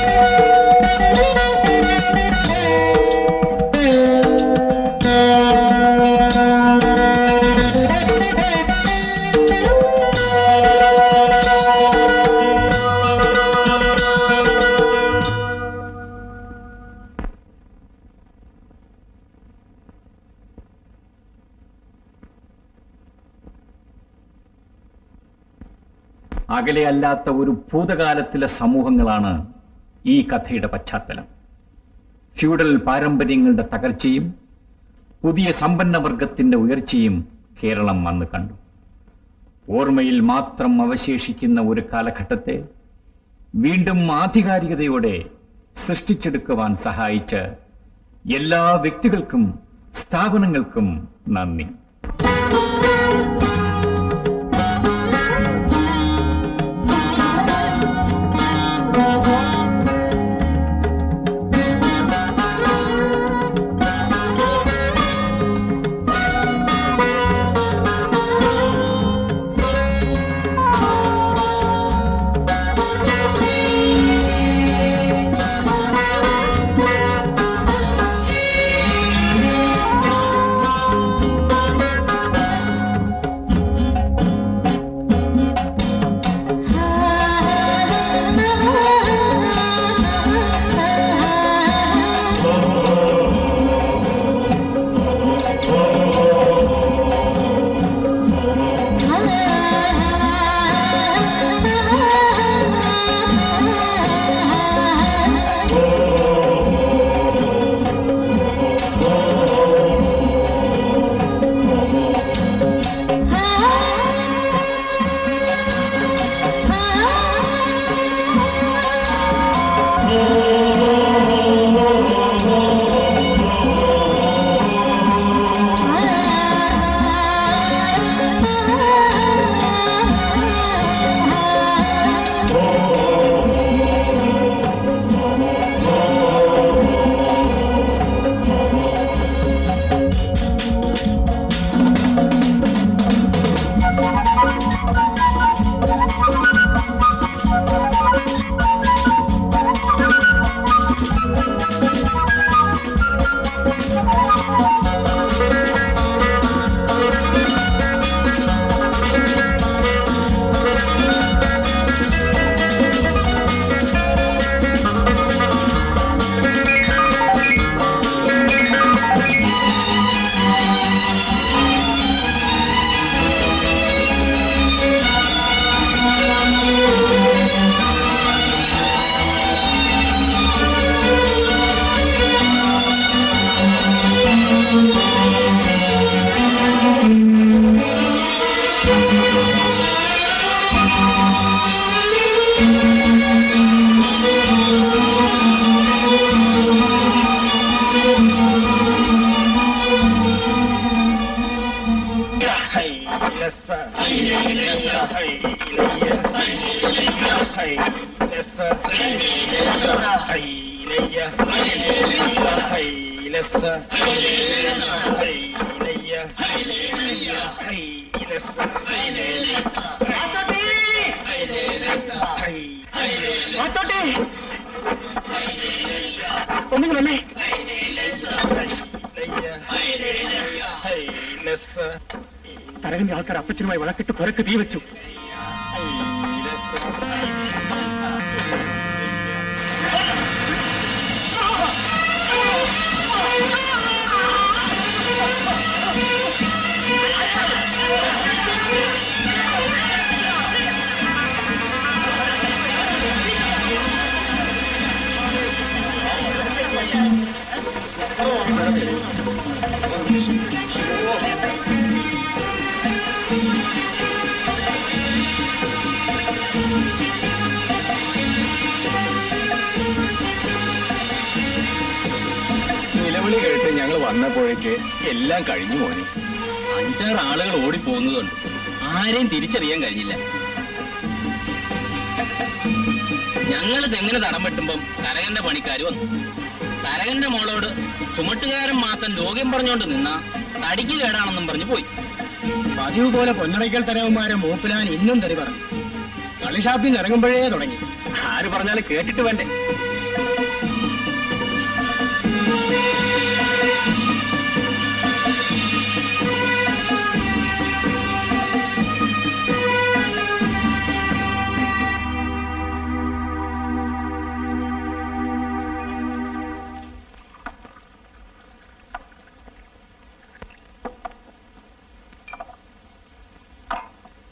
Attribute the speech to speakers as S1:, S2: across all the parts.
S1: അകലെയല്ലാത്ത ഒരു ഭൂതകാലത്തിലെ സമൂഹങ്ങളാണ് ഈ കഥയുടെ പശ്ചാത്തലം ഫ്യൂഡൽ പാരമ്പര്യങ്ങളുടെ തകർച്ചയും പുതിയ സമ്പന്നവർഗത്തിന്റെ ഉയർച്ചയും കേരളം വന്ന് കണ്ടു ഓർമ്മയിൽ മാത്രം അവശേഷിക്കുന്ന ഒരു കാലഘട്ടത്തെ വീണ്ടും ആധികാരികതയോടെ സൃഷ്ടിച്ചെടുക്കുവാൻ സഹായിച്ച എല്ലാ വ്യക്തികൾക്കും സ്ഥാപനങ്ങൾക്കും നന്ദി
S2: ഒന്നുകൂടെ വന്നേ തരകന്റെ ആൾക്കാർ അപ്പച്ചനുമായി വഴക്കിട്ട് പുരക്ക് തീ വെച്ചു
S1: നിലവിളി കേട്ട് ഞങ്ങൾ വന്നപ്പോഴേക്ക് എല്ലാം കഴിഞ്ഞു പോയി
S3: അഞ്ചാറ് ആളുകൾ ഓടിപ്പോകുന്നതുണ്ട് ആരെയും തിരിച്ചറിയാൻ കഴിഞ്ഞില്ല ഞങ്ങൾ തെങ്ങിന് തടം വെട്ടുമ്പം കരകന്റെ പണിക്കാർ വന്നു കരകന്റെ മോളോട് ചുമട്ടുകാരൻ മാത്രം രോഗ്യം പറഞ്ഞുകൊണ്ട് നിന്ന തടിക്ക് കേടാണെന്നും പറഞ്ഞു പോയി
S2: പതിവ് പോലെ പൊന്നടയ്ക്കൽ തരവന്മാരെ മൂപ്പിലാൻ ഇന്നും തെറി പറഞ്ഞു കളിഷാപ്പിൽ നിന്ന് ഇറങ്ങുമ്പോഴേ തുടങ്ങി
S1: ആര് പറഞ്ഞാലും കേട്ടിട്ട് വേണ്ടേ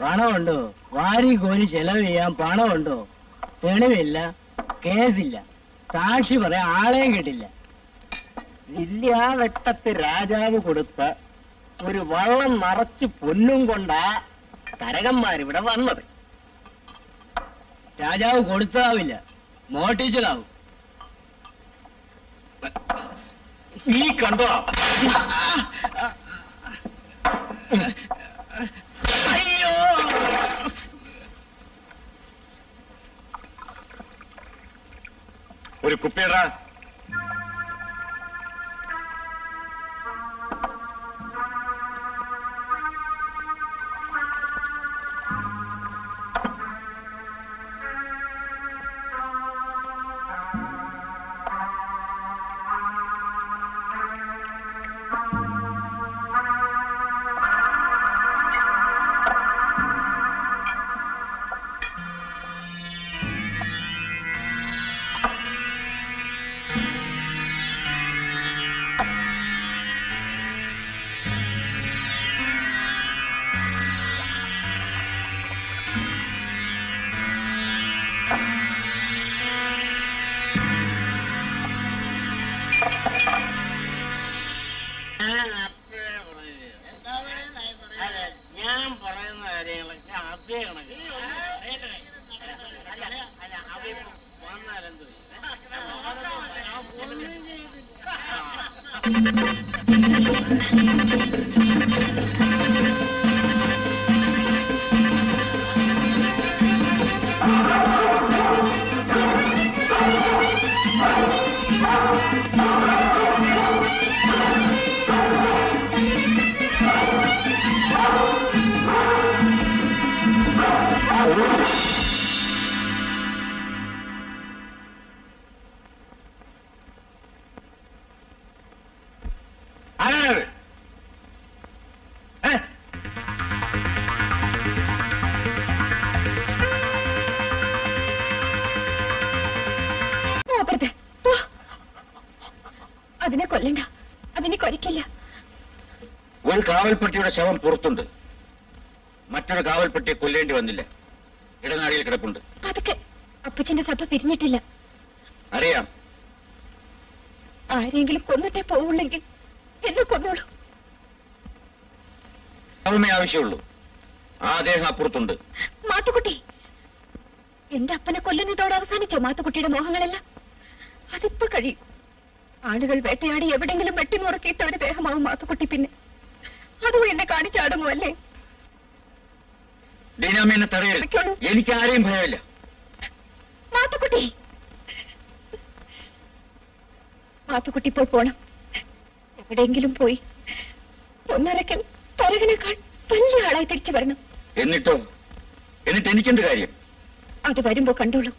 S4: പണമുണ്ടോ വാരി കോരി ചെലവ് ചെയ്യാൻ പണമുണ്ടോ തെളിവില്ല കേസില്ല സാക്ഷി പറയാൻ ആളെയും കിട്ടില്ല
S2: വില്യാവെട്ടത്ത് രാജാവ് കൊടുത്ത ഒരു വള്ളം നിറച്ച് പൊന്നും കൊണ്ടാ തരകന്മാരിവിടെ വന്നത്
S4: രാജാവ് കൊടുത്തതാവില്ല മോട്ടിച്ചതാവും
S1: നീ കണ്ടോ ഒരു കുപ്പിയടാ
S4: ഞാൻ പറയുന്ന കാര്യങ്ങളൊക്കെ അതേ കണക്ക് അല്ല അല്ല അവരിപ്പോ വന്നാലെന്തോ
S1: ആരാണത് ഏ?
S5: പോകരുത് പോ. അതിനെ കൊല്ലണ്ട അതിനെ കൊലക്കില്ല
S1: ഒരു കാവൽപ്പെട്ടിയുടെ ശവം പുറത്തുണ്ട് മറ്റൊരു കാവൽപ്പെട്ടിയെ കൊല്ലേണ്ടി വന്നില്ല ഇടനാഴിയിൽ കിടപ്പുണ്ട്
S5: അതൊക്കെ അപ്പച്ചന്റെ സഭ പിരിഞ്ഞിട്ടില്ല
S1: അറിയാം
S5: ആരെങ്കിലും കൊന്നിട്ടേ പോവുള്ളെങ്കിൽ എന്നെ കൊന്നോളൂ
S1: ശവമേ ആവശ്യമുള്ളൂ ആ ദേഹം അപ്പുറത്തുണ്ട്
S5: മാത്തുക്കുട്ടി എന്റെ അപ്പനെ കൊല്ലുന്നതോടെ അവസാനിച്ചോ മാത്തുക്കുട്ടിയുടെ മോഹങ്ങളെല്ലാം അതിപ്പോ കഴിയും ആളുകൾ വേട്ടയാടി എവിടെങ്കിലും വെട്ടിമുറക്കിയിട്ട ഒരു ദേഹമാവും മാത്തുക്കുട്ടി പിന്നെ അതും എന്നെ കാണിച്ചാടുമോ അല്ലേ
S1: ദീനാമ്മ എന്നെ തടയരുത്
S5: വെക്കോളൂ.
S1: എനിക്ക് ആരെയും ഭയമില്ല
S5: മാത്തുക്കുട്ടി മാത്തുക്കുട്ടി ഇപ്പോൾ പോണം എവിടെയെങ്കിലും പോയി ഒന്നരക്കൽ തരകനേക്കാൾ വലിയ ആളായി തിരിച്ചു വരണം
S1: എന്നിട്ടോ എന്നിട്ട് എനിക്കെന്ത് കാര്യം
S5: അത് വരുമ്പോ കണ്ടോളൂ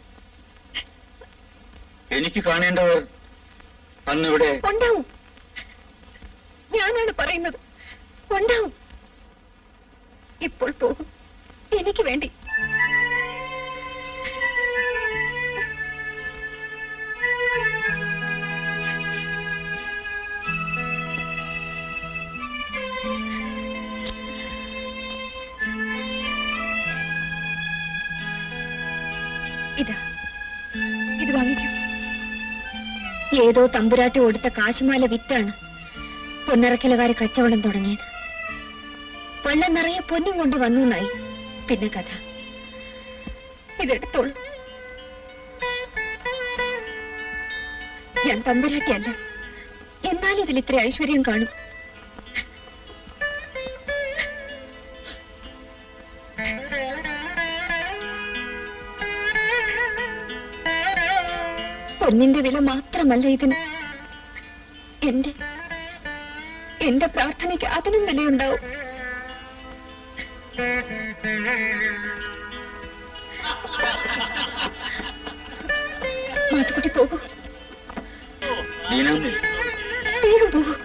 S1: എനിക്ക് കാണേണ്ടവർ അന്നിവിടെ
S5: ഉണ്ടാവും ഞാനാണ് പറയുന്നത് ഉണ്ടാവും ഇപ്പോൾ പോകും എനിക്ക് വേണ്ടി ഇതാ ഇത് വാങ്ങിക്കൂ ഏതോ തമ്പുരാട്ടി കൊടുത്ത കാശുമാല വിറ്റാണ് പൊന്നിറക്കലുകാര് കച്ചവടം തുടങ്ങിയത് വെള്ളം നിറയെ പൊന്നും കൊണ്ട് വന്നു എന്നായി പിന്നെ കഥ ഇതെടുത്തോളൂ ഞാൻ തമ്പുരാട്ടിയല്ല എന്നാൽ ഇതിൽ ഇത്ര ഐശ്വര്യം കാണും പൊന്നിന്റെ വില മാത്രമല്ല ഇതിന് എന്റെ എന്റെ പ്രാർത്ഥനയ്ക്ക് അതിനും വിലയുണ്ടാവും മാത്തുക്കുട്ടി പോകൂ
S1: ദീനാമ്മേ
S5: വേഗം പോകൂ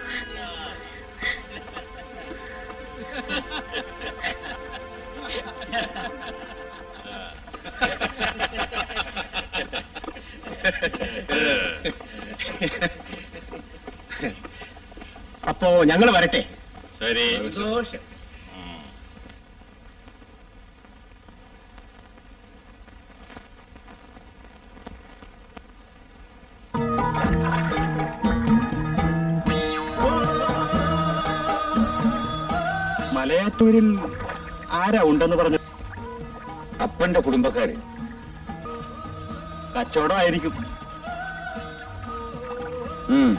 S2: അപ്പോ ഞങ്ങൾ വരട്ടെ
S1: ശരി
S4: ദോഷം
S1: മലയാറ്റൂരിൽ ആരാ ഉണ്ടെന്ന് പറഞ്ഞു
S3: അപ്പന്റെ കുടുംബക്കാര്
S1: കച്ചവടമായിരിക്കും
S3: ഉം.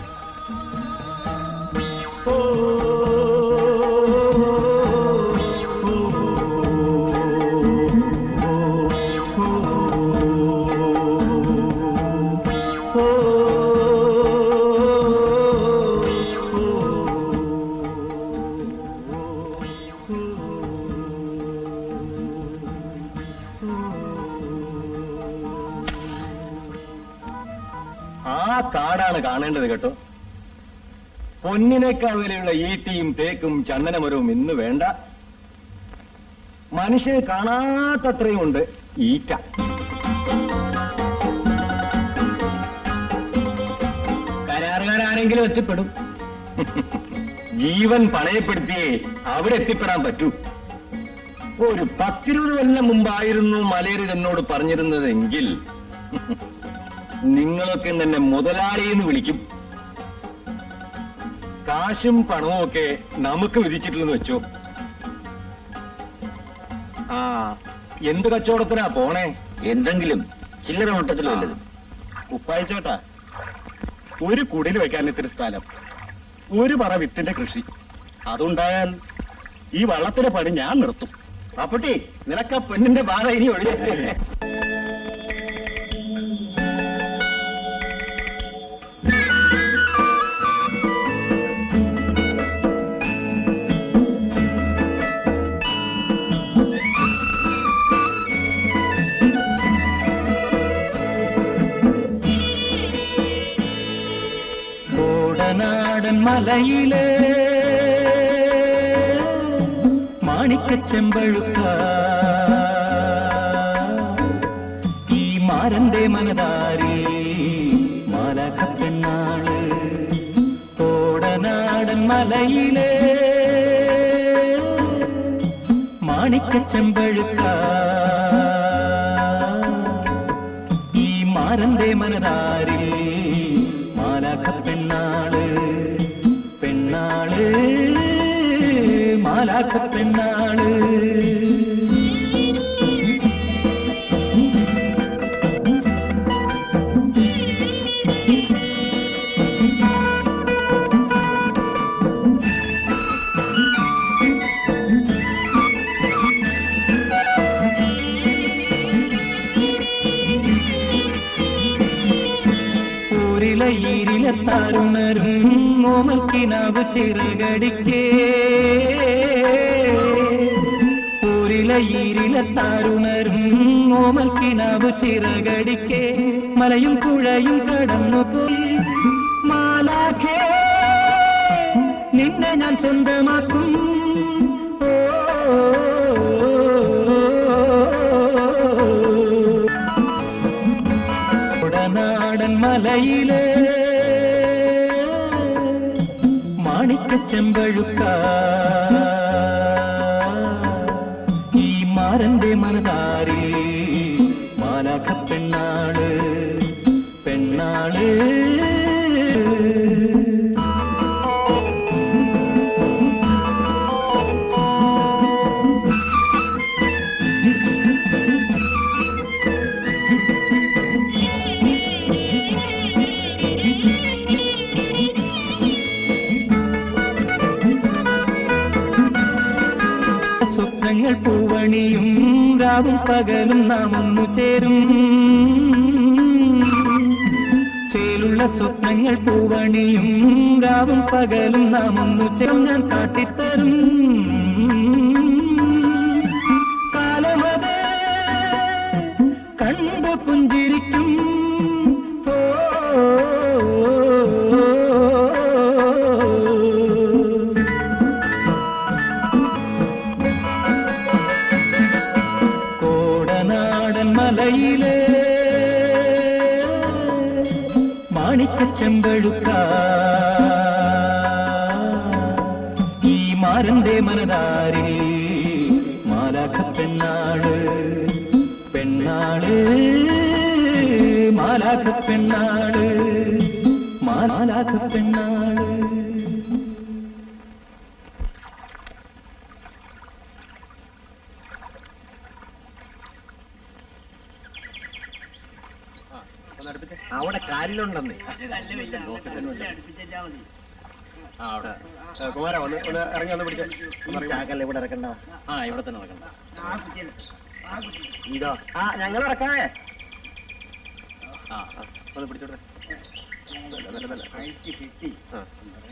S1: ആ കാടാണ് കാണേണ്ടത് കേട്ടോ പൊന്നിനേക്കാൾ വിലയുള്ള ഈട്ടിയും തേക്കും ചന്ദനമരവും ഇന്ന് വേണ്ട മനുഷ്യന് കാണാത്തത്രയും ഉണ്ട് ഈറ്റ
S4: കരാറുകാരാരെങ്കിലും എത്തിപ്പെടും
S1: ജീവൻ പണയപ്പെടുത്തിയേ അവിടെ എത്തിപ്പെടാൻ പറ്റൂ ഒരു പത്തിരുപത് കൊല്ലം മുമ്പായിരുന്നു മലയരിത് എന്നോട് പറഞ്ഞിരുന്നതെങ്കിൽ നിങ്ങളൊക്കെ തന്നെ മുതലാളി എന്ന് വിളിക്കും കാശും പണവും ഒക്കെ നമുക്ക് വിധിച്ചിട്ടില്ലെന്ന് വെച്ചോ ആ എന്ത് കച്ചവടത്തിനാ പോണേ
S3: എന്തെങ്കിലും ചില്ലറ മട്ടത്തിലും വല്ലതും
S1: ഉപ്പായിച്ചേട്ടാ ഒരു കുടിൽ വെക്കാൻ ഇത്തിരി സ്ഥലം ഒരു പറ വിത്തിന്റെ കൃഷി അതുണ്ടായാൽ ഈ വള്ളത്തിന്റെ പണി ഞാൻ നിർത്തും അപ്പട്ടി നിനക്ക് ആ പെണ്ണിന്റെ ബാധ ഇനി ഒഴിഞ്ഞേ
S2: കോടനാടൻ മലയിലെ മാണിക്കച്ചെമ്പഴുക്ക ഈ മാരന്റെ മനതാരി മാലാഖ പെണ്ണാണ് കോടനാടൻ മലയിലെ മാണിക്കച്ചെമ്പഴുക്ക ഈ മാരന്റെ മനതാരിൽ മാലാഖ പെണ്ണാള് പെണ്ണാള് മാലാഖ പെണ്ണാള് ഊരിലെ ഈരിലെ താരുണരും ഓമൽക്കിനാവ് ചിറകടിക്കേ ഊരിലെ ഈരിലെ താരുണരും ഓമൽക്കിനാവ് ചിറകടിക്കേ മലയും പുഴയും കടന്നു പോയി മാലാഖേ നിന്നെ ഞാൻ സ്വന്തമാക്കും ഓ ഉടനാടൻ മലയിലെ മാണിക്കച്ചെമ്പഴുക്ക ഈ മാരന്റെ മനതാരി മാലാഖ പെണ്ണാള് പെണ്ണാള് സ്വപ്നങ്ങൾ പൂവണിയും രാവും പകലും നാം ഒന്നു ചേരും ചേലുള്ള സ്വപ്നങ്ങൾ പൂവണിയും രാവും പകലും നാം ഒന്നു ചേരും ഞാൻ കാട്ടിത്തരും കാലമത് കണ്ടു പുഞ്ചിരിക്കും ഓ കോടനാടൻ മലയിലെ മാണിക്കച്ചെമ്പഴുക്ക ഈ മാരന്റെ മനതാരി മാലാഖ പെണ്ണാള് പെണ്ണാള് മാലാഖ പെണ്ണാള്
S1: മാലാഖ പെണ്ണാള്
S2: അവിടെ കാലിലുണ്ടെന്നേ
S1: ആ അവിടെ ഏ, കുമാര ഒന്ന് ഒന്ന് ഇറങ്ങി ഒന്ന് പിടിച്ചേ ഒന്ന് ഇറങ്ങി.
S2: ചാക്കല്ല ഇവിടെ ഇറക്കണ്ട
S1: ആ ഇവിടെ തന്നെ നടക്കണ്ട
S2: ഇതോ ആ ഞങ്ങൾ ഇറക്കാവേ
S1: ആ ആ, ഒന്ന് പിടിച്ചോട്ടെ നല്ല നല്ല നല്ല ആ.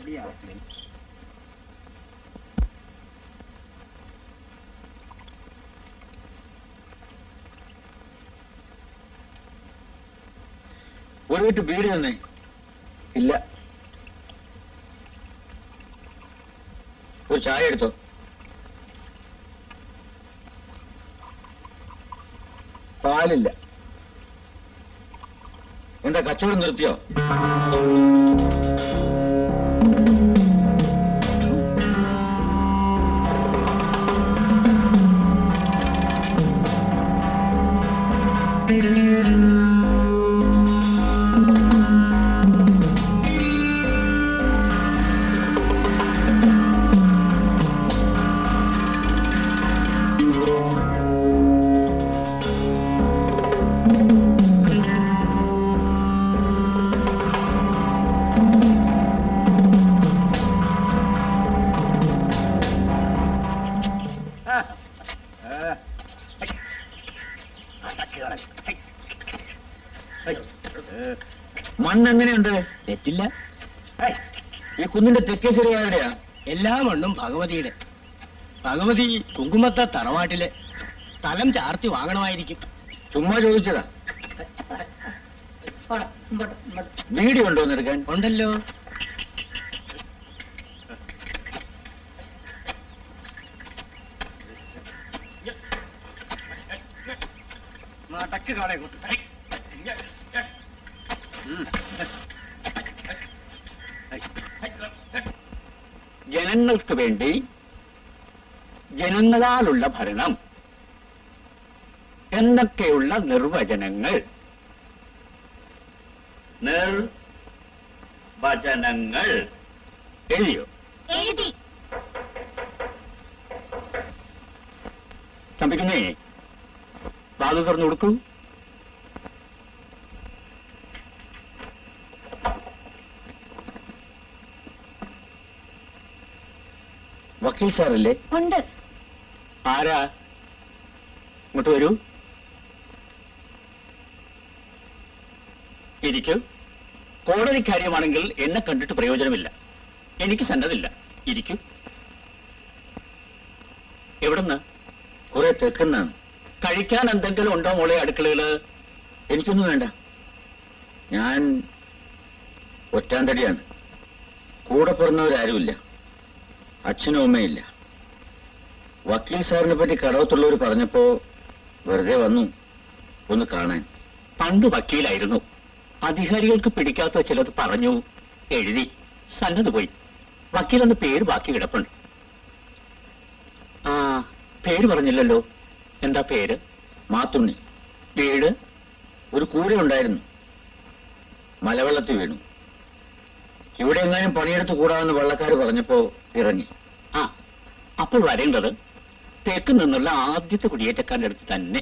S6: ഒരു വീട്ട് ബീഡി തന്നെ ഇല്ല ഒരു ചായ എടുത്തോ പാലില്ല എന്താ കച്ചവടം നിർത്തിയോ മണ്ണ് എങ്ങനെയുണ്ട്
S4: തെറ്റില്ല
S6: ഈ കുന്നിന്റെ തെക്കേ ചെറിയാരുടെയാ
S4: എല്ലാ മണ്ണും ഭഗവതിയുടെ ഭഗവതി കുങ്കുമത്തെ തറവാട്ടിലെ സ്ഥലം ചാർത്തി വാങ്ങണമായിരിക്കും
S6: ചുമ്മാ ചോദിച്ചതാ ബീഡി ഉണ്ടോ എടുക്കാൻ
S4: ഉണ്ടല്ലോ
S1: നടക്ക് കാളെ കൊണ്ട്
S6: ജനങ്ങൾക്ക് വേണ്ടി ജനങ്ങളാലുള്ള ഭരണം എന്നൊക്കെയുള്ള നിർവചനങ്ങൾ നിർവചനങ്ങൾ എഴുതിയോ
S5: എഴുതി
S6: തമ്പിക്കുന്നേ വാതു തുറന്നു കൊടുക്കൂ വക്കീൽ സാറല്ലേ
S5: ഉണ്ട്
S6: ആരാ ഇങ്ങോട്ട് വരൂ ഇരിക്കൂ കോടതി കാര്യമാണെങ്കിൽ എന്നെ കണ്ടിട്ട് പ്രയോജനമില്ല എനിക്ക് സന്നദ്ധമില്ല ഇരിക്കൂ എവിടുന്ന് കുറെ തെക്കുന്നാണ് കഴിക്കാൻ എന്തെങ്കിലും ഉണ്ടോ മോളെ അടുക്കളയില് എനിക്കൊന്നും വേണ്ട ഞാൻ ഒറ്റാന്തടിയാണ് കൂടെ പിറന്നവരാരുമില്ല അച്ഛനും അമ്മയില്ല വക്കീൽ സാറിനെ പറ്റി കടവത്തുള്ളവർ പറഞ്ഞപ്പോ വെറുതെ വന്നു ഒന്ന് കാണാൻ പണ്ട് വക്കീലായിരുന്നു അധികാരികൾക്ക് പിടിക്കാത്ത ചിലത് പറഞ്ഞു എഴുതി സന്നദ്ധ പോയി വക്കീൽ എന്ന പേര് ബാക്കി കിടപ്പുണ്ട് ആ പേര് പറഞ്ഞില്ലല്ലോ എന്താ പേര് മാത്തുണ്ണി വീട് ഒരു കൂടെ ഉണ്ടായിരുന്നു മലവെള്ളത്തിൽ വീണു ഇവിടെ എങ്ങാനും പണിയെടുത്ത് കൂടാമെന്ന് വള്ളക്കാർ പറഞ്ഞപ്പോ ഇറങ്ങി ആ അപ്പോൾ വരേണ്ടത് തെക്ക് നിന്നുള്ള ആദ്യത്തെ കുടിയേറ്റക്കാരുടെ അടുത്ത് തന്നെ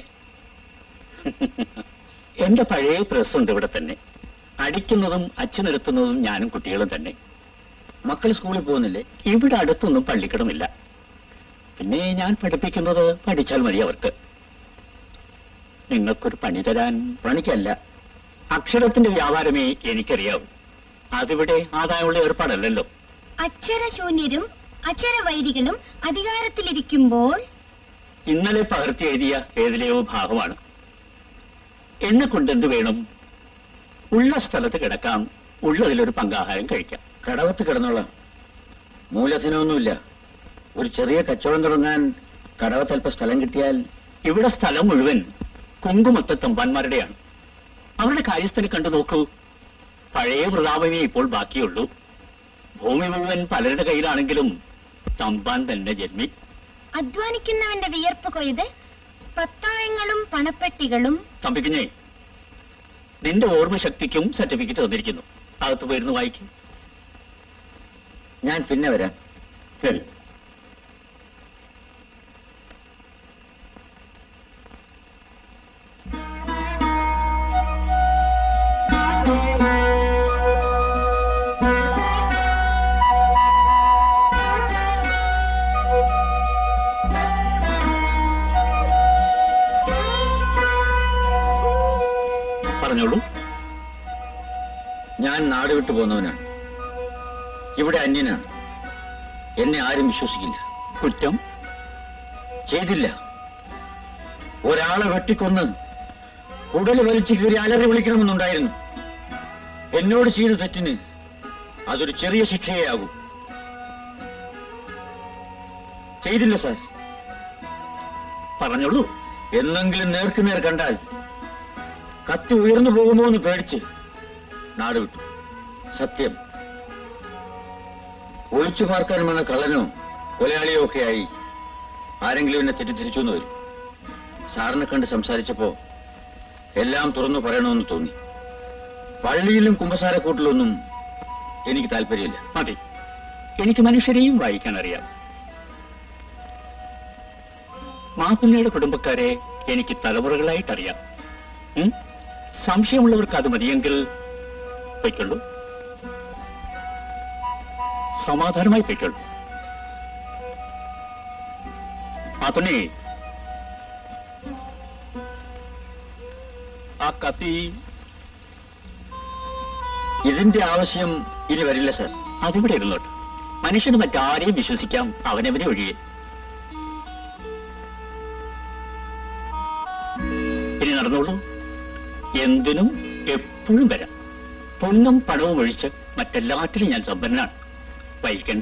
S6: എന്റെ പഴയ പ്രസ് ഉണ്ട് ഇവിടെ തന്നെ അടിക്കുന്നതും അച്ഛനെടുത്തുന്നതും ഞാനും കുട്ടികളും തന്നെ മക്കൾ സ്കൂളിൽ പോകുന്നില്ലേ ഇവിടെ അടുത്തൊന്നും പള്ളിക്കടമില്ല പിന്നെ ഞാൻ പഠിപ്പിക്കുന്നത് പഠിച്ചാൽ മതി അവർക്ക് നിങ്ങൾക്കൊരു പണി തരാൻ പണിക്കല്ല അക്ഷരത്തിന്റെ വ്യാപാരമേ എനിക്കറിയാവൂ അതിവിടെ ആദായമുള്ള ഏർപ്പാടല്ലല്ലോ
S5: അക്ഷരശൂന്യരും അക്ഷരവൈരികളും അധികാരത്തിലിരിക്കുമ്പോൾ
S6: ഇന്നലെ പകർത്തി എഴുതിയ ഏതിലെയോ ഭാഗമാണ് എന്നെ കൊണ്ട് എന്ത് വേണം ഉള്ള സ്ഥലത്ത് കിടക്കാം ഉള്ളതിലൊരു പങ്കാഹാരം കഴിക്കാം കടവത്ത് കിടന്നോളാം മൂലധനമൊന്നുമില്ല ഒരു ചെറിയ കച്ചവടം തുടങ്ങാൻ കടവത്ത് അല്പം സ്ഥലം കിട്ടിയാൽ ഇവിടെ സ്ഥലം മുഴുവൻ കുങ്കുമത്തെ തമ്പാന്മാരുടെയാണ് അവരുടെ കാര്യസ്ഥനെ കണ്ടു നോക്കൂ പഴയ പ്രതാപമേ ഇപ്പോൾ ബാക്കിയുള്ളൂ ഭൂമി മുഴുവൻ പലരുടെ കയ്യിലാണെങ്കിലും തമ്പാൻ തന്നെ ജന്മി
S5: അധ്വാനിക്കുന്നവന്റെ വിയർപ്പ് കൊയ്ത് പത്തായങ്ങളും പണപ്പെട്ടികളും
S6: തമ്പിക്കുഞ്ഞേ നിന്റെ ഓർമ്മശക്തിക്കും സർട്ടിഫിക്കറ്റ് തന്നിരിക്കുന്നു അകത്ത് പോയിരുന്നു വായിക്കും
S7: ഞാൻ പിന്നെ വരാം
S6: ശരി പറഞ്ഞോളൂ
S7: ഞാൻ നാട് വിട്ടു പോന്നവനാണ് ഇവിടെ അന്യനാണ് എന്നെ ആരും വിശ്വസിക്കില്ല
S6: കുറ്റം
S7: ചെയ്തില്ല ഒരാളെ വെട്ടിക്കൊന്ന് ഉടൽ വലിച്ചു കീറി അലറി വിളിക്കണമെന്നുണ്ടായിരുന്നു എന്നോട് ചെയ്ത തെറ്റിന് അതൊരു ചെറിയ ശിക്ഷയേ ആകൂ ചെയ്തില്ല സാർ
S6: പറഞ്ഞോളൂ
S7: എന്നെങ്കിലും നേർക്ക് നേർ കണ്ടാൽ കത്തി ഉയർന്നു പോകുമോ എന്ന് പേടിച്ച് നാട് വിട്ടു സത്യം ഒളിച്ചു പാർക്കാൻ വന്ന കള്ളനോ കൊലയാളിയോ ഒക്കെ ആയി ആരെങ്കിലും എന്നെ തെറ്റിദ്ധരിച്ചു എന്ന് വരും സാറിനെ കണ്ട് സംസാരിച്ചപ്പോ എല്ലാം തുറന്നു പറയണമെന്ന് തോന്നി പള്ളിയിലും കുമ്പസാരക്കൂട്ടിലൊന്നും എനിക്ക് താല്പര്യമില്ല
S6: മതി എനിക്ക് മനുഷ്യരെയും വായിക്കാൻ അറിയാം മാത്തുണ്ണയുടെ കുടുംബക്കാരെ എനിക്ക് തലമുറകളായിട്ടറിയാം ഉം? സംശയമുള്ളവർക്ക് അത് മതിയെങ്കിൽ പൊയ്ക്കൊള്ളൂ സമാധാനമായി പൊയ്ക്കൊള്ളൂ മാത്തുണ്ണി ആ കത്തി
S7: ഇതിന്റെ ആവശ്യം ഇനി വരില്ല സാർ
S6: അതിവിടെ ഇരുന്നോട്ട് മനുഷ്യന് മറ്റാരെയും വിശ്വസിക്കാം അവനവനെ ഒഴിയെ ഇനി നടന്നോളൂ എന്തിനും എപ്പോഴും വരാം പൊന്നും പണവും ഒഴിച്ച് മറ്റെല്ലാറ്റിലും ഞാൻ സമ്പന്നനാണ് വൈകിക്കണ്ട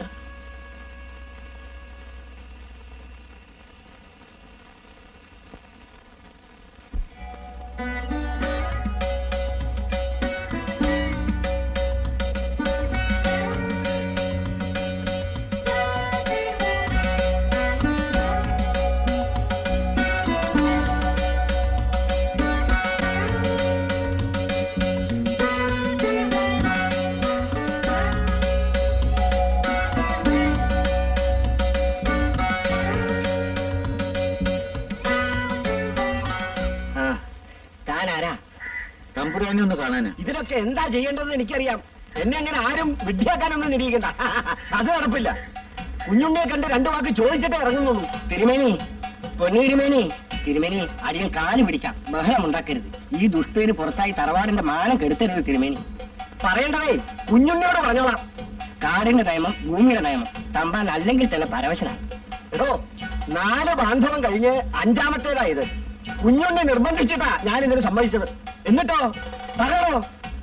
S2: ആ താനാരാ
S7: തമ്പുരാനെ ഒന്ന് കാണാനാ
S2: ഇതിലൊക്കെ എന്താ ചെയ്യേണ്ടതെന്ന് എനിക്കറിയാം എന്നെ അങ്ങനെ ആരും വിഡ്ഢിയാക്കാനൊന്നും നിരീക്കണ്ട അത് നടപ്പില്ല കുഞ്ഞുണ്ണിയെ കണ്ട് രണ്ടു വാക്ക് ചോദിച്ചിട്ടേ ഇറങ്ങുന്നുള്ളൂ തിരുമേനി പൊന്നു തിരുമേനി തിരുമേനി അടിയൻ കാല് പിടിക്കാം ബഹളം ഉണ്ടാക്കരുത് ഈ ദുഷ്ടന് പുറത്തായി തറവാടിന്റെ മാനം കെടുത്തരുത് തിരുമേനി പറയേണ്ടതേ കുഞ്ഞുണ്ണിയോട് പറഞ്ഞോളാം കാടിന്റെ നിയമം ഭൂമിയുടെ നിയമം തമ്പാൻ അല്ലെങ്കിൽ തന്നെ പരവശനാണ് എടോ നാല് ബാന്ധവം കഴിഞ്ഞ് അഞ്ചാമത്തേതാ ഇത് കുഞ്ഞുണ്ണി നിർബന്ധിച്ചിട്ടാ ഞാൻ ഇതിന് സമ്മതിച്ചത് എന്നിട്ടോ പറയണോ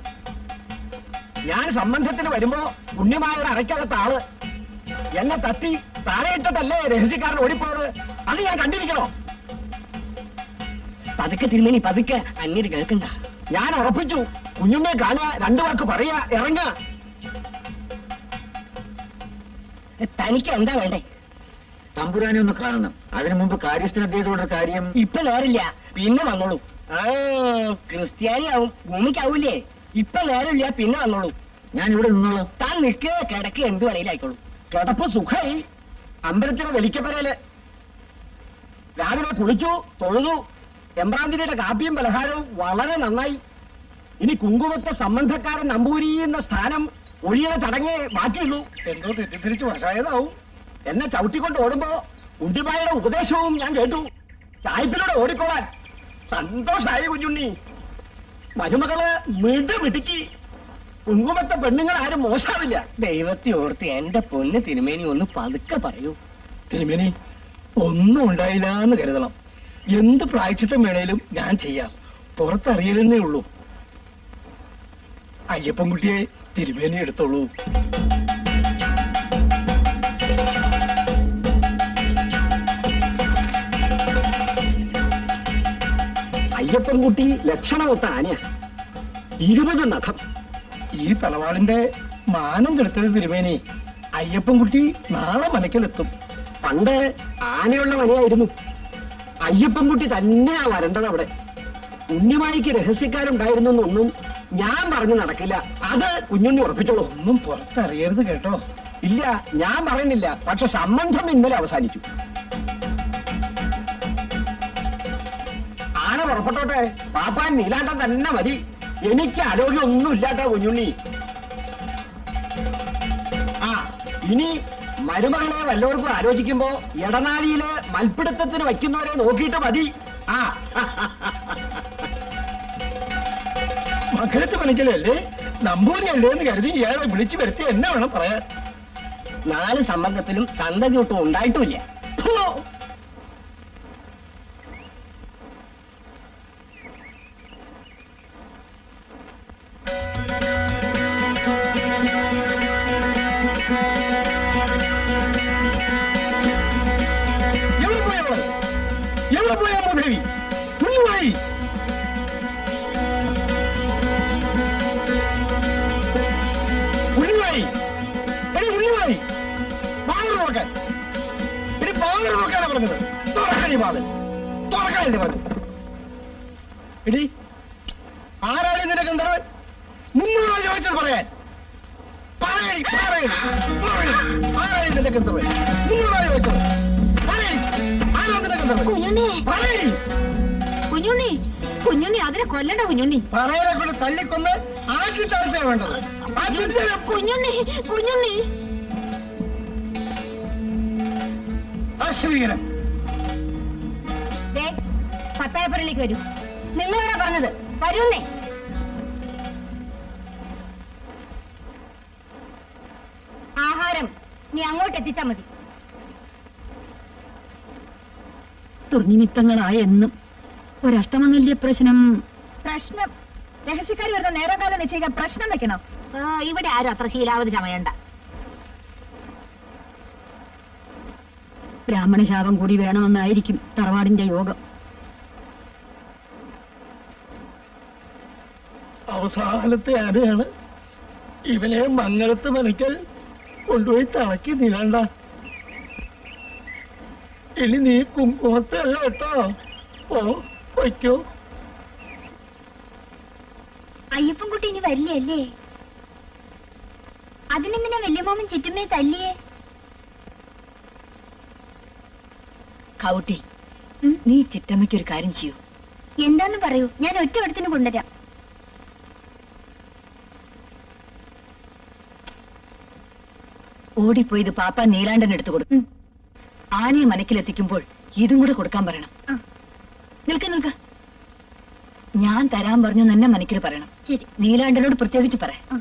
S2: ഞാൻ സംബന്ധത്തിന് വരുമ്പോ പുണ്യമായൊരു അറയ്ക്കകത്ത ആള് എന്നെ തട്ടി താഴെയിട്ടതല്ലേ രഹസ്യക്കാരൻ ഓടിപ്പോയത് അത് ഞാൻ കണ്ടിരിക്കണോ പതുക്കെ തിരുമേനി പതുക്കെ അന്യര് കേൾക്കണ്ട ഞാൻ ഉറപ്പിച്ചു കുഞ്ഞുണ്ണിയെ കാണുക രണ്ടു വാക്ക് പറയാ ഇറങ്ങ തനിക്ക് എന്താ വേണ്ടേ
S7: തമ്പുരാനെ ഒന്ന് കാണണം അതിനു മുമ്പ് കാര്യസ്ഥനദ്ദേഹത്തോടെ കാര്യം
S2: ഇപ്പൊ നേരില്ല പിന്നെ വന്നോളൂ ആ ക്രിസ്ത്യാനി ആവും ഭൂമിക്കാവൂലേ ഇപ്പൊ നേരമില്ല പിന്നെ വന്നോളൂ
S7: ഞാൻ ഇവിടെ നിന്നോളാം
S2: താൻ നിൽക്ക് കിടക്ക് എന്ത് വേണേലും ആയിക്കോളൂ കിടപ്പ് സുഖായി അമ്പലത്തിലെ വെലിക്കപ്പരയില് രാവിലെ കുളിച്ചു തൊഴുതു എമ്പ്രാന്തിരിയുടെ കാപ്പിയും പലഹാരവും വളരെ നന്നായി ഇനി കുങ്കുമത്തെ സംബന്ധക്കാരൻ നമ്പൂരി എന്ന സ്ഥാനം ഒഴിയെ ചടങ്ങേ ബാക്കിയുള്ളൂ എന്തോ തെറ്റിദ്ധരിച്ച് വശായതാവും എന്നെ ചവിട്ടിക്കൊണ്ട് ഓടുമ്പോ ഉണ്ടിമായുടെ ഉപദേശവും ഞാൻ കേട്ടു ചായ്പിലൂടെ ഓടിക്കോളാൻ സന്തോഷായി കുഞ്ഞുണ്ണി മരുമകള് മിട് മിടുക്കി കുങ്കുമത്തെ പെണ്ണുങ്ങൾ ആരും മോശാവില്ല ദൈവത്തെ ഓർത്ത് എന്റെ പൊന്ന് തിരുമേനി ഒന്ന് പതുക്കെ പറയൂ തിരുമേനി ഒന്നും ഉണ്ടായില്ല എന്ന് കരുതണം എന്ത് പ്രായച്ചിത്തം വേണേലും ഞാൻ ചെയ്യാം പുറത്തറിയലെന്നേ ഉള്ളൂ അയ്യപ്പൻകുട്ടിയെ തിരുമേനി എടുത്തോളൂ അയ്യപ്പൻകുട്ടി ലക്ഷണമൊത്ത ആനയാ ഇരുപത് നഖം ഈ തലവാടിന്റെ മാനം കെടുത്തത് തിരുമേനി അയ്യപ്പൻകുട്ടി നാളെ മനക്കിലെത്തും പണ്ട് ആനയുള്ള മനയായിരുന്നു അയ്യപ്പൻകുട്ടി തന്നെയാ വരേണ്ടത് അവിടെ ഉണ്ണിമായിക്ക് രഹസ്യക്കാരുണ്ടായിരുന്നു എന്നൊന്നും ഞാൻ പറഞ്ഞു നടക്കില്ല അത് കുഞ്ഞുണ്ണി ഉറപ്പിച്ചോളൂ
S1: ഒന്നും പുറത്തറിയരുത് കേട്ടോ
S2: ഇല്ല ഞാൻ പറയുന്നില്ല പക്ഷെ സംബന്ധം ഇന്നലെ അവസാനിച്ചു ആന പുറപ്പെട്ടോട്ടെ പാപ്പാൻ നീലാണ്ടം തന്നെ മതി എനിക്ക് ആരോഗ്യമൊന്നും ഇല്ലാട്ടോ കുഞ്ഞുണ്ണി ആ ഇനി മരുമകളെ വല്ലവർക്കും ആലോചിക്കുമ്പോ ഇടനാഴിയില് മൽപ്പിടുത്തത്തിന് വയ്ക്കുന്നവരെ നോക്കിയിട്ട് മതി ആ
S1: മകരത്ത് പണിക്കലല്ലേ നമ്പൂരിയല്ലേ എന്ന് കരുതി ഇയാളെ വിളിച്ചു വരുത്തി എന്നെ വേണം പറയാൻ
S2: നാല് സമ്മർദ്ദത്തിലും സന്തതി ഒട്ടും ഉണ്ടായിട്ടുമില്ല
S1: ഹോ! എവിടെ പോയി അവള് എവിടെ പോയാ മോദേവി കുഞ്ഞുമായി ഉള്ളിവായി എടി ഉള്ളിവായി പാവർ നോക്കാൻ എടി പാവർ നോക്കാനാ പറഞ്ഞത് തുറക്കണി പാതൽ തുറക്കാനല്ലേ പറഞ്ഞു എടി ആരാണ് നിന്റെ ഗന്ധർവൻ മുന്നൂറോ ചോദിച്ചത് പറയാൻ പറയടി പറയടി പറയടി ആരാണ് നിന്റെ ഗന്ധർവൻ മുന്നൂറോ ചോദിച്ചത് പറയടി ആരാണ് നിന്റെ ഗന്ധർവൻ
S5: കുഞ്ഞുണ്ണി
S1: പറയടി
S5: കുഞ്ഞുണ്ണി കുഞ്ഞുണ്ണി അതിനെ കൊല്ലണ്ട കുഞ്ഞുണ്ണി
S1: പറയനെ കൊണ്ട് തല്ലിക്കൊന്ന് ആക്കി താഴ്ത്തേ വേണ്ടത് ആ ചുറ്റിനെ
S5: കുഞ്ഞുണ്ണി കുഞ്ഞുണ്ണി
S1: അശ്രീകരം
S5: പത്തായപ്പുറയിലേക്ക് വരൂ നിങ്ങളോടാ പറഞ്ഞത് വരൂന്നേ ആഹാരം നീ അങ്ങോട്ട് എത്തിച്ചാ മതി
S8: ദുർനിമിത്തങ്ങളായ എന്നും ഒരഷ്ടമംഗല്യ പ്രശ്നം
S5: പ്രശ്നം രഹസ്യക്കാരി വരുന്ന നേരം കാലം നിശ്ചയിക്കാൻ പ്രശ്നം വെക്കണം
S8: ഇവിടെ ആരും അത്ര ശീലാവധി ചമയണ്ട ബ്രാഹ്മണ ശാപം കൂടി വേണമെന്നായിരിക്കും തറവാടിന്റെ യോഗം
S1: അവസാനത്തെ ആനയാണ് ഇവനെ മംഗളത്ത് മനക്കൽ കൊണ്ടുപോയി തളക്കി നീളണ്ട ഇനി നീ കുങ്കുമത്തെ അല്ല കേട്ടോ ഓ വയ്ക്കോ
S5: അയ്യപ്പൻകുട്ടി ഇനി വരില്ലേ അതിനെന്തിനാ വല്യമാമൻ ചുറ്റുമേ തല്ലിയേ
S8: കൗട്ടി
S5: ഉം?
S8: നീ ചിറ്റമ്മയ്ക്ക് ഒരു കാര്യം ചെയ്യൂ
S5: എന്താന്ന് പറയൂ ഞാൻ ഒറ്റ ഇടത്തിന് കൊണ്ടുവരാം
S8: ഓടിപ്പോയി ഇത് പാപ്പ നീലാണ്ടൻ എടുത്തു കൊടുക്കും
S5: ഉം.
S8: ആനയെ മനക്കിലെത്തിക്കുമ്പോൾ ഇതും കൂടെ കൊടുക്കാൻ പറയണം
S5: ആ.
S8: നിൽക്ക നിൽക്ക ഞാൻ തരാൻ പറഞ്ഞു തന്നെ മനക്കിൽ പറയണം
S5: ശരി
S8: നീലാണ്ടനോട് പ്രത്യേകിച്ച് പറ
S5: ആ.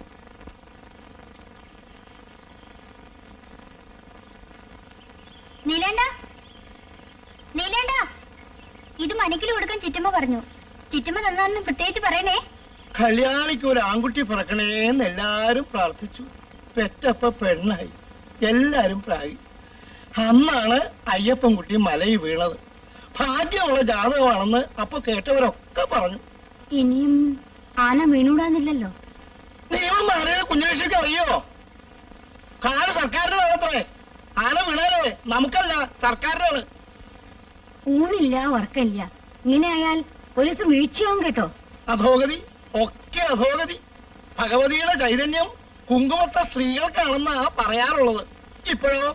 S5: നീലേണ്ട നീലേണ്ട ഇത് മണിക്കിൽ കൊടുക്കാൻ ചിറ്റമ്മ പറഞ്ഞു ചിറ്റമ്മ തന്നാന്ന് പ്രത്യേകിച്ച് പറയണേ
S1: കല്യാണിക്ക് ഒരു ആൺകുട്ടി പിറക്കണേന്ന് എല്ലാരും പ്രാർത്ഥിച്ചു പെറ്റപ്പ പെണ്ണായി എല്ലാരും പ്രാഗി അന്നാണ് അയ്യപ്പൻകുട്ടി മലയിൽ വീണത് ഭാഗ്യമുള്ള ജാതകമാണെന്ന് അപ്പൊ കേട്ടവരൊക്കെ പറഞ്ഞു
S5: ഇനിയും ആന വീണൂടാന്നില്ലല്ലോ
S1: നിയമം മാറിയത് കുഞ്ഞുലക്ഷ്മിക്ക് അറിയോ കാല് സർക്കാരിന്റെ അത്രേ ആന വീണാലേ നമുക്കല്ല സർക്കാരിനാണ്
S5: ഊണില്ല ഉറക്കമില്ല ഇങ്ങനെ ആയാൽ ഒരു ദിവസം വീഴ്ചയാവും കേട്ടോ
S1: അധോഗതി ഒക്കെ അധോഗതി ഭഗവതിയുടെ ചൈതന്യം കുങ്കുമത്തെ സ്ത്രീകൾക്കാണെന്നാ പറയാറുള്ളത് ഇപ്പോഴോ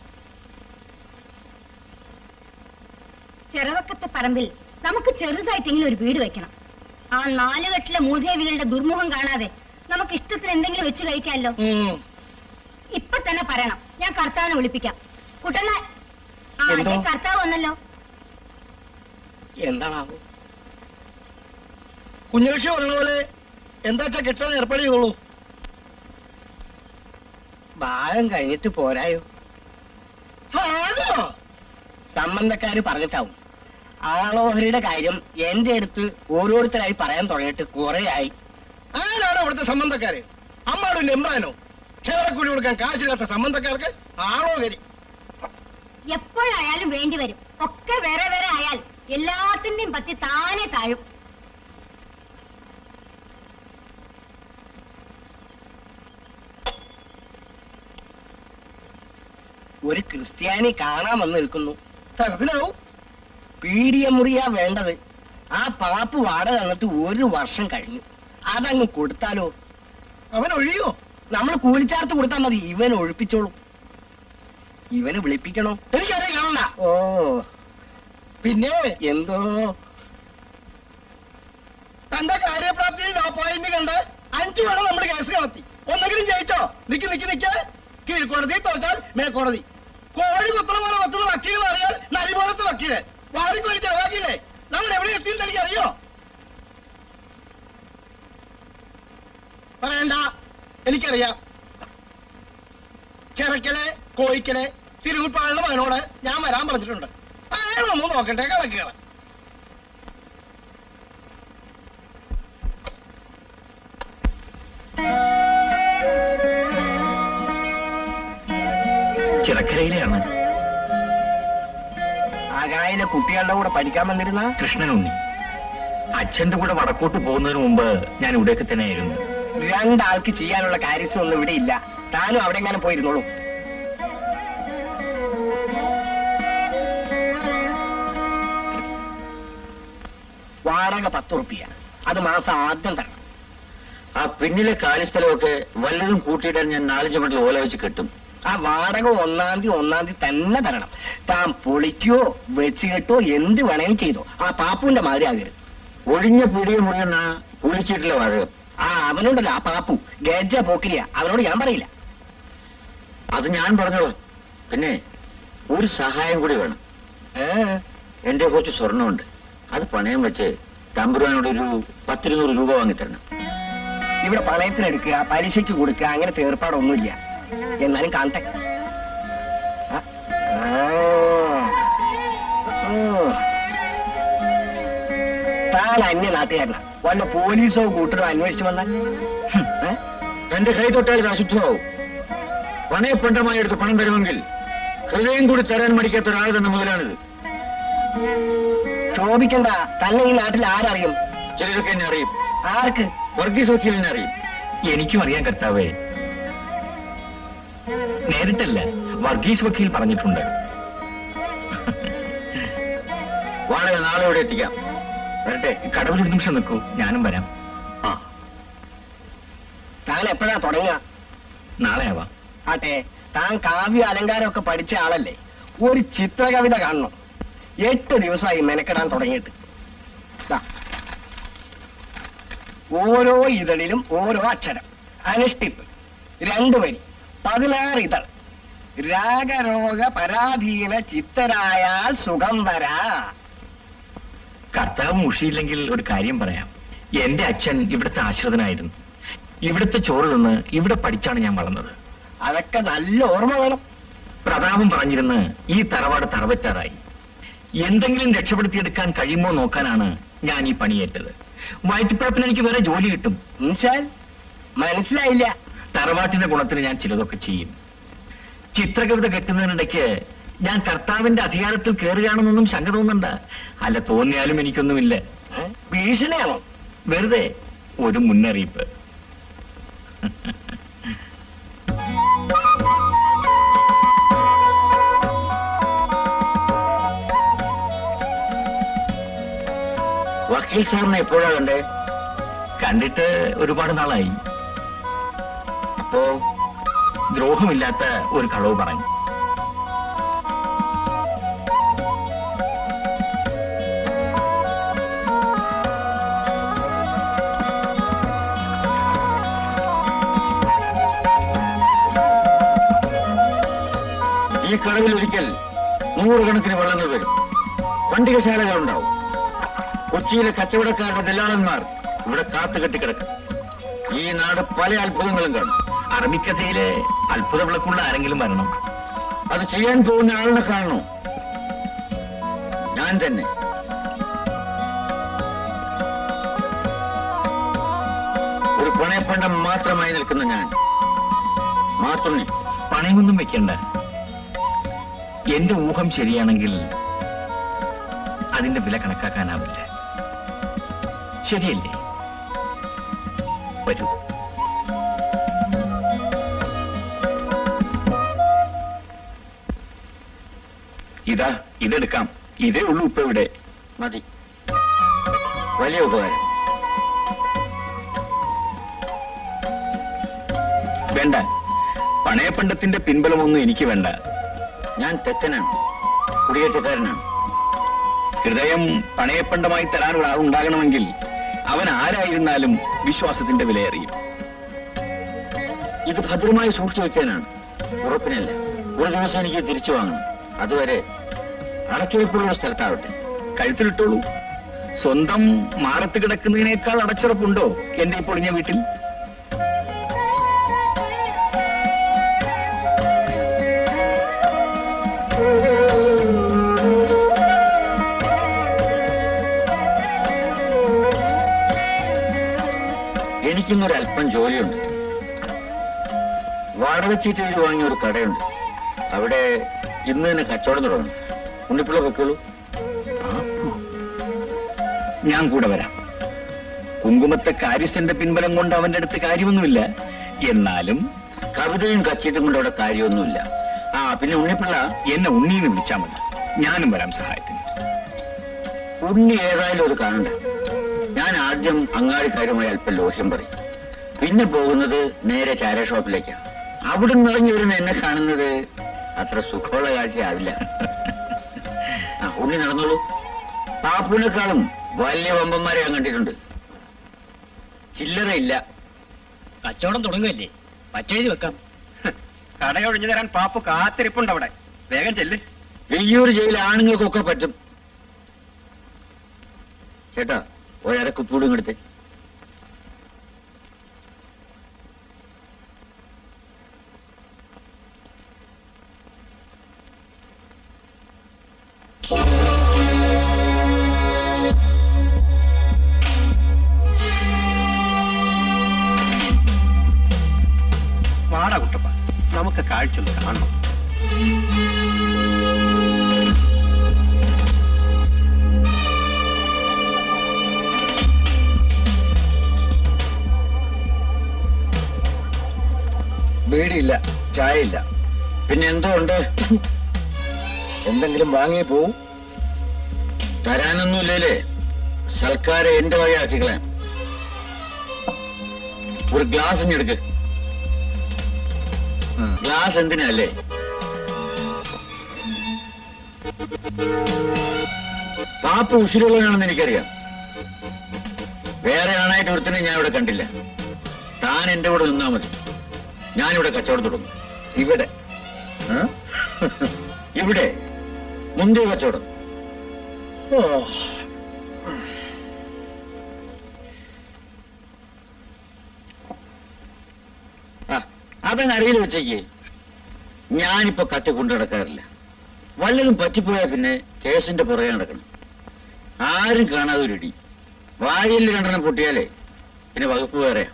S5: ചെറവക്കത്തെ പറമ്പിൽ നമുക്ക് ചെറുതായിട്ടെങ്കിലും ഒരു വീട് വെക്കണം ആ നാലുകെട്ടിലെ മൂദേവികളുടെ ദുർമുഖം കാണാതെ നമുക്ക് ഇഷ്ടത്തിന് എന്തെങ്കിലും വെച്ച് കഴിക്കാമല്ലോ
S1: ഉം.
S5: ഇപ്പൊ തന്നെ പറയണം ഞാൻ കർത്താവിനെ വിളിപ്പിക്കാം കുട്ടന ആ
S1: എന്തോ?
S5: ദേ കർത്താവ് വന്നല്ലോ
S1: എന്താണാവോ കുഞ്ഞുലക്ഷ്മി പറഞ്ഞ പോലെ എന്താച്ചാ കിട്ടാൻ ഏർപ്പാട് ചെയ്തോളൂ
S2: ഭാഗം കഴിഞ്ഞിട്ട് പോരായോ
S1: ഭാഗോ
S2: സംബന്ധക്കാര് പറഞ്ഞിട്ടാവും ആളോഹരിയുടെ കാര്യം എന്റെ അടുത്ത് ഓരോരുത്തരായി പറയാൻ തുടങ്ങിയിട്ട് കുറെ ആയി
S1: ആരാണ് ഇവിടുത്തെ സംബന്ധക്കാര് അമ്മാടും എമ്രാനോ ക്ഷേത്രക്കൂലി കൊടുക്കാൻ കാശില്ലാത്ത സംബന്ധക്കാർക്ക് ആളോ കരി
S5: എപ്പോഴായാലും വേണ്ടി വരും ഒക്കെ വേറെ വേറെ ആയാൽ എല്ലാത്തിന്റെയും പറ്റി താനെ താഴും
S2: ഒരു ക്രിസ്ത്യാനി കാണാൻ വന്ന് നിൽക്കുന്നു
S1: തരത്തിലാവും
S2: പീഡിയ മുറിയാ വേണ്ടത് ആ പാപ്പ് വാടക തന്നിട്ട് ഒരു വർഷം കഴിഞ്ഞു അതങ്ങ് കൊടുത്താലോ അവൻ ഒഴിയോ നമ്മൾ കൂലിച്ചാർത്ത് കൊടുത്താൽ മതി ഇവൻ ഒഴിപ്പിച്ചോളും ഇവന് വിളിപ്പിക്കണോ എനിക്കറിയാം കാണണ്ട ഓ പിന്നെ എന്തോ തന്റെ കാര്യപ്രാപ്തിയിൽ ആ പോയിന്റ് കണ്ട് അഞ്ചു വേണം നമ്മുടെ കേസ് കടത്തി ഒന്നെങ്കിലും ജയിച്ചോ നിക്ക് നിക്ക് നിക്ക് കീഴ്ക്കോടതി തോറ്റാൽ മേൽക്കോടതി കോഴി കുത്തണ പോലെ കുത്തുന്ന വക്കീൽ അറിയാൽ നരിപോലത്തെ വക്കീല് വാടിക്കൊരു ചെലവാക്കിയില്ലേ നമ്മൾ എവിടെ എത്തിയെന്ന് എനിക്ക് അറിയോ പറയണ്ട എനിക്കറിയാം ചിറക്കലെ കോഴിക്കലെ തിരുവുപ്പാളിന്റെ മകനോട് ഞാൻ വരാൻ പറഞ്ഞിട്ടുണ്ട് അയാളൊന്ന് നോക്കട്ടെ കണക്കുകളെ
S6: ചിറക്കരയിലെയാണ്
S2: ആകായിലെ കുട്ടികളുടെ കൂടെ പഠിക്കാൻ വന്നിരുന്ന
S6: കൃഷ്ണനുണ്ണി അച്ഛന്റെ കൂടെ വടക്കോട്ട് പോകുന്നതിന് മുമ്പ് ഞാൻ ഇവിടെയൊക്കെ തന്നെയായിരുന്നു
S2: രണ്ടാൾക്ക് ചെയ്യാനുള്ള കാര്യമൊന്നും ഇവിടെ ഇല്ല താനും അവിടെ എങ്ങനെ പോയിരുന്നോളൂ വാടക പത്ത് റുപ്യ അത് മാസം ആദ്യം തരണം
S7: ആ പിന്നിലെ കാലിസ്ഥലമൊക്കെ വല്ലതും കൂട്ടിയിടാൻ ഞാൻ നാലഞ്ച് മണി ഓല വെച്ച് കെട്ടും
S2: ആ വാടക ഒന്നാം തീയതി ഒന്നാം തീയതി തന്നെ തരണം താൻ പൊളിക്കോ വെച്ച് കെട്ടോ എന്ത് വേണേലും ചെയ്തോ ആ പാപ്പുവിന്റെ മാതിരി ആകരുത്
S7: ഒഴിഞ്ഞ പിടിയ മുറിയെന്ന കുളിച്ചിട്ടില്ല വാചകം
S2: ആ അവനോണ്ടല്ലോ ആ പാപ്പു ഗജ പോക്കിരിയ അവനോട് ഞാൻ പറയില്ല
S7: അത് ഞാൻ പറഞ്ഞോളാം പിന്നെ ഒരു സഹായം കൂടി വേണം
S2: ഏ,
S7: എന്റെ കുറച്ച് സ്വർണ്ണമുണ്ട് അത് പണയം വെച്ച് തമ്പുരാനോട് ഒരു പത്തിരുന്നൂറ് രൂപ വാങ്ങിത്തരണം
S2: ഇവിടെ പണയത്തിനെടുക്കുക പലിശയ്ക്ക് കൊടുക്കുക അങ്ങനത്തെ ഏർപ്പാടൊന്നുമില്ല എന്നാലും കാണട്ടെ ആ, ആ, ഉം. താൻ അന്യ നാട്ടുകാരനാ വല്ല പോലീസോ കൂട്ടരോ അന്വേഷിച്ചു വന്നാൽ ഹും, ഏ?
S7: എന്റെ കൈ തൊട്ടാൽ ഇത് അശുദ്ധമാവും പണയപ്പണ്ടമായി എടുത്ത് പണം തരുമെങ്കിൽ ഹൃദയം കൂടി തരാൻ മടിക്കാത്ത ഒരാൾ തന്നെ മുതലാണിത്
S2: ക്ഷോഭിക്കണ്ട തന്നെ ഈ നാട്ടിൽ ആരറിയും
S7: ചിലരൊക്കെ എന്നെ അറിയും
S2: ആർക്ക്
S7: വർഗീസ് വക്കീലിനെ അറിയും
S6: എനിക്കും അറിയാൻ കർത്താവേ നേരിട്ടല്ല വർഗീസ് വക്കീൽ പറഞ്ഞിട്ടുണ്ട്
S7: വാടക നാളെ ഇവിടെ എത്തിക്കാം വരട്ടെ
S6: കടവിൽ ഒരു നിമിഷം നിൽക്കൂ ഞാനും വരാം ആ
S2: താൻ എപ്പോഴാ തുടങ്ങുക
S6: നാളെ ആവാം
S2: ആട്ടെ താൻ കാവ്യ അലങ്കാരമൊക്കെ പഠിച്ച ആളല്ലേ ഒരു ചിത്രകവിത കാണണം എട്ട് ദിവസമായി മെനക്കെടാൻ തുടങ്ങിയിട്ട് ദാ. ഓരോ ഇതളിലും ഓരോ അക്ഷരം അനുഷ്ഠിപ്പ് രണ്ടു വരി പതിനാറ് ഇതൾ രാഗരോഗ പരാധീന ചിത്തരായാൽ സുഖം വരാ
S6: കർത്താവ് മുഷിയില്ലെങ്കിൽ ഒരു കാര്യം പറയാം എന്റെ അച്ഛൻ ഇവിടുത്തെ ആശ്രിതനായിരുന്നു ഇവിടുത്തെ ചോറ് നിന്ന് ഇവിടെ പഠിച്ചാണ് ഞാൻ വളർന്നത്
S2: അതൊക്കെ നല്ല ഓർമ്മ വേണം
S6: പ്രതാപം പറഞ്ഞിരുന്ന് ഈ തറവാട് തറവറ്റാറായി എന്തെങ്കിലും രക്ഷപ്പെടുത്തിയെടുക്കാൻ കഴിയുമോ നോക്കാനാണ് ഞാൻ ഈ പണിയേറ്റത് വയറ്റിപ്പഴപ്പിന് എനിക്ക് വേറെ ജോലി കിട്ടും
S2: എന്നുവെച്ചാൽ മനസ്സിലായില്ല
S6: തറവാട്ടിന്റെ ഗുണത്തിന് ഞാൻ ചിലതൊക്കെ ചെയ്യും ചിത്രകവിത കെട്ടുന്നതിനിടയ്ക്ക് ഞാൻ കർത്താവിന്റെ അധികാരത്തിൽ കയറുകയാണെന്നൊന്നും ശങ്ക തോന്നണ്ട അല്ല തോന്നിയാലും എനിക്കൊന്നുമില്ല
S2: ഏ? ഭീഷണിയാണോ
S6: വെറുതെ ഒരു മുന്നറിയിപ്പ്
S7: വക്കീൽ സാറിനെ എപ്പോഴാ കണ്ടേ
S6: കണ്ടിട്ട് ഒരുപാട് നാളായി
S7: അപ്പോ
S6: ദ്രോഹമില്ലാത്ത ഒരു കളവ് പറഞ്ഞു
S7: ഈ കടവിൽ ഒരിക്കൽ നൂറുകണക്കിന് വള്ളങ്ങൾ വരും പണ്ടികശാലകൾ ഉണ്ടാവും കൊച്ചിയിലെ കച്ചവടക്കാരുടെ ദല്ലാളന്മാർ ഇവിടെ കാത്തു കെട്ടിക്കിടക്കും ഈ നാട് പല അത്ഭുതങ്ങളും കാണും
S6: അറബിക്കഥയിലെ അത്ഭുത വിളക്കുള്ള ആരെങ്കിലും വരണം
S7: അത് ചെയ്യാൻ പോകുന്ന ആളിനെ കാണണോ ഞാൻ തന്നെ ഒരു പണയപ്പണ്ടം മാത്രമായി നിൽക്കുന്ന ഞാൻ മാത്തുണ്ണി
S6: പണയമൊന്നും വെക്കണ്ട എന്റെ ഊഹം ശരിയാണെങ്കിൽ അതിന്റെ വില കണക്കാക്കാനാവില്ല ശരിയല്ലേ വരൂ ഇതാ ഇതെടുക്കാം ഇതേ ഉള്ളൂ ഇപ്പൊ ഇവിടെ
S7: മതി വലിയ ഉപകാരം
S1: വേണ്ട പണയപ്പണ്ടത്തിന്റെ പിൻബലമൊന്നും എനിക്ക് വേണ്ട
S7: ഞാൻ തെക്കനാണ് കുടിയേറ്റക്കാരനാണ്
S1: ഹൃദയം പണയപ്പണ്ടമായി തരാനുള്ള ആളുണ്ടാകണമെങ്കിൽ അവൻ ആരായിരുന്നാലും വിശ്വാസത്തിന്റെ വിലയറിയും
S7: ഇത് ഭദ്രമായി സൂക്ഷിച്ചു വെക്കാനാണ് ഉറപ്പിനല്ല ഒരു ദിവസം എനിക്ക് തിരിച്ചു വാങ്ങണം അതുവരെ അടച്ചുവെപ്പുള്ള സ്ഥലത്താവട്ടെ
S1: കഴുത്തിലിട്ടോളൂ സ്വന്തം മാറത്ത് കിടക്കുന്നതിനേക്കാൾ അടച്ചുറപ്പുണ്ടോ എന്റെ ഈ പൊളിഞ്ഞ വീട്ടിൽ
S7: എനിക്കിന്നൊരു അല്പം ജോലിയുണ്ട് വാടക ചീറ്റ് എഴുതി വാങ്ങിയ ഒരു കടയുണ്ട് അവിടെ ഇന്ന് തന്നെ കച്ചവടം തുടങ്ങും ഉണ്ണിപ്പിള്ള വെക്കുള്ളൂ
S1: ഞാൻ കൂടെ വരാം കുങ്കുമത്തെ കാര്യസ്ഥന്റെ പിൻബലം കൊണ്ട് അവന്റെ അടുത്ത് കാര്യമൊന്നുമില്ല എന്നാലും
S7: കവിതയും കച്ചീട്ടും കൊണ്ട് അവിടെ കാര്യമൊന്നുമില്ല ആ പിന്നെ ഉണ്ണിപ്പിള്ള
S1: എന്നെ ഉണ്ണീന്ന് വിളിച്ചാൽ മതി ഞാനും വരാം സഹായത്തിന്
S7: ഉണ്ണി ഏതായാലും ഒരു കാണണ്ട ഞാൻ ആദ്യം അങ്ങാടിക്കാരുമായി അല്പം ലോഹ്യം പറയും പിന്നെ പോകുന്നത് നേരെ ചാര ഷോപ്പിലേക്കാണ് അവിടെ നിറഞ്ഞു വരുന്ന എന്നെ കാണുന്നത് അത്ര സുഖമുള്ള കാഴ്ചയാവില്ല ആ ഉണ്ണി നടന്നോളൂ പാപ്പുവിനേക്കാളും വലിയ വമ്പന്മാരെ ഞാൻ കണ്ടിട്ടുണ്ട് ചില്ലറയില്ല
S4: കച്ചവടം തുടങ്ങുകയല്ലേ പച്ചെഴുതി വെക്കാം
S1: കടയൊഴിഞ്ഞു തരാൻ പാപ്പു കാത്തിരിപ്പുണ്ട് അവിടെ വേഗം ചെല്ല്
S7: വെയ്യൂർ ജയിൽ ആണുങ്ങൾക്കൊക്കെ പറ്റും ചേട്ടാ ഒരക്കുപ്പൂടും ഇങ്ങടുത്തെ
S1: വാടാ കുട്ടപ്പ നമുക്ക് കാഴ്ച ഒന്ന് കാണണം
S7: ബീഡിയില്ല ചായയില്ല പിന്നെ എന്തോ ഉണ്ട് എന്തെങ്കിലും വാങ്ങിയേ പോവും തരാനൊന്നുമില്ലേ സൽക്കാരം എന്റെ വകയാക്കിക്കളെ ഒരു ഗ്ലാസ് ഇഞ്ഞെടുക്ക് ഗ്ലാസ് എന്തിനല്ലേ പാപ്പ ഉശിരുള്ളവനാണെന്ന് എനിക്കറിയാം വേറെ ആണായിട്ട് ഒരുത്തനെ ഞാൻ ഇവിടെ കണ്ടില്ല താൻ എന്റെ കൂടെ നിന്നാ മതി ഞാനിവിടെ കച്ചവടം തുടങ്ങും ഇവിടെ ഇവിടെ മുന്തിയ കച്ചവടം ആ അതങ്ങ് അറിയിൽ വെച്ചേക്ക് ഞാനിപ്പോ കത്തി കൊണ്ടു നടക്കാറില്ല വല്ലതും പറ്റിപ്പോയാൽ പിന്നെ കേസിന്റെ പുറകെ നടക്കണം ആരും കാണാതെ ഒരു ഇടി വായിൽ രണ്ടെണ്ണം പൊട്ടിയാലേ പിന്നെ വകുപ്പ് വേറെയാ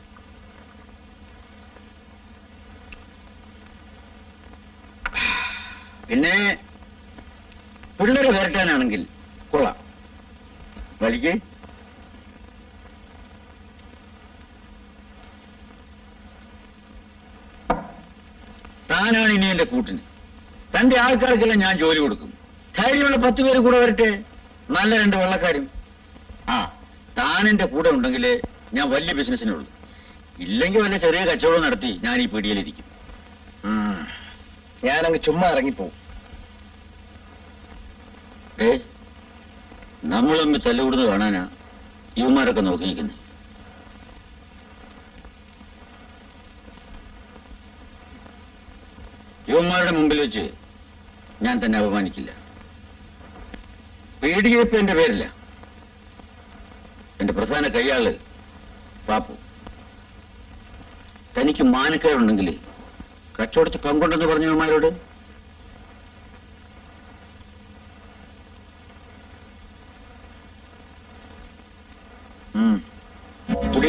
S7: പിന്നെ പിള്ളേരെ വരട്ടാനാണെങ്കിൽ കൊള്ളാം വലിക്ക് താനാണ് ഇനി എന്റെ കൂട്ടിന് തന്റെ ആൾക്കാർക്കെല്ലാം ഞാൻ ജോലി കൊടുക്കും ധൈര്യമുള്ള പത്ത് പേര് കൂടെ വരട്ടെ നല്ല രണ്ട് വെള്ളക്കാരും ആ താൻ എന്റെ കൂടെ ഉണ്ടെങ്കിൽ ഞാൻ വലിയ ബിസിനസ്സിനുള്ളൂ ഇല്ലെങ്കിൽ വല്ല ചെറിയ കച്ചവടം നടത്തി ഞാൻ ഈ പിടിയിലിരിക്കും
S2: ഞാനങ്ങ് ചുമ്മാ ഇറങ്ങിപ്പോവും
S7: ഏ നമ്മൾ തമ്മിൽ തല്ലുകൂടുന്നത് കാണാനാ യുവമാരൊക്കെ നോക്കി നിൽക്കുന്നത് യുവന്മാരുടെ മുമ്പിൽ വെച്ച് ഞാൻ തന്നെ അപമാനിക്കില്ല പീഡികയിപ്പ് എന്റെ പേരില്ല എന്റെ പ്രധാന കൈയാള് പാപ്പു തനിക്ക് മാനക്കേടുണ്ടെങ്കിൽ കച്ചവടത്തിൽ പങ്കുണ്ടെന്ന് പറഞ്ഞു യുവന്മാരോട് ഉം. കുടി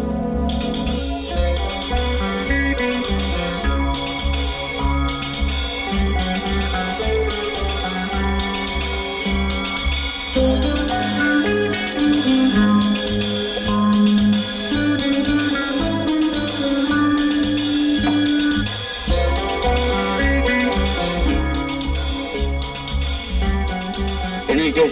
S7: എനിക്ക്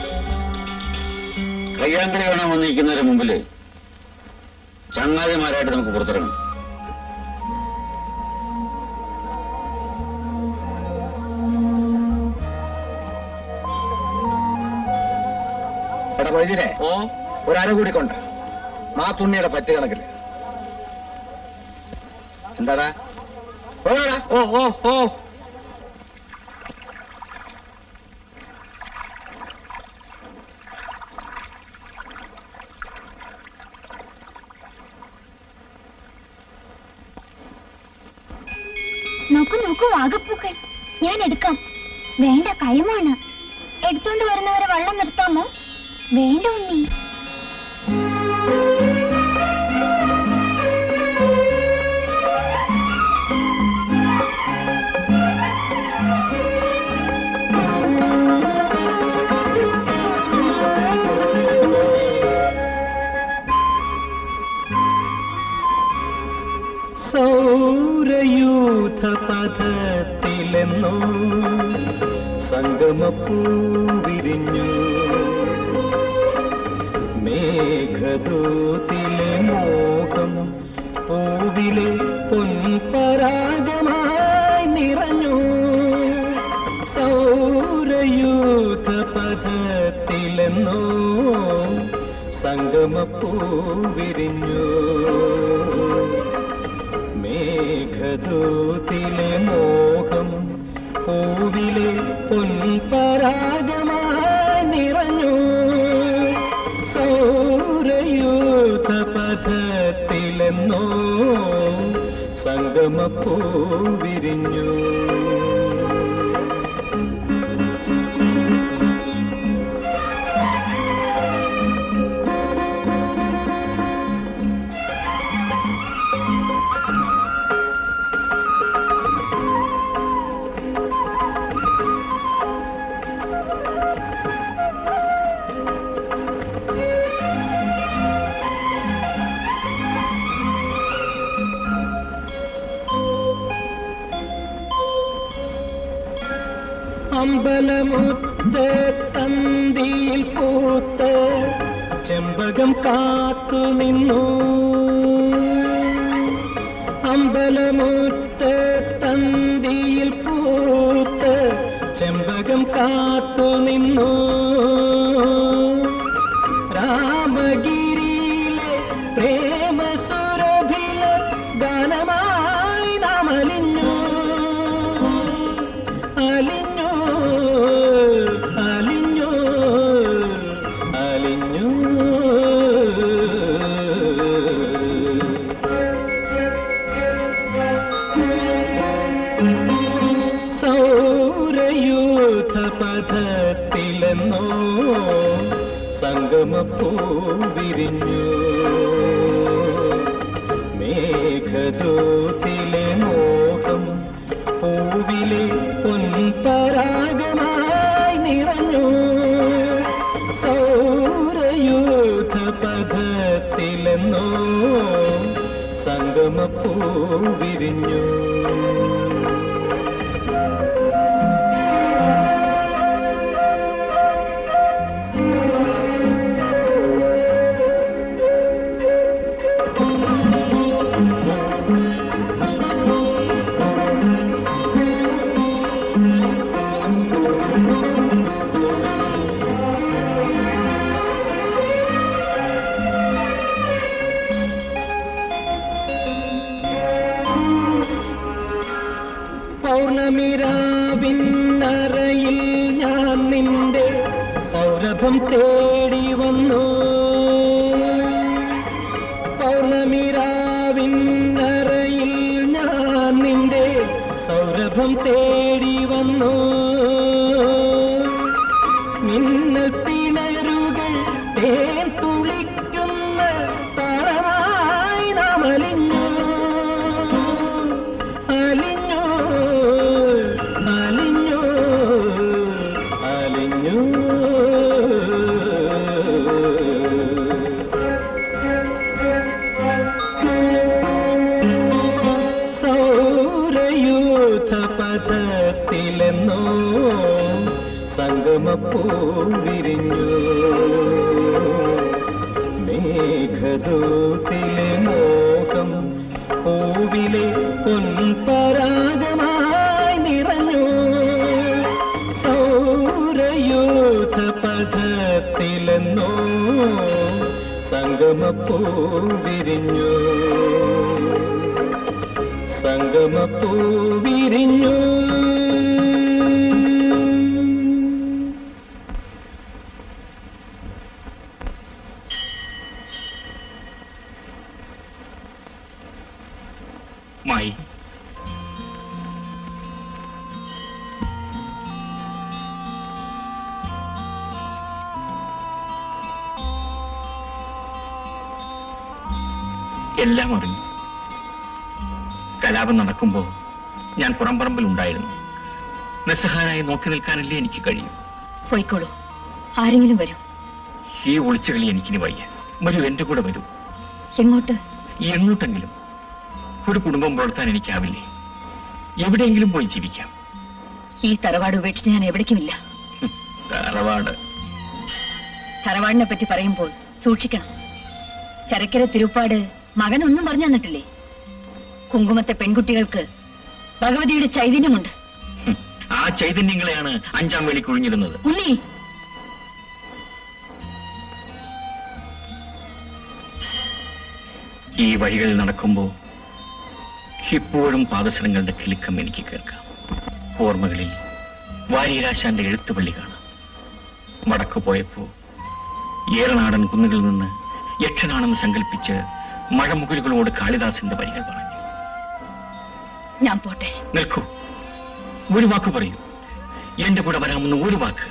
S7: കയ്യാങ്കളി കാണാൻ വന്നിരിക്കുന്നവരുടെ മുമ്പില് ചങ്ങാതിമാരായിട്ട് നമുക്ക് പുറത്തിറങ്ങണം
S2: വൈദ്യരെ
S3: ഓ
S2: ഒരര കൂടി കൊണ്ട് മാത്തുണ്ണിയുടെ പറ്റ് കണക്കില് എന്താടാ പോടാ
S3: ഓ ഓ ഓ
S5: നോക്കൂ നോക്കൂ ആകപ്പൂക്കൾ ഞാൻ എടുക്കാം വേണ്ട കയമാണ് എടുത്തോണ്ട് വരുന്നവരെ വള്ളം നിർത്താമോ വേണ്ട ഉണ്ണി
S9: സൗരയൂഥ പഥത്തിലെന്നോ സംഗമപ്പൂ വിരിഞ്ഞു മേഘദൂതിലെ മോഹം പൂവിലെ പൊൻപരാഗമായി നിറഞ്ഞു സൗരയൂഥ പഥത്തിലെന്നോ സംഗമപ്പൂ വിരിഞ്ഞു മേഘദൂതിലെ മോഹം പൂവിലെ പൊൻപരാഗമായി നിറഞ്ഞു സൗരയൂഥ പഥത്തിലെന്നോ സംഗമപ്പൂ വിരിഞ്ഞു അമ്പലമുത്ത് തന്തിയിൽ പൂത്ത് ചെമ്പകം കാത്തു നിന്നു അമ്പലമുത്ത് തന്തിയിൽ പൂത്ത് ചെമ്പകം കാത്തു നിന്നു രാമഗിരിയിലെ പ്രേമസുരഭില ഗാനമായി നാം അലിഞ്ഞു അലിഞ്ഞു അലിഞ്ഞു അലിഞ്ഞു സൗരയൂഥ പഥത്തിലെന്നോ സംഗമപ്പൂ വിരിഞ്ഞു മേഘദൂതിലെ മോഹം പൂവിലെ പൊൻപരാഗമായി നിറഞ്ഞു സൗരയൂഥ പഥത്തിലെന്നോ സംഗമപ്പൂ വിരിഞ്ഞു പൗർണമിരാവിന്നറയിൽ ഞാൻ നിന്റെ സൗരഭം തേടി വന്നു പൗർണമിരാവിന്നറയിൽ ഞാൻ നിന്റെ സൗരഭം തേടി വന്നു മിന്നൽ പിണരുകൾ തേൻ തുളിക്കുന്ന താളമായി നാം അലിഞ്ഞു അലിഞ്ഞു അലിഞ്ഞു അലിഞ്ഞു സൗരയൂഥ പഥത്തിലെന്നോ സംഗമപ്പൂ വിരിഞ്ഞു മേഘദൂതിലെ മോഹം പൂവിലെ പൊൻപരാഗമായി നിറഞ്ഞു സൗരയൂഥ പഥത്തിലെന്നോ സംഗമപ്പൂ വിരിഞ്ഞു സംഗമപ്പൂ വിരിഞ്ഞു
S6: മായി എല്ലാം അറിഞ്ഞു കലാപം നടക്കുമ്പോ ഞാൻ പുറംപറമ്പിൽ ഉണ്ടായിരുന്നു നിസ്സഹായനായി നോക്കി നിൽക്കാനല്ലേ എനിക്ക് കഴിയും
S8: പോയിക്കോളൂ ആരെങ്കിലും വരും
S6: ഈ ഒളിച്ചുകളി എനിക്കിനി വയ്യ വരൂ എന്റെ കൂടെ വരൂ
S8: എങ്ങോട്ട്
S6: എങ്ങോട്ടെങ്കിലും ഒരു കുടുംബം പുലർത്താൻ എനിക്കാവില്ലേ എവിടെയെങ്കിലും പോയി ജീവിക്കാം
S8: ഈ തറവാട് ഉപേക്ഷിച്ച് ഞാൻ എവിടേക്കുമില്ല
S6: ഹും, തറവാട്
S8: തറവാടിനെ പറ്റി പറയുമ്പോൾ സൂക്ഷിക്കണം ചരക്കര തിരുപ്പാട് മകൻ ഒന്നും പറഞ്ഞു തന്നിട്ടില്ലേ കുങ്കുമത്തെ പെൺകുട്ടികൾക്ക് ഭഗവതിയുടെ ചൈതന്യമുണ്ട്
S6: ഹും, ആ ചൈതന്യങ്ങളെയാണ് അഞ്ചാം വേലി കുഴിഞ്ഞിരുന്നത്
S8: ഉണ്ണി
S6: ഈ വഴികളിൽ നടക്കുമ്പോ ഇപ്പോഴും പാദസരങ്ങളുടെ കിലുക്കം എനിക്ക് കേൾക്കാം ഓർമ്മകളിൽ വാരിയരാശാന്റെ എഴുത്തുപള്ളി കാണാം വടക്കു പോയപ്പോ ഏറനാടൻ കുന്നുകളിൽ നിന്ന് യക്ഷനാണെന്ന് സങ്കല്പിച്ച് മഴമുകിലുകളോട് കാളിദാസന്റെ വരികൾ പറഞ്ഞു
S8: ഞാൻ പോട്ടെ
S6: നിൽക്കൂ ഒരു വാക്ക് പറയൂ എന്റെ കൂടെ വരാമെന്ന് ഒരു വാക്ക്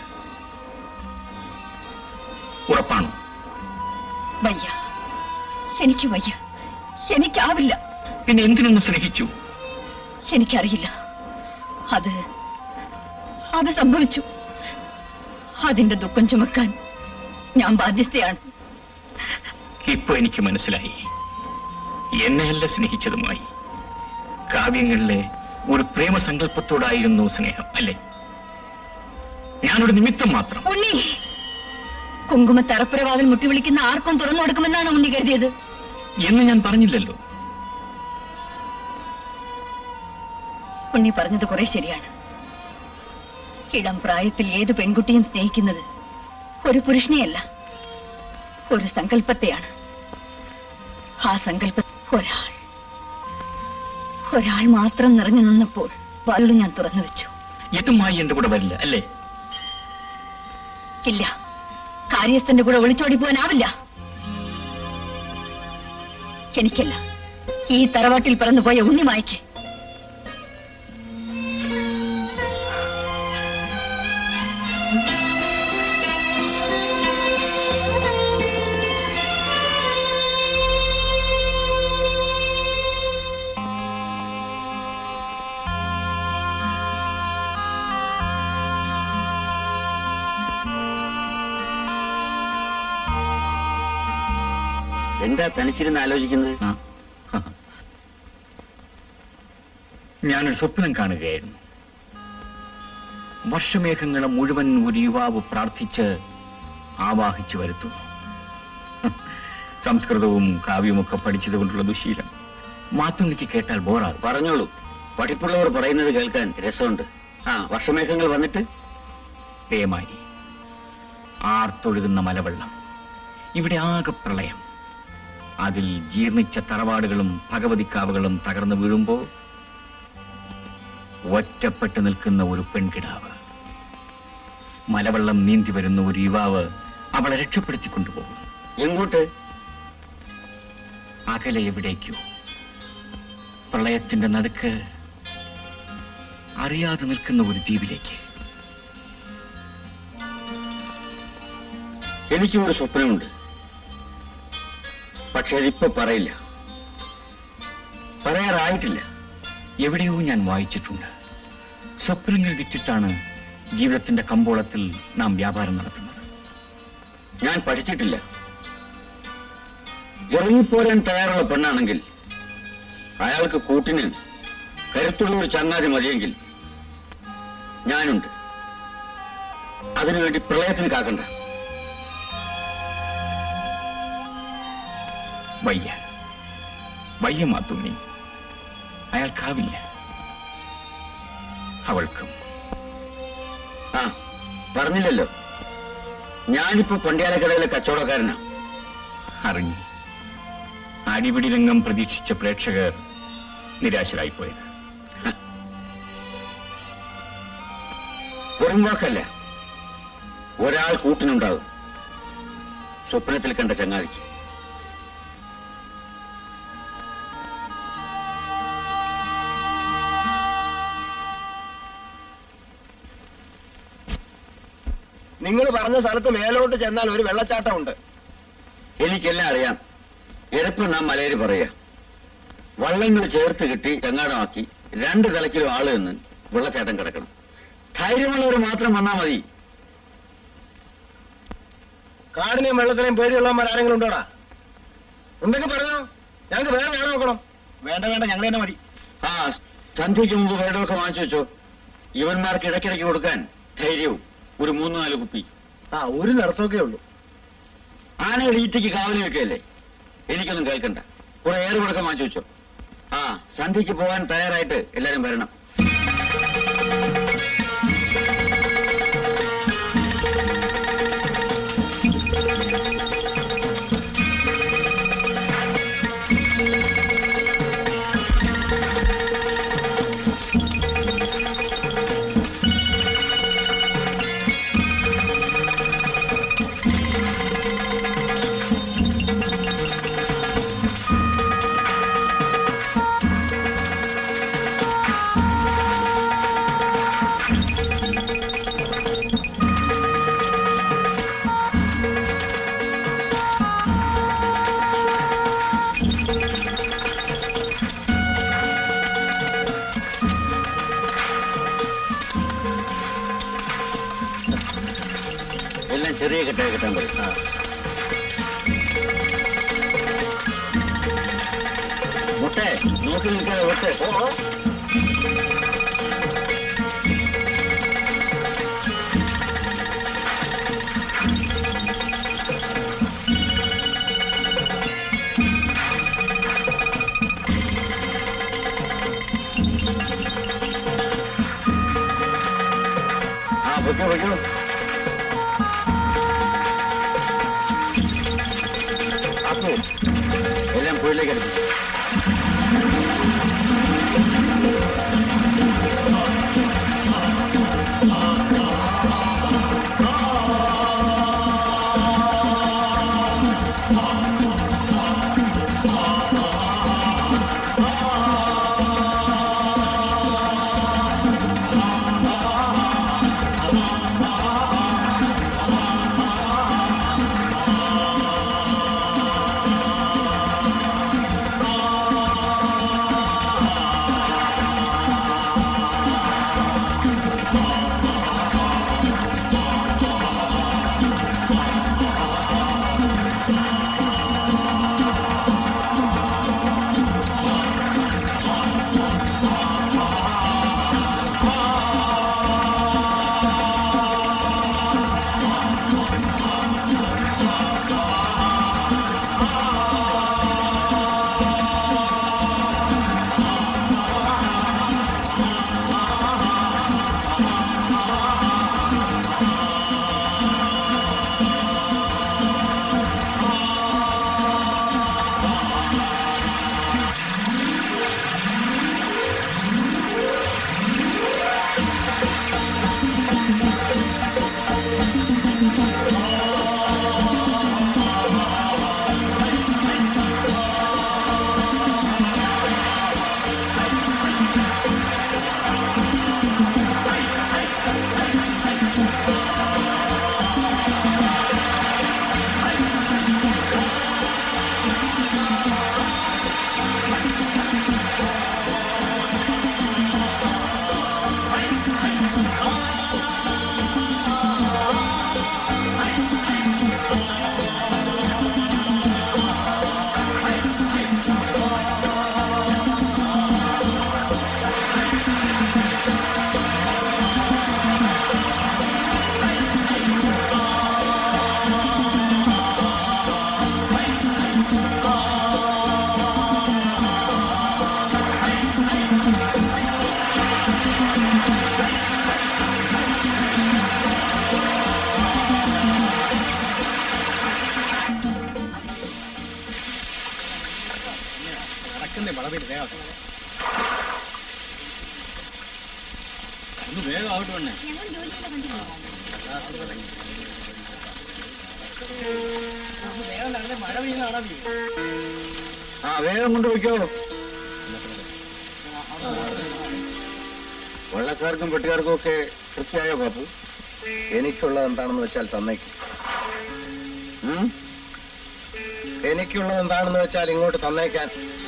S6: ഉറപ്പാണോ
S8: വയ്യ എനിക്ക് വയ്യ എനിക്കാവില്ല
S6: പിന്നെ എന്തിനൊന്ന് സ്നേഹിച്ചു
S8: എനിക്കറിയില്ല അത് അത് സംഭവിച്ചു അതിന്റെ ദുഃഖം ചുമക്കാൻ ഞാൻ ബാധ്യസ്ഥയാണ്
S6: ഇപ്പൊ എനിക്ക് മനസ്സിലായി എന്നെയല്ല സ്നേഹിച്ചതുമായി കാവ്യങ്ങളിലെ ഒരു പ്രേമസങ്കല്പത്തോടായിരുന്നു സ്നേഹം അല്ലേ ഞാനൊരു നിമിത്തം മാത്രം
S8: ഉണ്ണി കുങ്കുമ തറപ്പുരവാതിൽ മുട്ടി വിളിക്കുന്ന ആർക്കും തുറന്നു കൊടുക്കുമെന്നാണ് ഉണ്ണി കരുതിയത്
S6: എന്ന് ഞാൻ പറഞ്ഞില്ലല്ലോ
S8: ഉണ്ണി പറഞ്ഞത് കുറെ ശരിയാണ് ഇളം പ്രായത്തിൽ ഏത് പെൺകുട്ടിയും സ്നേഹിക്കുന്നത് ഒരു പുരുഷനെയല്ല ഒരു സങ്കല്പത്തെയാണ് ആ സങ്കല്പ ഒരാൾ ഒരാൾ മാത്രം നിറഞ്ഞു നിന്നപ്പോൾ വാലുകൾ ഞാൻ തുറന്നു വെച്ചു
S6: ഇതുമായി എന്റെ കൂടെ വരില്ല അല്ലേ
S8: ഇല്ല കാര്യസ്ഥന്റെ കൂടെ ഒളിച്ചോടി പോകാനാവില്ല എനിക്കല്ല ഈ തറവാട്ടിൽ പിറന്നുപോയ ഉണ്ണിമായ്ക്ക്
S7: എന്താ തനിച്ചിരുന്ന് ആലോചിക്കുന്നത്
S6: ആ. ഞാനൊരു സ്വപ്നം കാണുകയായിരുന്നു വർഷമേഘങ്ങളെ മുഴുവൻ ഒരു യുവാവ് പ്രാർത്ഥിച്ച് ആവാഹിച്ചു വരുത്തുന്നു സംസ്കൃതവും കാവ്യവുമൊക്കെ പഠിച്ചതുകൊണ്ടുള്ള ദുശീലം മാത്തുണ്ണിക്ക് കേട്ടാൽ ബോറാകും
S7: പറഞ്ഞോളൂ പഠിപ്പുള്ളവർ പറയുന്നത് കേൾക്കാൻ രസമുണ്ട് ആ വർഷമേഘങ്ങൾ വന്നിട്ട്
S6: പേമായി ആർത്തൊഴുകുന്ന മലവെള്ളം ഇവിടെ ആകെ പ്രളയം അതിൽ ജീർണിച്ച തറവാടുകളും ഭഗവതിക്കാവുകളും തകർന്നു വീഴുമ്പോ ഒറ്റപ്പെട്ടു നിൽക്കുന്ന ഒരു പെൺകിടാവ് മലവെള്ളം നീന്തി വരുന്ന ഒരു യുവാവ് അവളെ രക്ഷപ്പെടുത്തി കൊണ്ടുപോകും
S7: എങ്ങോട്ട്
S6: അകലെ എവിടേക്കോ പ്രളയത്തിന്റെ നടുക്ക് അറിയാതെ നിൽക്കുന്ന ഒരു ദ്വീപിലേക്ക്
S7: എനിക്കും ഒരു സ്വപ്നമുണ്ട് പക്ഷെ അതിപ്പോ പറയില്ല പറയാറായിട്ടില്ല
S6: എവിടെയോ ഞാൻ വായിച്ചിട്ടുണ്ട് സ്വപ്നങ്ങൾ വിറ്റിട്ടാണ് ജീവിതത്തിന്റെ കമ്പോളത്തിൽ നാം വ്യാപാരം നടത്തുന്നത്
S7: ഞാൻ പഠിച്ചിട്ടില്ല ഇറങ്ങിപ്പോരാൻ തയ്യാറുള്ള പെണ്ണാണെങ്കിൽ അയാൾക്ക് കൂട്ടിന് കരുത്തുള്ള ഒരു ചങ്ങാതി മതിയെങ്കിൽ ഞാനുണ്ട് അതിനുവേണ്ടി പ്രളയത്തിന് കാക്കണ്ട
S6: വയ്യ വയ്യ മാത്തുണ്ണി അയാൾക്കാവില്ല അവൾക്കും
S7: ആ പറഞ്ഞില്ലല്ലോ ഞാനിപ്പോ പണ്ടിയാലക്കടയിലെ കച്ചവടക്കാരനാ
S6: അറിഞ്ഞു
S7: അടിപിടി രംഗം പ്രതീക്ഷിച്ച പ്രേക്ഷകർ നിരാശരായിപ്പോയത് വെറും വാക്കല്ല ഒരാൾ കൂട്ടിനുണ്ടാകും സ്വപ്നത്തിൽ കണ്ട ചങ്ങാതിക്ക്
S2: നിങ്ങൾ പറഞ്ഞ സ്ഥലത്ത് മേലോട്ട് ചെന്നാൽ ഒരു വെള്ളച്ചാട്ടമുണ്ട്
S7: എനിക്കെല്ലാം അറിയാം എരപ്പ് നാം മലയിൽ പറയാ വള്ളങ്ങൾ ചേർത്ത് കിട്ടി ചങ്ങാടമാക്കി രണ്ട് തലക്കിലും ആള് നിന്ന് വെള്ളച്ചാട്ടം കിടക്കണം ധൈര്യമുള്ളവർ മാത്രം വന്നാ മതി
S2: കാടിനെയും വെള്ളത്തിനെയും പേടിയുള്ളവന്മാർ ആരെങ്കിലും ഉണ്ടോടാ ഉണ്ടെങ്കിൽ പറഞ്ഞോ ഞങ്ങൾക്ക് വേറെ വേണം നോക്കണം
S1: വേണ്ട വേണ്ട ഞങ്ങൾ തന്നെ മതി
S7: ആ സന്ധ്യയ്ക്ക് മുമ്പ് വേടമൊക്കെ വാങ്ങിച്ചു വെച്ചോ ഇവന്മാർക്ക് ഇടയ്ക്കിടയ്ക്ക് കൊടുക്കാൻ ധൈര്യവും ഒരു മൂന്ന് നാല് കുപ്പി
S2: ആ ഒരു നടത്തമൊക്കെ ഉള്ളൂ
S7: ആനകൾ ഈറ്റയ്ക്ക് കാവലി വെക്കല്ലേ എനിക്കൊന്നും കേൾക്കണ്ട കുറെ ഏറ് കൊടുക്കാൻ വാങ്ങിച്ചു വെച്ചോ ആ സന്ധ്യയ്ക്ക് പോകാൻ തയ്യാറായിട്ട് എല്ലാരും വരണം എല്ലാം ചെറിയ കെട്ടായി കെട്ടാൻ പറയും മുട്ടേ നോക്കി നിൽക്കാതെ വിട്ട് ആ പൊയ്ക്കോ പൊയ്ക്കോ അപ്പോ എല്ലാം പുഴയിലേക്ക് അടുപ്പിച്ചു
S2: ആ
S1: നടക്കുന്ന വളവിൽ വേഗം ഒന്ന് വേഗം ആവട്ടെ വേണേ വേഗം നടന്നേ മഴ പെയ്യുന്നതാണോ
S7: ആ വേഗം കൊണ്ടുപോയിക്കോ വള്ളക്കാർക്കും പെട്ടുകാർക്കും ഒക്കെ തൃപ്തിയായോ ബാപ്പു എനിക്കുള്ളത് എന്താണെന്ന് വെച്ചാൽ തന്നേക്കും ഉം? എനിക്കുള്ളത് എന്താണെന്ന് വെച്ചാൽ ഇങ്ങോട്ട് തന്നേക്കാൻ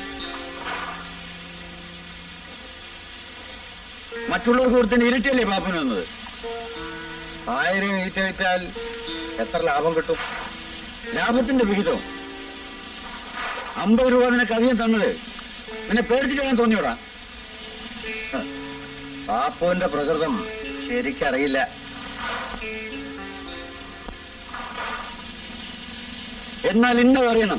S7: മറ്റുള്ളവർക്ക് കൊടുത്തതിന് ഇരട്ടിയല്ലേ ബാപ്പുന് വന്നത് ആയിരം ഈറ്റ വിറ്റാൽ എത്ര ലാഭം കിട്ടും ലാഭത്തിന്റെ വിഹിതം അമ്പത് രൂപ നിനക്ക് അധികം തന്നത് നിന്നെ പേടിച്ചിട്ട് തോന്നിയോടാ ഹ, പാപ്പുവിന്റെ പ്രകൃതം ശരിക്കറിയില്ല എന്നാൽ ഇന്നത് അറിയണം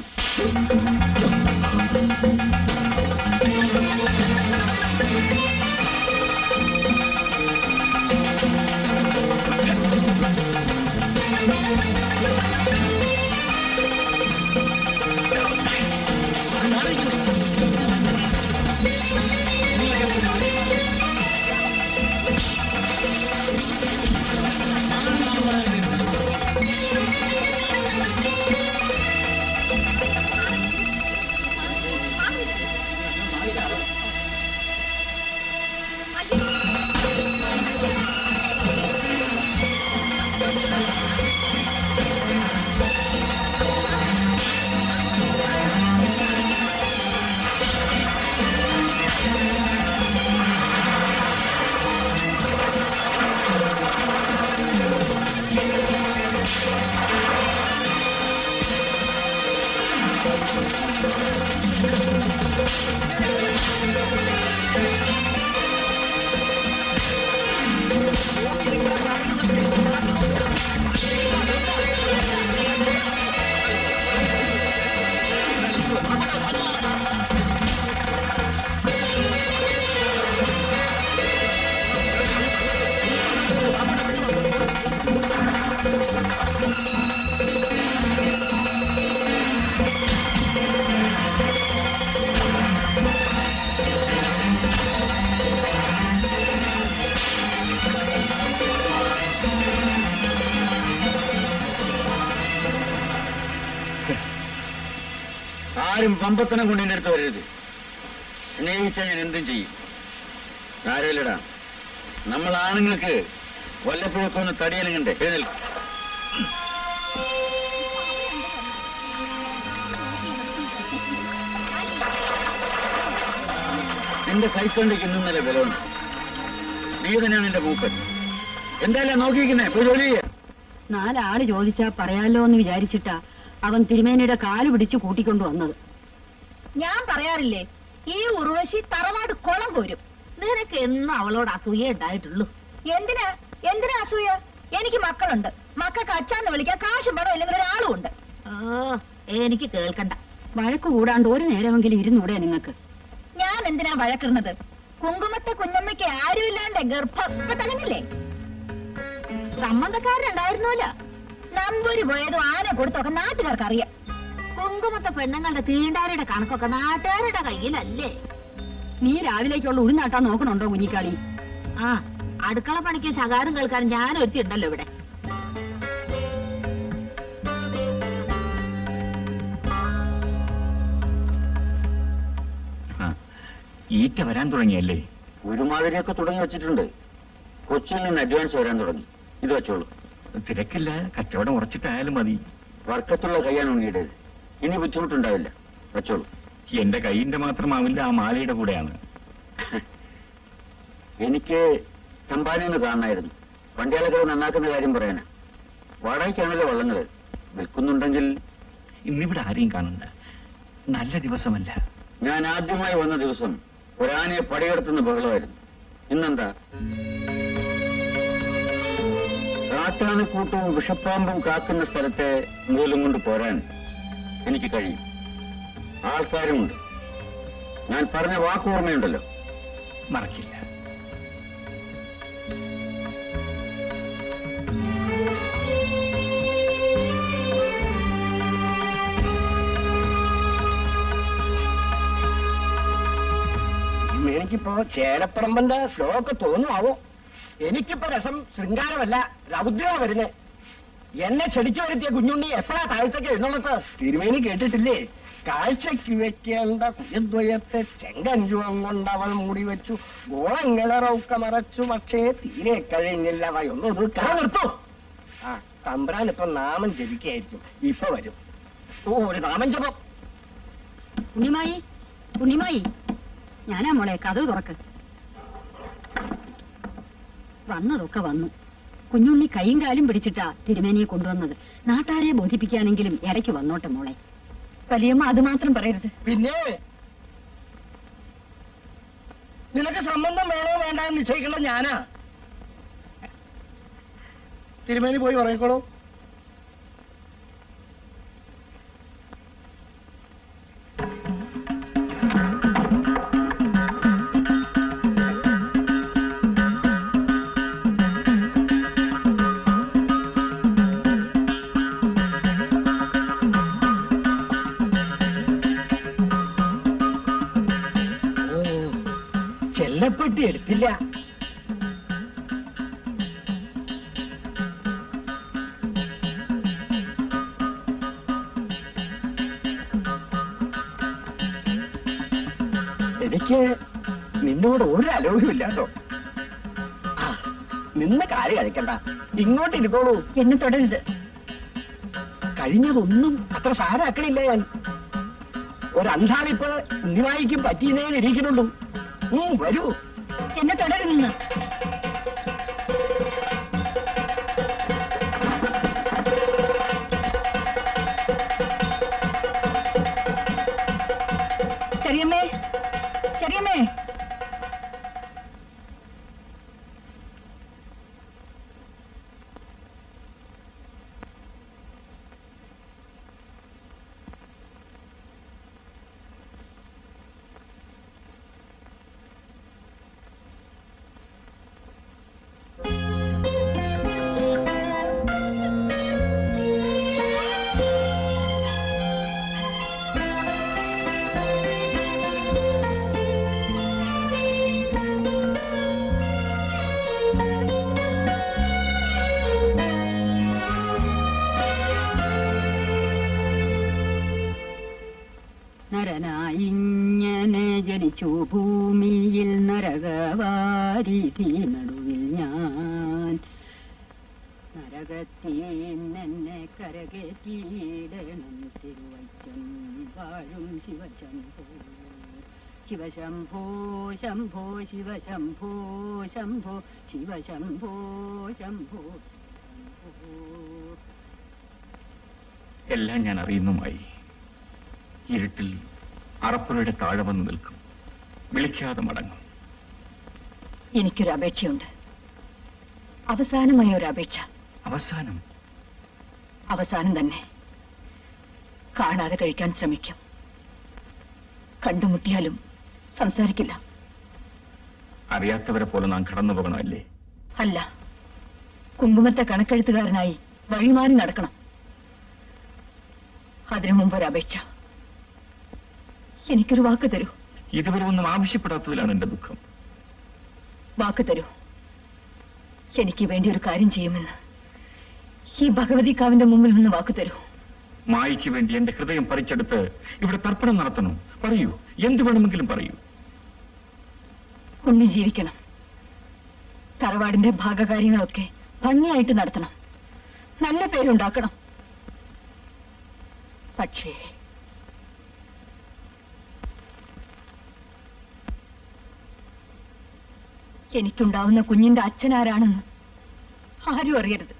S7: ആരും പമ്പത്തനം കൊണ്ട് എൻ്റെ അടുത്ത് വരരുത് സ്നേഹിച്ചാൽ ഞാൻ എന്തും ചെയ്യും സാരമില്ലടാ നമ്മൾ ആണുങ്ങൾക്ക് വല്ലപ്പോഴൊക്കെ ഒന്ന് തടിയനങ്ങണ്ടേ എഴുന്നേൽക്കും നിന്റെ കൈക്കൊണ്ടേക്ക് ഇന്നും നല്ല ബലമുണ്ട് നീ തന്നെയാണ് എന്റെ മൂപ്പൻ എന്തായാലും നോക്കിയിരിക്കുന്നേ പോയി ജോലി ചെയ്യാ
S8: നാലാള് ചോദിച്ചാ പറയാലോ എന്ന് വിചാരിച്ചിട്ടാ അവൻ തിരുമേനിയുടെ കാല് പിടിച്ച് കൂട്ടിക്കൊണ്ടു വന്നത്
S10: ഞാൻ പറയാറില്ലേ ഈ ഉർവശി തറവാട് കുളം കോരും നിനക്ക് എന്നും അവളോട് അസൂയ ഉണ്ടായിട്ടുള്ളൂ എന്തിനാ എന്തിനാ അസൂയ എനിക്ക് മക്കളുണ്ട് മക്കൾക്ക് അച്ഛാന്ന് വിളിക്കാൻ കാശ് പണം ഇല്ലെങ്കിൽ ഒരാളും ഉണ്ട്
S8: ഓ എനിക്ക് കേൾക്കണ്ട വഴക്ക് കൂടാണ്ട് ഒരു നേരമെങ്കിലും ഇരുന്നൂടെ നിങ്ങൾക്ക്
S10: ഞാൻ എന്തിനാ വഴക്കിടുന്നത് കുങ്കുമത്തെ കുഞ്ഞമ്മയ്ക്ക് ആരുമില്ലാണ്ട് ഗർഭം ഇപ്പൊ തകഞ്ഞില്ലേ സംബന്ധക്കാരനുണ്ടായിരുന്നല്ലോ നമ്പൂരി പോയതും ആന കൊടുത്തൊക്കെ നാട്ടുകാർക്ക് അറിയാം കുങ്കുമത്തെ പെണ്ണുങ്ങളുടെ തീണ്ടാരുടെ കണക്കൊക്കെ നാട്ടുകാരുടെ കയ്യിലല്ലേ
S8: നീ രാവിലേക്കുള്ള ഉഴുന്നാട്ടാൻ നോക്കണുണ്ടോ കുഞ്ഞിക്കാളി
S10: ആ അടുക്കള പണിക്ക് ശകാരം കേൾക്കാൻ ഞാൻ ഒരുത്തിയുണ്ടല്ലോ ഇവിടെ
S6: ഈറ്റ വരാൻ തുടങ്ങിയല്ലേ
S7: ഒരുമാതിരിയൊക്കെ തുടങ്ങി വെച്ചിട്ടുണ്ട് കൊച്ചിയിൽ നിന്ന് അഡ്വാൻസ് വരാൻ തുടങ്ങി ഇത് വെച്ചോളൂ
S6: തിരക്കില്ല കച്ചവടം ഉറച്ചിട്ടായാലും മതി
S7: വർക്കത്തുള്ള കൈയാണ് ഉണ്ണിയുടേത് ഇനി ബുദ്ധിമുട്ടുണ്ടാവില്ല വെച്ചോളൂ
S6: എന്റെ കൈയിന്റെ മാത്രമാവില്ല ആ മാലയുടെ കൂടെയാണ്
S7: എനിക്ക് തമ്പാനെ ഒന്ന് കാണണമായിരുന്നു വണ്ടിയാളകൾ നന്നാക്കുന്ന കാര്യം പറയാനാ വാടകയ്ക്കാണല്ലോ വള്ളങ്ങള് വിൽക്കുന്നുണ്ടെങ്കിൽ
S6: ഇന്നിവിടെ ആരെയും കാണണ്ട നല്ല ദിവസമല്ല
S7: ഞാൻ ആദ്യമായി വന്ന ദിവസം ഒരാനയെ പടികടത്തുന്ന ബഹളമായിരുന്നു ഇന്നെന്താ കാട്ടാനക്കൂട്ടവും വിഷപ്പാമ്പും കാക്കുന്ന സ്ഥലത്തെ മൂലം കൊണ്ട് പോരാൻ എനിക്ക് കഴിയും ആൾക്കാരുമുണ്ട് ഞാൻ പറഞ്ഞ വാക്ക് ഓർമ്മയുണ്ടല്ലോ
S6: മറക്കില്ല
S2: തിരുമേനിക്കിപ്പോ ചേലപ്പറമ്പന്റെ ശ്ലോകമൊക്കെ തോന്നുമാവോ എനിക്കിപ്പോ രസം ശൃംഗാരമല്ല രൗദ്രമാ വരുന്നത് എന്നെ ക്ഷണിച്ചു വരുത്തിയ കുഞ്ഞുണ്ണി എപ്പോഴാ താഴത്തേക്ക് എഴുന്നള്ളത്ത് തിരുമേനി കേട്ടിട്ടില്ലേ കാഴ്ചയ്ക്ക് വെക്കേണ്ട കുയദ്വയത്തെ ചെങ്കഞ്ചുവം കൊണ്ടവൾ മൂടി വെച്ചു ഗോളങ്ങളറൊക്കെ മറച്ചു പക്ഷേ തീരെ കഴിഞ്ഞില്ല വയൊന്നും നിർത്തൂ ആ തമ്പ്രാൻ ഇപ്പൊ നാമം ജപിക്കായിരിക്കും ഇപ്പൊ വരും ഓ ഒരു നാമം ജപം
S8: ഉണ്ണിമായി ഉണ്ണിമായി ഞാനാ മോളെ കഥ തുറക്ക് വന്നതൊക്കെ വന്നു കുഞ്ഞുണ്ണി കൈയും കാലും പിടിച്ചിട്ടാ തിരുമേനിയെ കൊണ്ടുവന്നത് നാട്ടാരെ ബോധിപ്പിക്കാനെങ്കിലും ഇടയ്ക്ക് വന്നോട്ടെ മോളെ
S5: വലിയമ്മ അത് മാത്രം പറയരുത്
S2: പിന്നെ നിനക്ക് സംബന്ധം വേണോ വേണ്ട എന്ന് നിശ്ചയിക്കേണ്ടത് ഞാനാ തിരുമേനി പോയി പറയിക്കോളൂ ഓ ചെല്ലപ്പെട്ടി എടുത്തില്ല എനിക്ക് നിന്നോട് ഒരു അലോഹ്യമില്ല കേട്ടോ ആ, നിന്ന് കാര്യം കഴിക്കണ്ട ഇങ്ങോട്ട് ഇരിക്കോളൂ
S5: എന്നെ തുടരുത്
S2: കഴിഞ്ഞതൊന്നും അത്ര സാരാക്കണില്ല ഞാൻ ഒരു അന്ധാളിപ്പ് ഉണ്ണിവായിക്കും പറ്റിയതേ ഇരിക്കുന്നുള്ളൂ ഉം, വരൂ
S5: എന്നെ തുടരുന്നു ചെറിയമ്മേ ചെറിയമ്മേ
S8: നരനായിങ്ങനെ ജനിച്ചു ഭൂമിയിൽ നരകവാരിധി നടുവിൽ ഞാൻ നരകത്തീന്നെ കരകേറ്റിയിടണം തിരുവച്ചം വാഴും ശിവശംഭോ ശിവശംഭോ ശംഭോ ശിവശംഭോ ശംഭോ ശിവശംഭോ ശംഭോ ശംഭോ
S6: എല്ലാം ഞാൻ അറിയുന്നുമായി ഇരുട്ടിൽ അറപ്പുരയുടെ താഴെ വന്ന് നിൽക്കും വിളിക്കാതെ മടങ്ങും
S5: എനിക്കൊരു അപേക്ഷയുണ്ട് അവസാനമായ ഒരു അപേക്ഷ
S6: അവസാനം
S5: അവസാനം തന്നെ കാണാതെ കഴിക്കാൻ ശ്രമിക്കും കണ്ടുമുട്ടിയാലും സംസാരിക്കില്ല
S6: അറിയാത്തവരെ പോലെ നാം കടന്നു പോകണമല്ലേ
S5: അല്ല കുങ്കുമത്തെ കണക്കെഴുത്തുകാരനായി വഴിമാറി നടക്കണം അതിനു മുമ്പ് ഒരു അപേക്ഷ എനിക്കൊരു വാക്ക് തരൂ
S6: ഇതുവരെ ഒന്നും ആവശ്യപ്പെടാത്തതിലാണ് എന്റെ ദുഃഖം
S5: വാക്ക് തരൂ എനിക്ക് വേണ്ടി ഒരു കാര്യം ചെയ്യുമെന്ന് ഈ ഭഗവതി കാവിന്റെ മുമ്പിൽ നിന്ന് വാക്ക് തരൂ
S6: മായിക്ക് വേണ്ടി എന്റെ ഹൃദയം പറിച്ചെടുത്ത് ഇവിടെ തർപ്പണം നടത്തണം പറയൂ എന്ത് വേണമെങ്കിലും പറയൂ
S5: ഉണ്ണി ജീവിക്കണം തറവാടിന്റെ ഭാഗകാര്യങ്ങളൊക്കെ ഭംഗിയായിട്ട് നടത്തണം നല്ല പേരുണ്ടാക്കണം പക്ഷേ എനിക്കുണ്ടാവുന്ന കുഞ്ഞിന്റെ അച്ഛൻ ആരാണെന്ന് ആരും അറിയരുത്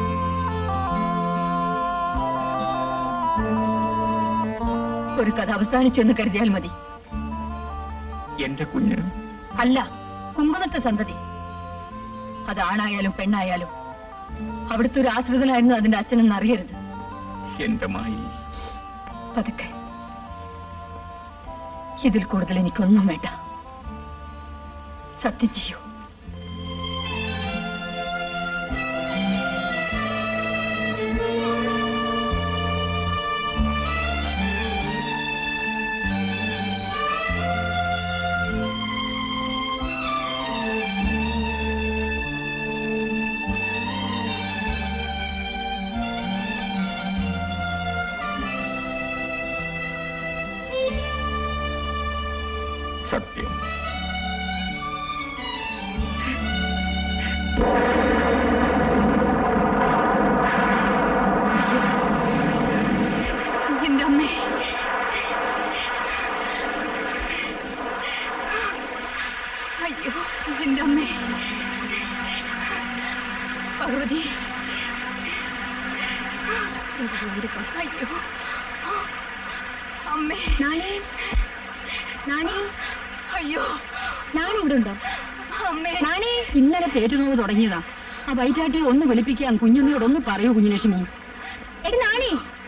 S5: ഒരു കഥ അവസാനിച്ചു എന്ന് കരുതിയാൽ മതി
S6: എന്റെ കുഞ്ഞ്
S5: അല്ല കുങ്കുമത്തെ സന്തതി അത് ആണായാലും പെണ്ണായാലും അവിടുത്തെ ഒരു ആശ്രിതനായിരുന്നു അതിന്റെ അച്ഛനെന്ന് അറിയരുത്
S6: എന്റെ മായി
S5: പതുക്കെ ഇതിൽ കൂടുതൽ എനിക്കൊന്നും വേണ്ട സത്യം ചെയ്യൂ
S6: സത്യം
S5: എന്റെ അമ്മേ അയ്യോ എന്റെ അമ്മേ ഭഗവതി അയ്യോ അമ്മേ
S8: നാണി നാണി
S5: അയ്യോ
S8: നാണി ഇവിടെ ഉണ്ടോ
S5: അമ്മേ
S8: നാണി ഇന്നലെ പേറ്റുനോവ് തുടങ്ങിയതാ ആ വൈറ്റാട്ടിയെ ഒന്ന് വിളിപ്പിക്കാൻ കുഞ്ഞുണ്ണിയോട് ഒന്ന് പറയൂ കുഞ്ഞുലക്ഷ്മി
S5: എടി നാണി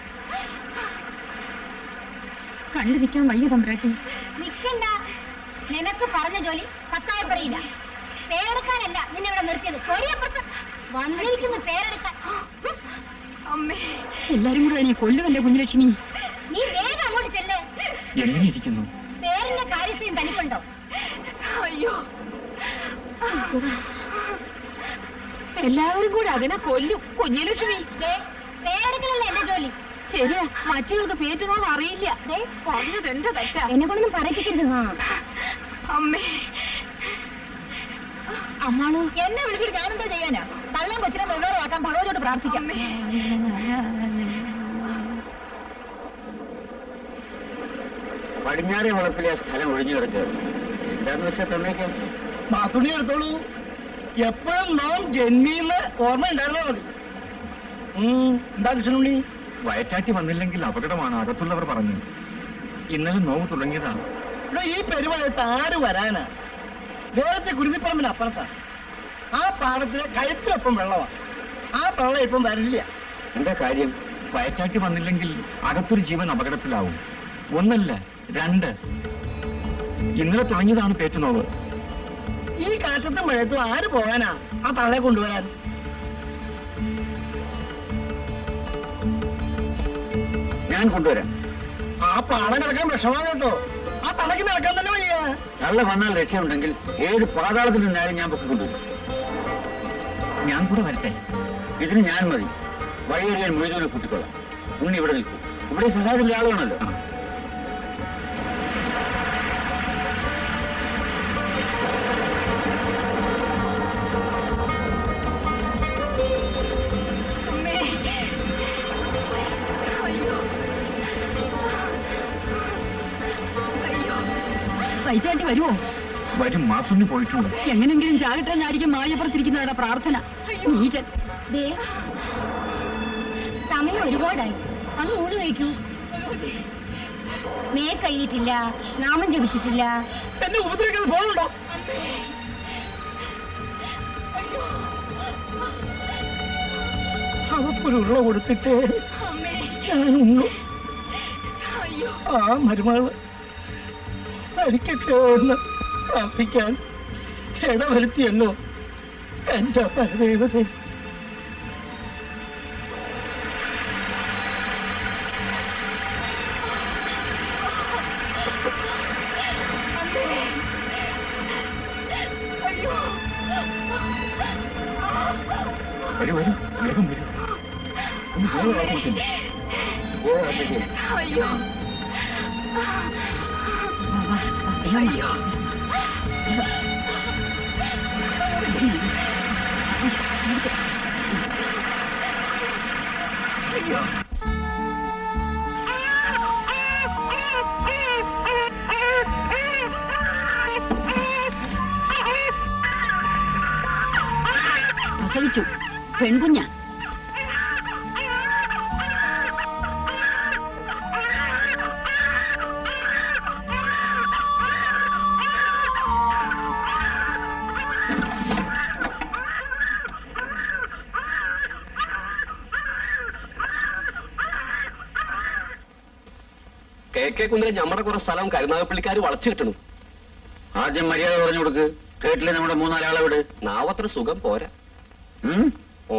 S8: കണ്ടു നിൽക്കാൻ വയ്യ തമ്പ്രാട്ടി
S10: നിക്കണ്ട നിനക്ക് പറഞ്ഞ ജോലി സത്തായപ്പെടിയില്ല പേരെടുക്കാനല്ല നിന്നെ ഇവിടെ നിർത്തിയത് തൊഴിയപ്പുറത്ത് വന്നിരിക്കുന്നു പേരെടുക്കാൻ ഹും.
S5: അമ്മേ
S8: എല്ലാരും കൂടെ എന്നെ കൊല്ലുമല്ലേ കുഞ്ഞുലക്ഷ്മി
S10: നീ വേഗം അങ്ങോട്ട് ചെല്ലേ
S6: എങ്ങനെ ഇരിക്കുന്നു
S10: പേരിന്റെ കാര്യത്തെയും തനിക്കുണ്ടോ
S5: അയ്യോ എല്ലാവരും കൂടെ അതിനെ കൊല്ലും കുഞ്ഞലക്ഷ്മി
S10: ദേ, പേരെടുക്കലല്ലേ എന്റെ ജോലി
S5: ശരിയാ മറ്റുകൾക്ക് പേറ്റുന്നോന്ന് അറിയില്ല ദേ, പറഞ്ഞത് എന്റെ തെറ്റാ
S10: എന്നെ കൊണ്ടൊന്നും പറയിപ്പിക്കരുത്
S5: അമ്മേ
S10: അമ്മാളു എന്നെ വിളിച്ചിട്ട് ഞാനെന്തോ ചെയ്യാനാ തള്ളം കൊച്ചിനെ വെവ്വേറെയാക്കാൻ ഭഗവതിയോട് പ്രാർത്ഥിക്കാം
S7: പടിഞ്ഞാറേ വളപ്പിലെ ആ സ്ഥലം ഒഴിഞ്ഞു കിടക്കുകയാണ് എന്താന്ന് വെച്ചാൽ തന്നേക്കാം
S2: മാത്തുണി എടുത്തോളൂ എപ്പോഴും നാം ജന്മിന്ന് ഓർമ്മ ഉണ്ടായിരുന്നാ മതി ഉം, എന്താ കൃഷ്ണുണ്ണി
S6: വയറ്റാറ്റി വന്നില്ലെങ്കിൽ അപകടമാണ് അകത്തുള്ളവർ പറഞ്ഞു ഇന്നലെ നോവ് തുടങ്ങിയതാണ്
S2: ഇവിടെ ഈ പെരുമഴയത്ത് ആര് വരാനാ വേറത്തെ കുരുതിപ്പറമ്പിന് അപ്പുറത്താ ആ പാടത്തിന് കഴുത്തിലൊപ്പം വെള്ളമാ ആ വെള്ളം ഇപ്പം വരില്ല
S7: എന്താ കാര്യം
S6: വയറ്റാറ്റി വന്നില്ലെങ്കിൽ അകത്തൊരു ജീവൻ അപകടത്തിലാവും ഒന്നല്ല രണ്ട് ഇന്നലെ തുടങ്ങിയതാണ് പേറ്റുനോവ്
S2: ഈ കാറ്റത്തും മഴയത്തും ആര് പോകാനാ ആ തള്ളയെ കൊണ്ടുവരാൻ
S7: ഞാൻ കൊണ്ടുവരാം
S2: ആ പാടം കിടക്കാൻ വിഷമാണ് കേട്ടോ ആ തള്ളക്ക് നടക്കാൻ തന്നെ വയ്യ
S7: തള്ള വന്നാൽ രക്ഷയുണ്ടെങ്കിൽ ഏത് പാതാളത്തിൽ നിന്നാലും ഞാൻ പൊക്കി കൊണ്ടുവരും
S6: ഞാൻ കൂടെ വരട്ടെ
S7: ഇതിന് ഞാൻ മതി വഴിയറിയാൻ മുഴുവനെ കൂട്ടിക്കൊള്ളാം ഉണ്ണി ഇവിടെ നിൽക്കും ഇവിടെ സഹായത്തിന്റെ ആളാണല്ലോ
S6: ആ.
S5: അമ്മേ അയ്യോ അയ്യോ
S8: വൈറ്റാട്ടി വരുമോ
S6: വരും മാത്തുണ്ണി പോയിട്ടുണ്ട്
S8: എങ്ങനെങ്കിലും ചാകട്ടെന്നായിരിക്കും മായപ്പുറത്തിരിക്കുന്നവരുടെ പ്രാർത്ഥന നീറ്റൻ
S10: ദേ, സമയം ഒരുപാടായി അത് ഊണ് കഴിക്കൂ മേ കഴിയിട്ടില്ല നാമം ജപിച്ചിട്ടില്ല
S2: എന്നെ ഉപദ്രവിക്കാതെ പോകുന്നുണ്ടോ അവക്കൊരു ഉള്ള കൊടുത്തിട്ട്
S5: അമ്മേ
S2: ഞാൻ ഉണ്ണു
S5: അയ്യോ
S2: ആ മരുമകള് മരിക്കട്ടെ എന്ന് പ്രാർത്ഥിക്കാൻ ഇടവരുത്തിയല്ലോ എന്റെ പരദേവതേ
S6: വരൂ വരൂ വേഗം വരൂ ഒന്ന് വേഗം ആഘോഷിക്കുന്നു.
S5: അയ്യോ അയ്യോ അയ്യോ
S8: പ്രസവിച്ചു പെൺകുഞ്ഞാ
S1: കെ കെ കുന്നിലെ ഞമ്മടെ കുറെ സ്ഥലം കരുനാഗപ്പള്ളിക്കാർ വളച്ചു കിട്ടണു
S7: ആദ്യം മര്യാദ പറഞ്ഞു കൊടുക്ക് കേട്ടില്ലേ നമ്മുടെ മൂന്നാലാളെ വിട്
S1: നാവത്ര സുഖം പോരാ
S7: ഉം?
S1: ഓ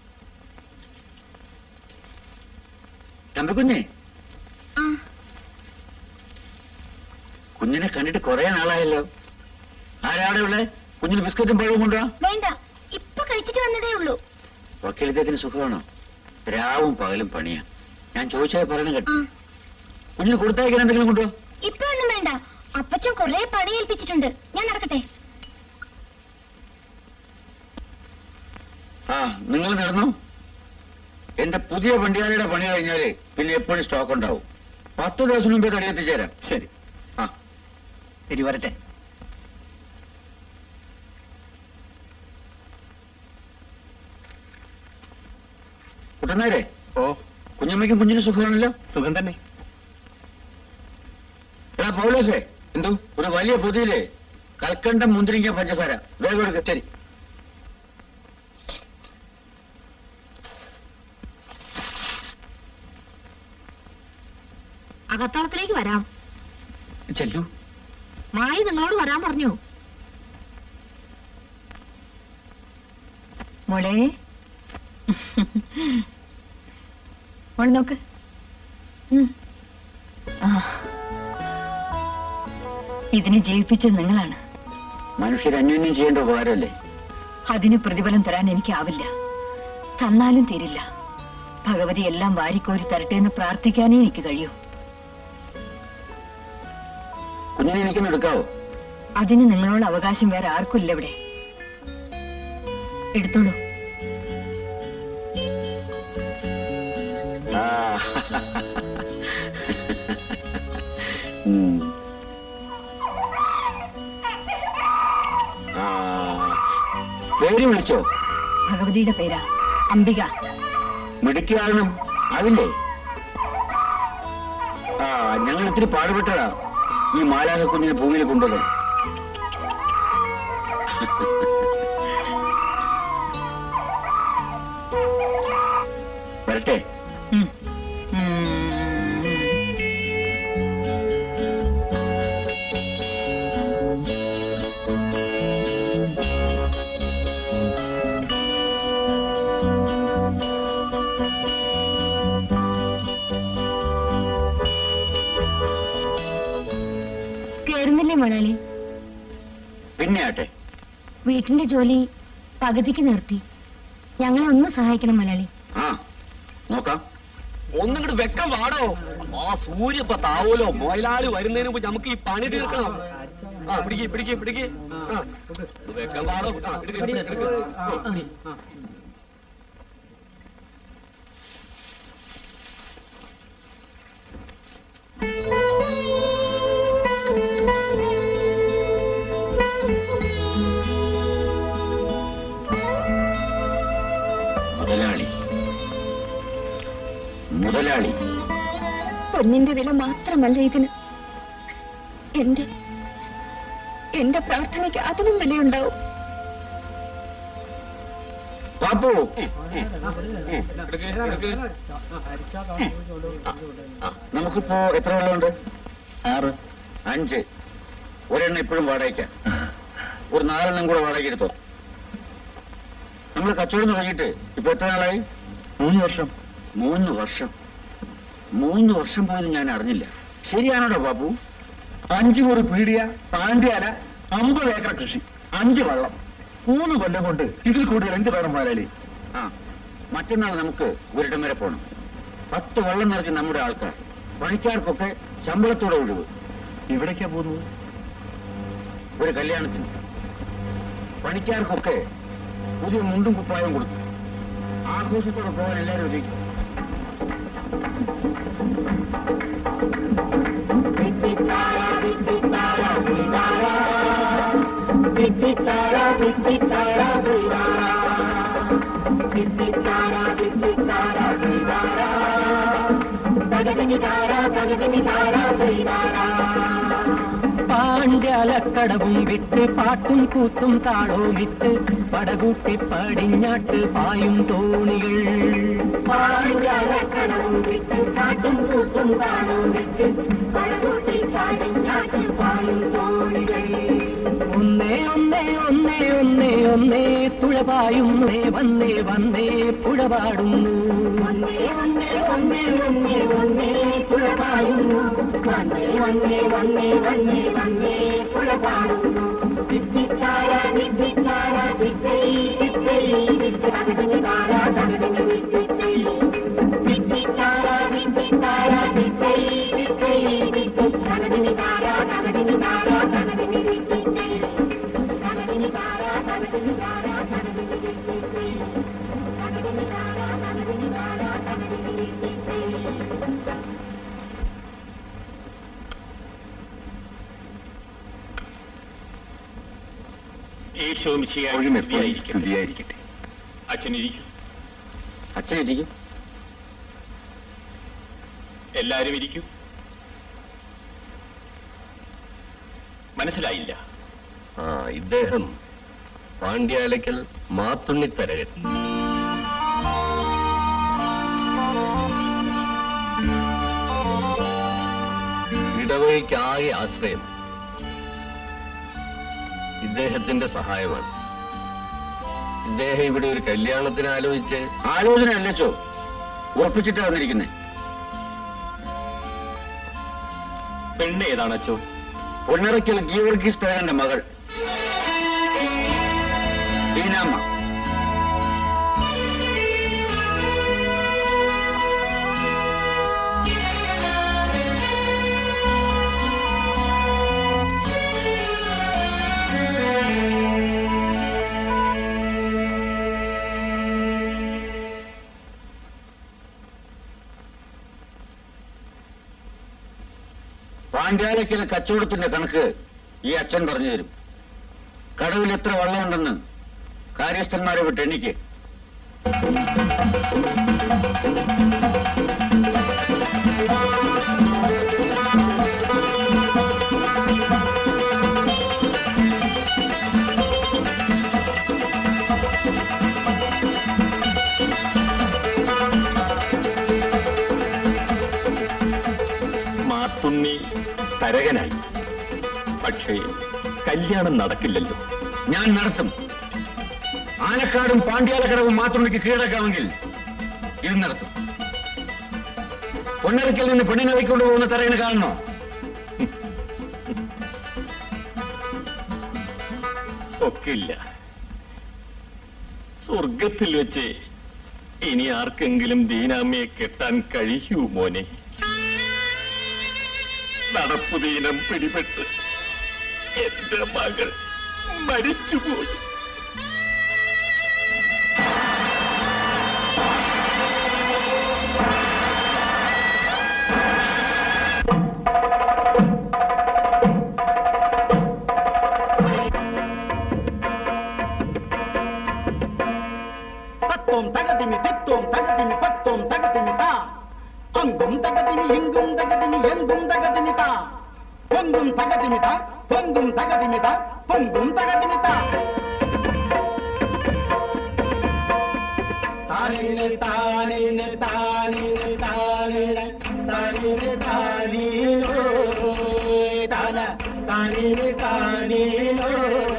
S7: തമ്പിക്കുഞ്ഞെ കുഞ്ഞിനെ കണ്ടിട്ട് കുറെ നാളായല്ലോ ആരാവിടെ ഉള്ളേ കുഞ്ഞിന് ബിസ്ക്കറ്റും പഴവും കൊണ്ടുവാ
S10: വേണ്ട ഇപ്പൊ കഴിച്ചിട്ട് വന്നതേ ഉള്ളൂ
S7: വക്കീലത്തേക്കിന് സുഖമാണോ രാവും പകലും പണിയാ ഞാൻ ചോദിച്ചാൽ പറയണം കേട്ടോ കുഞ്ഞിന് കൊടുത്തയക്കാൻ എന്തെങ്കിലും കൊണ്ടുവാ
S10: ഇപ്പൊ ഒന്നും വേണ്ട അപ്പച്ചൻ
S5: കുറെ പണി ഏൽപ്പിച്ചിട്ടുണ്ട് ഞാൻ നടക്കട്ടെ
S7: ആ നിങ്ങൾ നടന്നു എന്റെ പുതിയ വണ്ടിയാലയുടെ പണി കഴിഞ്ഞാല് പിന്നെ എപ്പോഴും സ്റ്റോക്ക് ഉണ്ടാവും പത്ത് ദിവസം മുമ്പേ തടിയെത്തിച്ചേരാം
S2: ശരി
S7: ആ
S2: ശരി വരട്ടെ
S7: കുട്ടനാരെ
S1: ഓ
S7: കുഞ്ഞമ്മയ്ക്കും കുഞ്ഞിനും സുഖമാണല്ലോ
S1: സുഖം തന്നെ
S7: എടാ പൗലോസേ എന്തോ ഒരു വലിയ പൊതിയില് കൽക്കണ്ടം മുന്തിരിങ്ങ പഞ്ചസാര വേഗം എടുക്ക ശരി
S10: അകത്തളത്തിലേക്ക് വരാം
S7: ചെല്ലു
S10: മായി നിങ്ങളോട് വരാൻ പറഞ്ഞു മോളെ മോളെ നോക്ക് ഉം. ആ. ഇതിനെ ജീവിപ്പിച്ചത് നിങ്ങളാണ്
S7: മനുഷ്യർ അന്യോന്യം ചെയ്യേണ്ട ഉപകാരമല്ലേ
S10: അതിന് പ്രതിഫലം തരാൻ എനിക്കാവില്ല തന്നാലും തീരില്ല ഭഗവതി എല്ലാം വാരിക്കോരി തരട്ടെ എന്ന് പ്രാർത്ഥിക്കാനേ എനിക്ക് കഴിയൂ
S7: കുഞ്ഞിനെ എനിക്കൊന്ന് എടുക്കാവോ
S10: അതിന് നിങ്ങളോട് അവകാശം വേറെ ആർക്കും ഇല്ല ഇവിടെ എടുത്തോളൂ
S7: ആ. ഉം. ആ. പേര് വിളിച്ചോ
S10: ഭഗവതിയുടെ പേരാ അംബിക
S7: മിടുക്കിയാകണം അതില്ലേ ആ ഞങ്ങൾ ഇത്തിരി പാടുപെട്ടതാ ഈ മാലാക കുഞ്ഞിനെ ഭൂമിയിൽ കൊണ്ടുവരാൻ വരട്ടെ
S10: ഉം. ഉം. കേറുന്നില്ലേ മണാളി
S7: പിന്നെ ആട്ടെ
S5: വീട്ടിന്റെ ജോലി പകുതിക്ക് നിർത്തി ഞങ്ങളെ ഒന്ന് സഹായിക്കണം മലയാളി
S7: ആ നോക്കാം
S2: ഒന്നിങ്ങോട്ട് വെക്കം വാടോ ആ സൂര്യ ഇപ്പൊ താവൂലോ മൊയലാളി വരുന്നതിന് മുമ്പ് നമുക്ക് ഈ പണി തീർക്കണം ആ പിടിക്ക് പിടിക്ക് പിടിക്ക് ആ വെക്കം വാടോ ആ എടുക്ക്, എടുക്ക്, എടുക്ക്. ആ.
S7: മുതലാളി മുതലാളി
S5: പൊന്നിന്റെ വില മാത്രമല്ല ഇതിന് എന്റെ എന്റെ പ്രാർത്ഥനയ്ക്ക് അതിനും വിലയുണ്ടാവും
S7: പാപ്പു
S2: എടുക്ക്, എടുക്ക്.
S7: ആ, നമുക്കിപ്പോ എത്ര വെള്ളമുണ്ട്
S1: ആറ്
S7: അഞ്ച് ഒരെണ്ണം ഇപ്പോഴും വാടകയ്ക്കാം ഒരു നാലെണ്ണം കൂടെ വാടകയ്ക്ക് എടുത്തോ നമ്മൾ കച്ചവടം തുടങ്ങിയിട്ട് ഇപ്പൊ എത്ര നാളായി
S1: മൂന്ന് വർഷം
S7: മൂന്ന് വർഷം മൂന്ന് വർഷം പോയത് ഞാൻ അറിഞ്ഞില്ല ശരിയാണോടോ ബാബു
S1: അഞ്ചു മുറി പീടിയ പാണ്ഡ്യാല അമ്പത് ഏക്കർ കൃഷി അഞ്ച് വള്ളം മൂന്ന് കൊല്ലം കൊണ്ട് ഇതിൽ കൂടുതൽ എന്ത് വേണം മുതലാളി
S7: ആ മറ്റന്നാൾ നമുക്ക് ഒരിടം വരെ പോകണം പത്ത് വെള്ളം നിറച്ച് നമ്മുടെ ആൾക്കാർ പണിക്കാർക്കൊക്കെ ശമ്പളത്തോടെ ഒഴിവ്
S1: എവിടേക്കാ പോകുന്നത്
S7: ഒരു കല്യാണത്തിന് പണിക്കാർക്കൊക്കെ പുതിയ മുണ്ടും കുപ്പായവും കൊടുത്തു ആഘോഷത്തോടെ പോകാൻ എല്ലാവരും ഒരുക്കി
S9: പാണ്ഡ്യാലക്കടവും വിട്ട് പാട്ടും കൂത്തും താളവും ഇട്ട് പടകൂട്ടി പടിഞ്ഞാട്ട് പായും തോണികൾ പാണ്ഡ്യാലക്കടവും വിട്ട് പാട്ടും കൂത്തും താളവും ഇട്ട് പടകൂട്ടി പടിഞ്ഞാട്ട് പായും തോണികൾ ഒന്നേ ഒന്നേ ഒന്നേ ഒന്നേ ഒന്നേ തുഴപായുന്നേ വന്നേ വന്നേ പുഴപാടുന്നു ഒന്നേ ഒന്നേ ഒന്നേ ഒന്നേ ഒന്നേ പുഴപായുന്നു വന്നേ വന്നേ വന്നേ വന്നേ വന്നേ പുഴപാടുന്നു വിത്തിത്താര വിത്തിത്താര വിത്തൈ വിത്തൈ വിത്തകതിതാര തകതിന് വിത്തിത്തൈ വിത്തിത്താര വിത്തിത്താര വിത്തൈ വിത്തൈ വിത്തൈ തകതിതാര തകതിതാര
S7: സ്തുതിയായിരിക്കട്ടെ
S6: അച്ഛനിരിക്കും
S7: അച്ഛൻ ഇരിക്കും
S6: എല്ലാരും ഇരിക്കും മനസ്സിലായില്ല
S11: ആ ഇദ്ദേഹം പാണ്ഡ്യാലയ്ക്കൽ മാത്തുണ്ണിത്തരകൻ ഇടവഴിക്കാകെ ആശ്രയം ഇദ്ദേഹത്തിന്റെ സഹായമാണ് ഇദ്ദേഹം ഇവിടെ ഒരു കല്യാണത്തിന് ആലോചിച്ച്
S7: ആലോചന അല്ലച്ചോ ഉറപ്പിച്ചിട്ടാ വന്നിരിക്കുന്നേ
S6: പെണ്ണ് ഏതാണ് അച്ഛോ
S7: പൊന്നറയ്ക്കൽ ഗീവർഗീസ് പേരന്റെ മകൾ ദീനാമ്മ പാണ്ഡ്യാലയ്ക്കലെ കച്ചവടത്തിന്റെ കണക്ക് ഈ അച്ഛൻ പറഞ്ഞു തരും കടവിൽ എത്ര വെള്ളമുണ്ടെന്ന് കാര്യസ്ഥന്മാരെ വിട്ട് എണ്ണിക്ക്
S6: മാത്തുണ്ണി തരകനായി പക്ഷേ കല്യാണം നടക്കില്ലല്ലോ
S7: ഞാൻ നടത്തും ആനക്കാടും പാണ്ഡ്യാലക്കടവും മാത്രമേക്ക് കീഴടക്കാമെങ്കിൽ ഇത് നടത്തും പൊന്നരയ്ക്കൽ നിന്ന് പെണ്ണിനെ വയ്ക്കൊണ്ട് പോകുന്ന തരകന് കാണണോ
S6: ഒക്കില്ല സ്വർഗത്തിൽ വെച്ച് ഇനി ആർക്കെങ്കിലും ദീനാമ്മയെ കെട്ടാൻ കഴിയൂ മോനെ നടപ്പുദീനം പിടിപെട്ട് എന്റെ മകൾ മരിച്ചുപോയി
S1: തത്വം തകതിമി തിത്വം തകതിമി പത്വം തകതിമി താ അങ്കും തകതിമി ഇങ്കും തകതിമി എങ്കും തകതിമി താ പൊങ്കും തകതിമി താ പൊങ്കും തകതിമി താ പൊങ്കും തകതിമി താ താനേനെ താനേനെ താനേനെ താനേനെ താനേനെ താനീനോ താന താനേനെ താനീനോ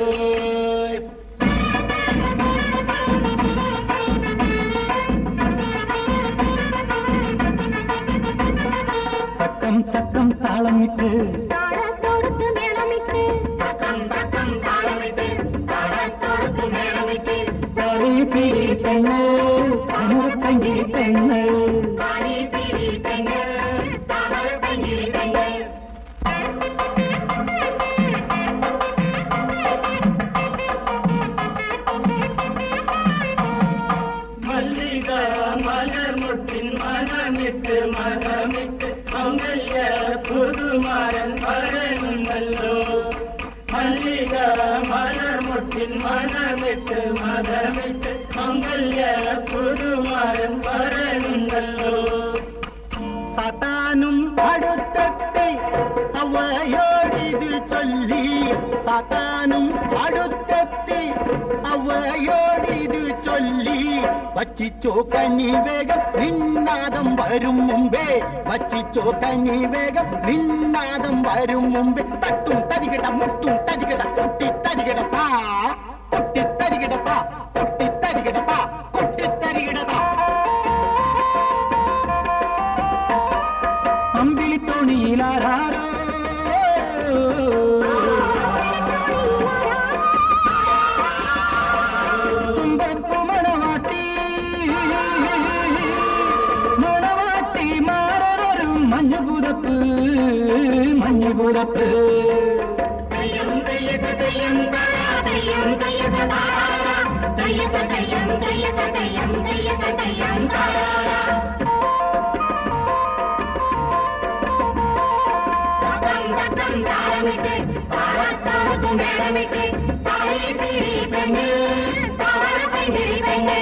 S1: തക്കം തക്കം താളമിട്ട്
S9: താളത്തോടൊത്ത് മേളമിട്ട്
S1: തക്കം തക്കം താളമിട്ട് താളത്തോടൊത്ത് മേളമിട്ട് താളി പിരി പെണ്ണ് അമൃതങ്കി പെണ്ണ് താളി പിരി പെണ്ണ് താമരത്തങ്കി പെണ്ണ് മല്ലിക മലർമുട്ടിൻ മനമിട്ട് മകമിട്ട് മംഗല്യ പുതുമാരൻ വരണുണ്ടല്ലോ മല്ലിക മലർമുട്ടിൻ മനമിട്ട് മകമിട്ട് മംഗല്യ പുതുമാരൻ വരണുണ്ടല്ലോ സതാനും അടുത്തെത്തി അവയോടിത് ചൊല്ലി സതാനും അടുത്തെത്തി അവയോടിത് ചൊല്ലി വച്ചിച്ചോ കനി വേഗം നിന്നാദം വരും മുമ്പേ വച്ചിച്ചോ കനി വേഗം നിന്നാദം വരും മുമ്പേ തട്ടും തരികിട മുട്ടും തരികിട കുട്ടി തരികിട താ കുട്ടി തരികിട താ കുട്ടി തരികിട താ കുട്ടി തരികിട താ അമ്പിളിത്തോണിയിലാരോ തുമ്പപ്പു മണവാട്ടി മണവാട്ടി മാറൊരു മഞ്ഞപുതപ്പ് മഞ്ഞപുതപ്പ്
S9: താളമിട്ട് താളത്തോടൊത്ത് മേളമിട്ട് താളി പിരി പെണ്ണ് പാവാട പൈങ്കിളി പെണ്ണ്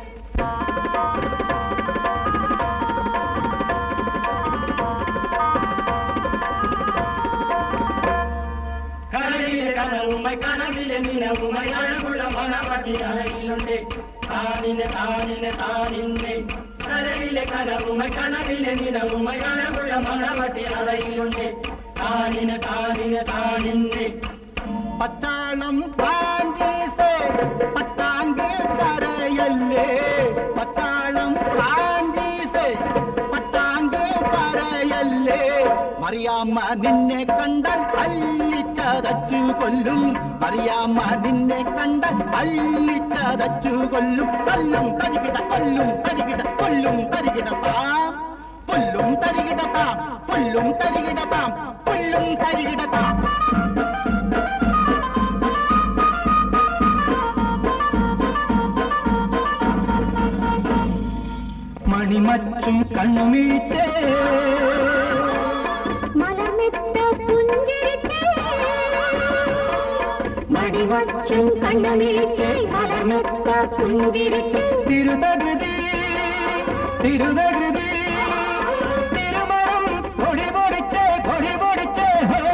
S2: കടലിലെ കനവുമായി കനവിലെ നിലവുമായി അഴകുള്ള മണവാട്ടി അഴകിലുണ്ട് താനിന് താനിന് താനിന്നെ കടലിലെ കനവുമായി കനവിലെ നിലവുമായി അഴകുള്ള മണവാട്ടി അഴകിലുണ്ട് താനിന് താനിന് താനിന്നെ
S1: പത്താളം പ്രാഞ്ചീസേ പത്താങ്ക് കരയല്ലേ പത്താളം പ്രാഞ്ചീസേ പത്താങ്ക് കരയല്ലേ മറിയാമ്മ നിന്നെ കണ്ടാൽ അല്ലിച്ചതച്ചു കൊല്ലും മറിയാമ്മ നിന്നെ കണ്ടാൽ അല്ലിച്ചതച്ചു കൊല്ലും തല്ലും തരികിട കൊല്ലും തരികിട കൊല്ലും തരികിട താം പുല്ലും തരികിട താം പുല്ലും തരികിട താം പുല്ലും തരികിട താം മണിമച്ചും കണ്ണുമിഴിച്ചേ
S9: മലർമെത്ത പുഞ്ചിരിച്ചേ മടിവച്ചും കണ്ണുമിഴിച്ചേ മലർമെത്ത പുഞ്ചിരിച്ചേ
S1: തിരുതകൃതി തിരുതകൃതി തിരുമണം പൊടി പൊടിച്ചേ പൊടി പൊടിച്ചേ ഹേ.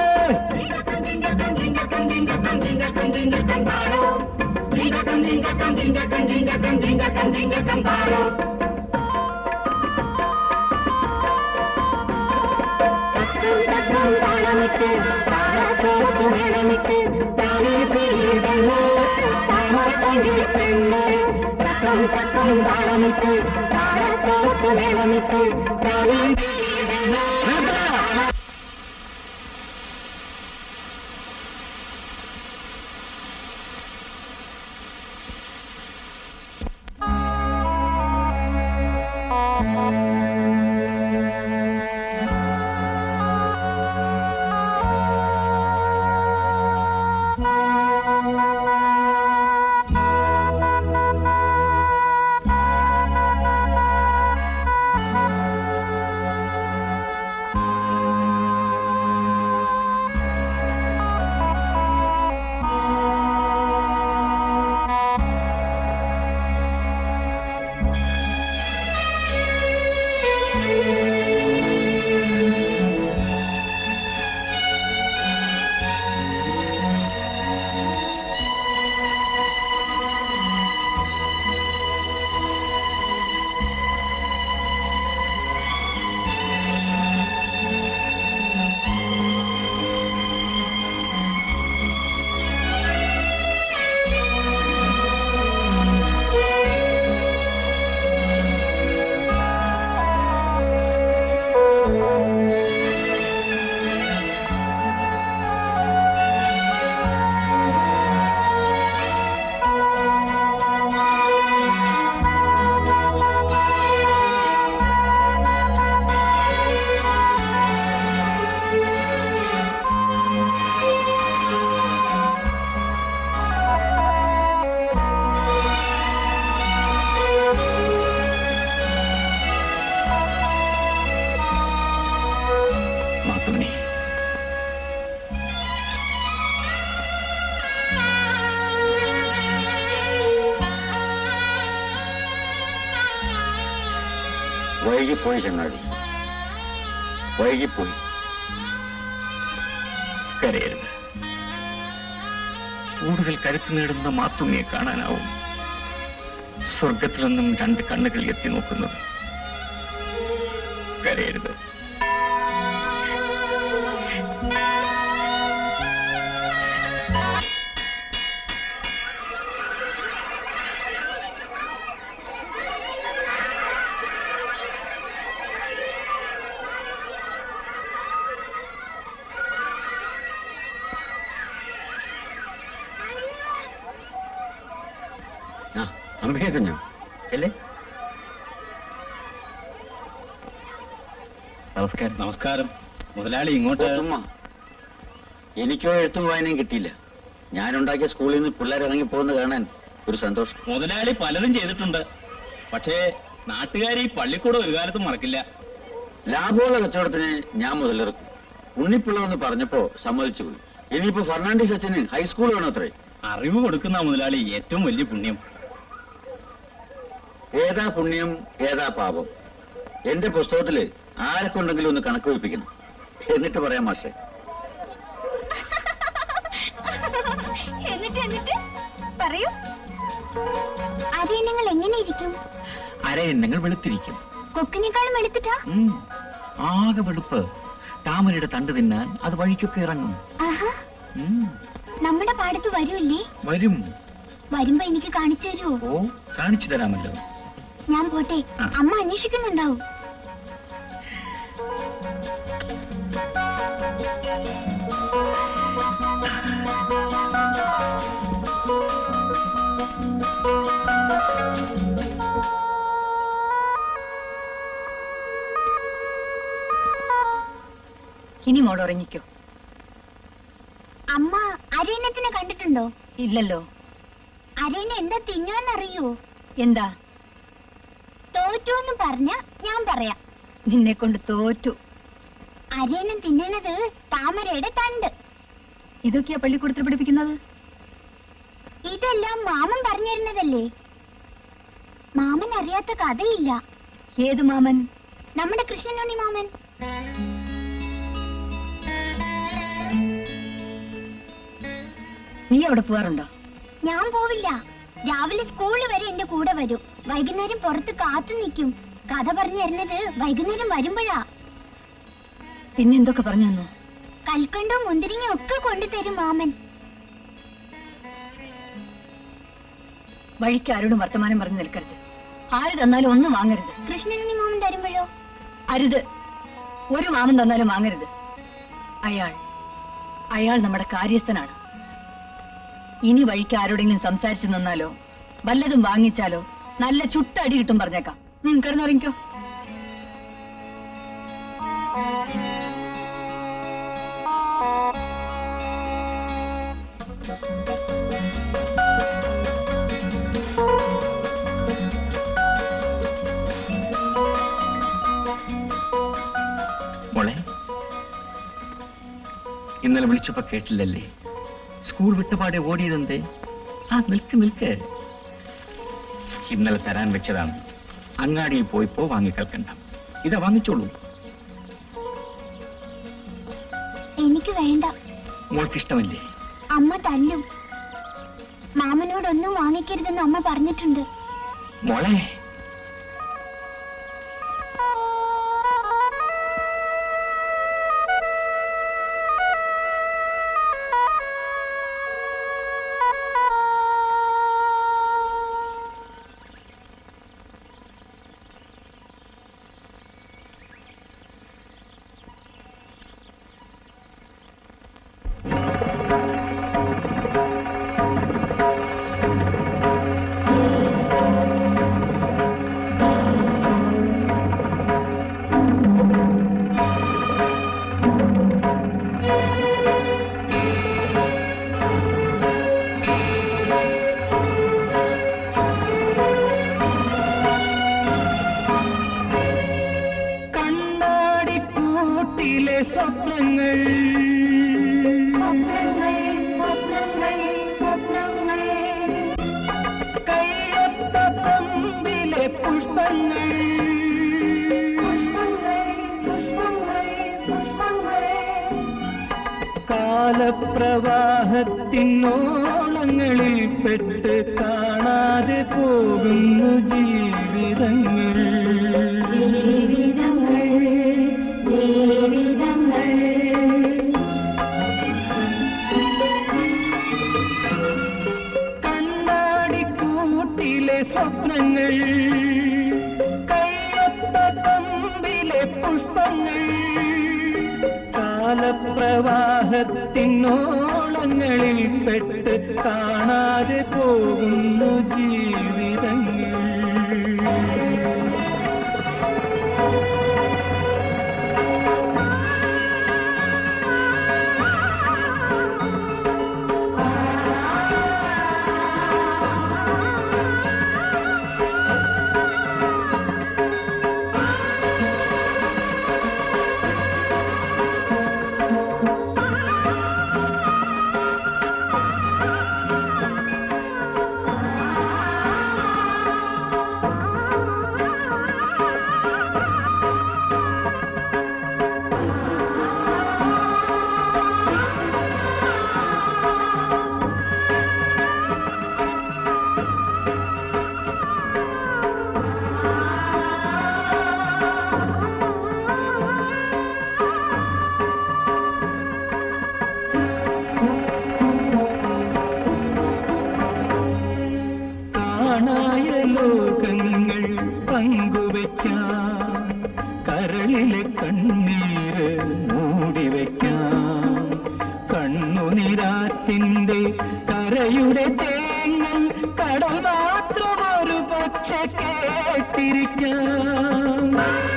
S9: തക്കം തക്കം താളമിട്ട് താളത്തോടു മേളമിട്ട് താലി പിടിയിൽ പെണ്ണ് താമരപ്പങ്കിൽ പെണ്ണ് തക്കം തക്കം താളമിട്ട് താളത്തോടു മേളമിട്ട് താലി പിടിയിൽ പെണ്ണ്
S6: മാത്തുമണി
S7: വൈകിപ്പോയി ചങ്ങാതി വൈകിപ്പോയി
S6: കരയരുത് കൂടുതൽ കരുത്തു നേടുന്ന മാത്തുണ്ണിയെ കാണാനാവും സ്വർഗത്തിൽ നിന്നും രണ്ട് കണ്ണുകൾ എത്തി നോക്കുന്നത് കരയരുത്
S7: ആ അമ്പയെ കുഞ്ഞോ ചെല്ലേ
S6: നമസ്കാരം
S3: നമസ്കാരം മുതലാളി ഇങ്ങോട്ട്
S7: ചുമ്മാ എനിക്കോ എഴുത്തും വായനയും കിട്ടിയില്ല ഞാനുണ്ടാക്കിയ സ്കൂളിൽ നിന്ന് പിള്ളേർ ഇറങ്ങി പോകുന്നത് കാണാൻ ഒരു സന്തോഷം
S3: മുതലാളി പലതും ചെയ്തിട്ടുണ്ട് പക്ഷേ നാട്ടുകാർ ഈ പള്ളിക്കൂടം ഒരു കാലത്തും മറക്കില്ല
S7: ലാഭമുള്ള കച്ചവടത്തിന് ഞാൻ മുതലിറക്കും ഉണ്ണിപ്പിള്ള എന്ന് പറഞ്ഞപ്പോ സമ്മതിച്ചു പോയി ഇനിയിപ്പോ ഫെർണാണ്ടിസ് അച്ഛന് ഹൈസ്കൂൾ വേണോ അത്രേ
S3: അറിവ് കൊടുക്കുന്ന മുതലാളി ഏറ്റവും വലിയ പുണ്യം
S7: ഏതാ പുണ്യം ഏതാ പാപം എന്റെ പുസ്തകത്തില് ആരെക്കൊണ്ടെങ്കിലും ഒന്ന് കണക്ക് വെപ്പിക്കണം എന്നിട്ട് പറയാം മാഷെ
S5: എന്നിട്ട് എന്നിട്ട് പറയൂ അരയന്നങ്ങൾ എങ്ങനെ ഇരിക്കും
S6: അരയന്നങ്ങൾ വെളുത്തിരിക്കും
S5: കൊക്കിനേക്കാളും വെളുത്തിട്ടാ
S6: ഉം. ആകെ വെളുപ്പ് താമരയുടെ തണ്ട് തിന്നാൻ അത് വഴിക്കൊക്കെ ഇറങ്ങും
S5: ആഹാ
S6: ഉം.
S5: നമ്മുടെ പാടത്ത് വരൂല്ലേ
S6: വരും
S5: വരുമ്പോ എനിക്ക് കാണിച്ചു തരുമോ
S6: ഓ കാണിച്ചു തരാമല്ലോ
S5: ഞാൻ പോട്ടെ
S6: ആ.
S5: അമ്മ അന്വേഷിക്കുന്നുണ്ടാവും
S10: ഇനി മോൾ ഉറങ്ങിക്കോ
S5: അമ്മ അരയന്നത്തിനെ കണ്ടിട്ടുണ്ടോ
S10: ഇല്ലല്ലോ
S5: അരയന എന്താ തിന്നുവെന്നറിയോ
S10: എന്താ
S5: തോറ്റു എന്ന് പറഞ്ഞ ഞാൻ പറയാം
S10: നിന്നെ കൊണ്ട് തോറ്റു
S5: അരയനം തിന്നണത് താമരയുടെ തണ്ട്
S10: ഇതൊക്കെയാ പള്ളിക്കൂടത്തിൽ പഠിപ്പിക്കുന്നത്
S5: ഇതെല്ലാം മാമൻ പറഞ്ഞു തരുന്നതല്ലേ മാമൻ അറിയാത്ത കഥയില്ല
S10: ഏത് മാമൻ
S5: നമ്മുടെ കൃഷ്ണനുണ്ണി മാമൻ
S10: നീ അവിടെ പോവാറുണ്ടോ
S5: ഞാൻ പോവില്ല രാവിലെ സ്കൂളിൽ വരെ എന്റെ കൂടെ വരും വൈകുന്നേരം പുറത്ത് കാത്തു നിൽക്കും കഥ പറഞ്ഞു തരുന്നത് വൈകുന്നേരം വരുമ്പോഴാ
S10: പിന്നെ എന്തൊക്കെ പറഞ്ഞു തന്നു
S5: കൽക്കണ്ടോ മുന്തിരിങ്ങ ഒക്കെ കൊണ്ടുതരും മാമൻ
S10: വഴിക്ക് ആരോടും വർത്തമാനം പറഞ്ഞു നിൽക്കരുത് ആര് തന്നാലും ഒന്നും വാങ്ങരുത്
S5: കൃഷ്ണനുണ്ണി മാമൻ തരുമ്പോഴോ
S10: അരുത് ഒരു മാമൻ തന്നാലും വാങ്ങരുത് അയാൾ അയാൾ നമ്മുടെ കാര്യസ്ഥനാണ് ഇനി വഴിക്ക് ആരോടെങ്കിലും സംസാരിച്ചു നിന്നാലോ വല്ലതും വാങ്ങിച്ചാലോ നല്ല ചുട്ടടി കിട്ടും പറഞ്ഞേക്കാം ഉം, കിടന്നുറങ്ങിക്കോ
S6: മോളെ ഇന്നലെ വിളിച്ചപ്പോ കേട്ടില്ലല്ലേ സ്കൂൾ വിട്ടപാടെ ഓടിയതെന്തേ ആ നിൽക്ക് നിൽക്ക് ഇന്നലെ തരാൻ വെച്ചതാണ് അങ്ങാടിയിൽ പോയിപ്പോ വാങ്ങിക്കേൾക്കണ്ട ഇതാ വാങ്ങിച്ചോളൂ
S5: എനിക്ക് വേണ്ട
S6: മോൾക്ക് ഇഷ്ടമല്ലേ
S5: അമ്മ തല്ലും മാമനോടൊന്നും വാങ്ങിക്കരുതെന്ന് അമ്മ പറഞ്ഞിട്ടുണ്ട്
S6: മോളെ
S2: കണ്ണാടിക്കൂട്ടിലെ സ്വപ്നങ്ങൾ കയ്യൊത്ത കൊമ്പിലെ പുഷ്പങ്ങൾ കാലപ്രവാഹത്തിനോളങ്ങളിൽ പെട്ട് കാണാതെ പോകുന്നു ജീവിതങ്ങൾ കണ്ണാടിക്കൂട്ടിലെ സ്വപ്നങ്ങൾ കയ്യൊത്ത കൊമ്പിലെ പുഷ്പങ്ങൾ കാലപ്രവാഹത്തിനോളങ്ങളിൽ പെട്ട് കാണാതെ പോകുന്നു ജീവിതങ്ങൾ
S12: കാറ്റിന്റെ കരയുടെ തേങ്ങൽ കടൽ മാത്രം ഒരു പക്ഷെ കേട്ടിരിക്കാം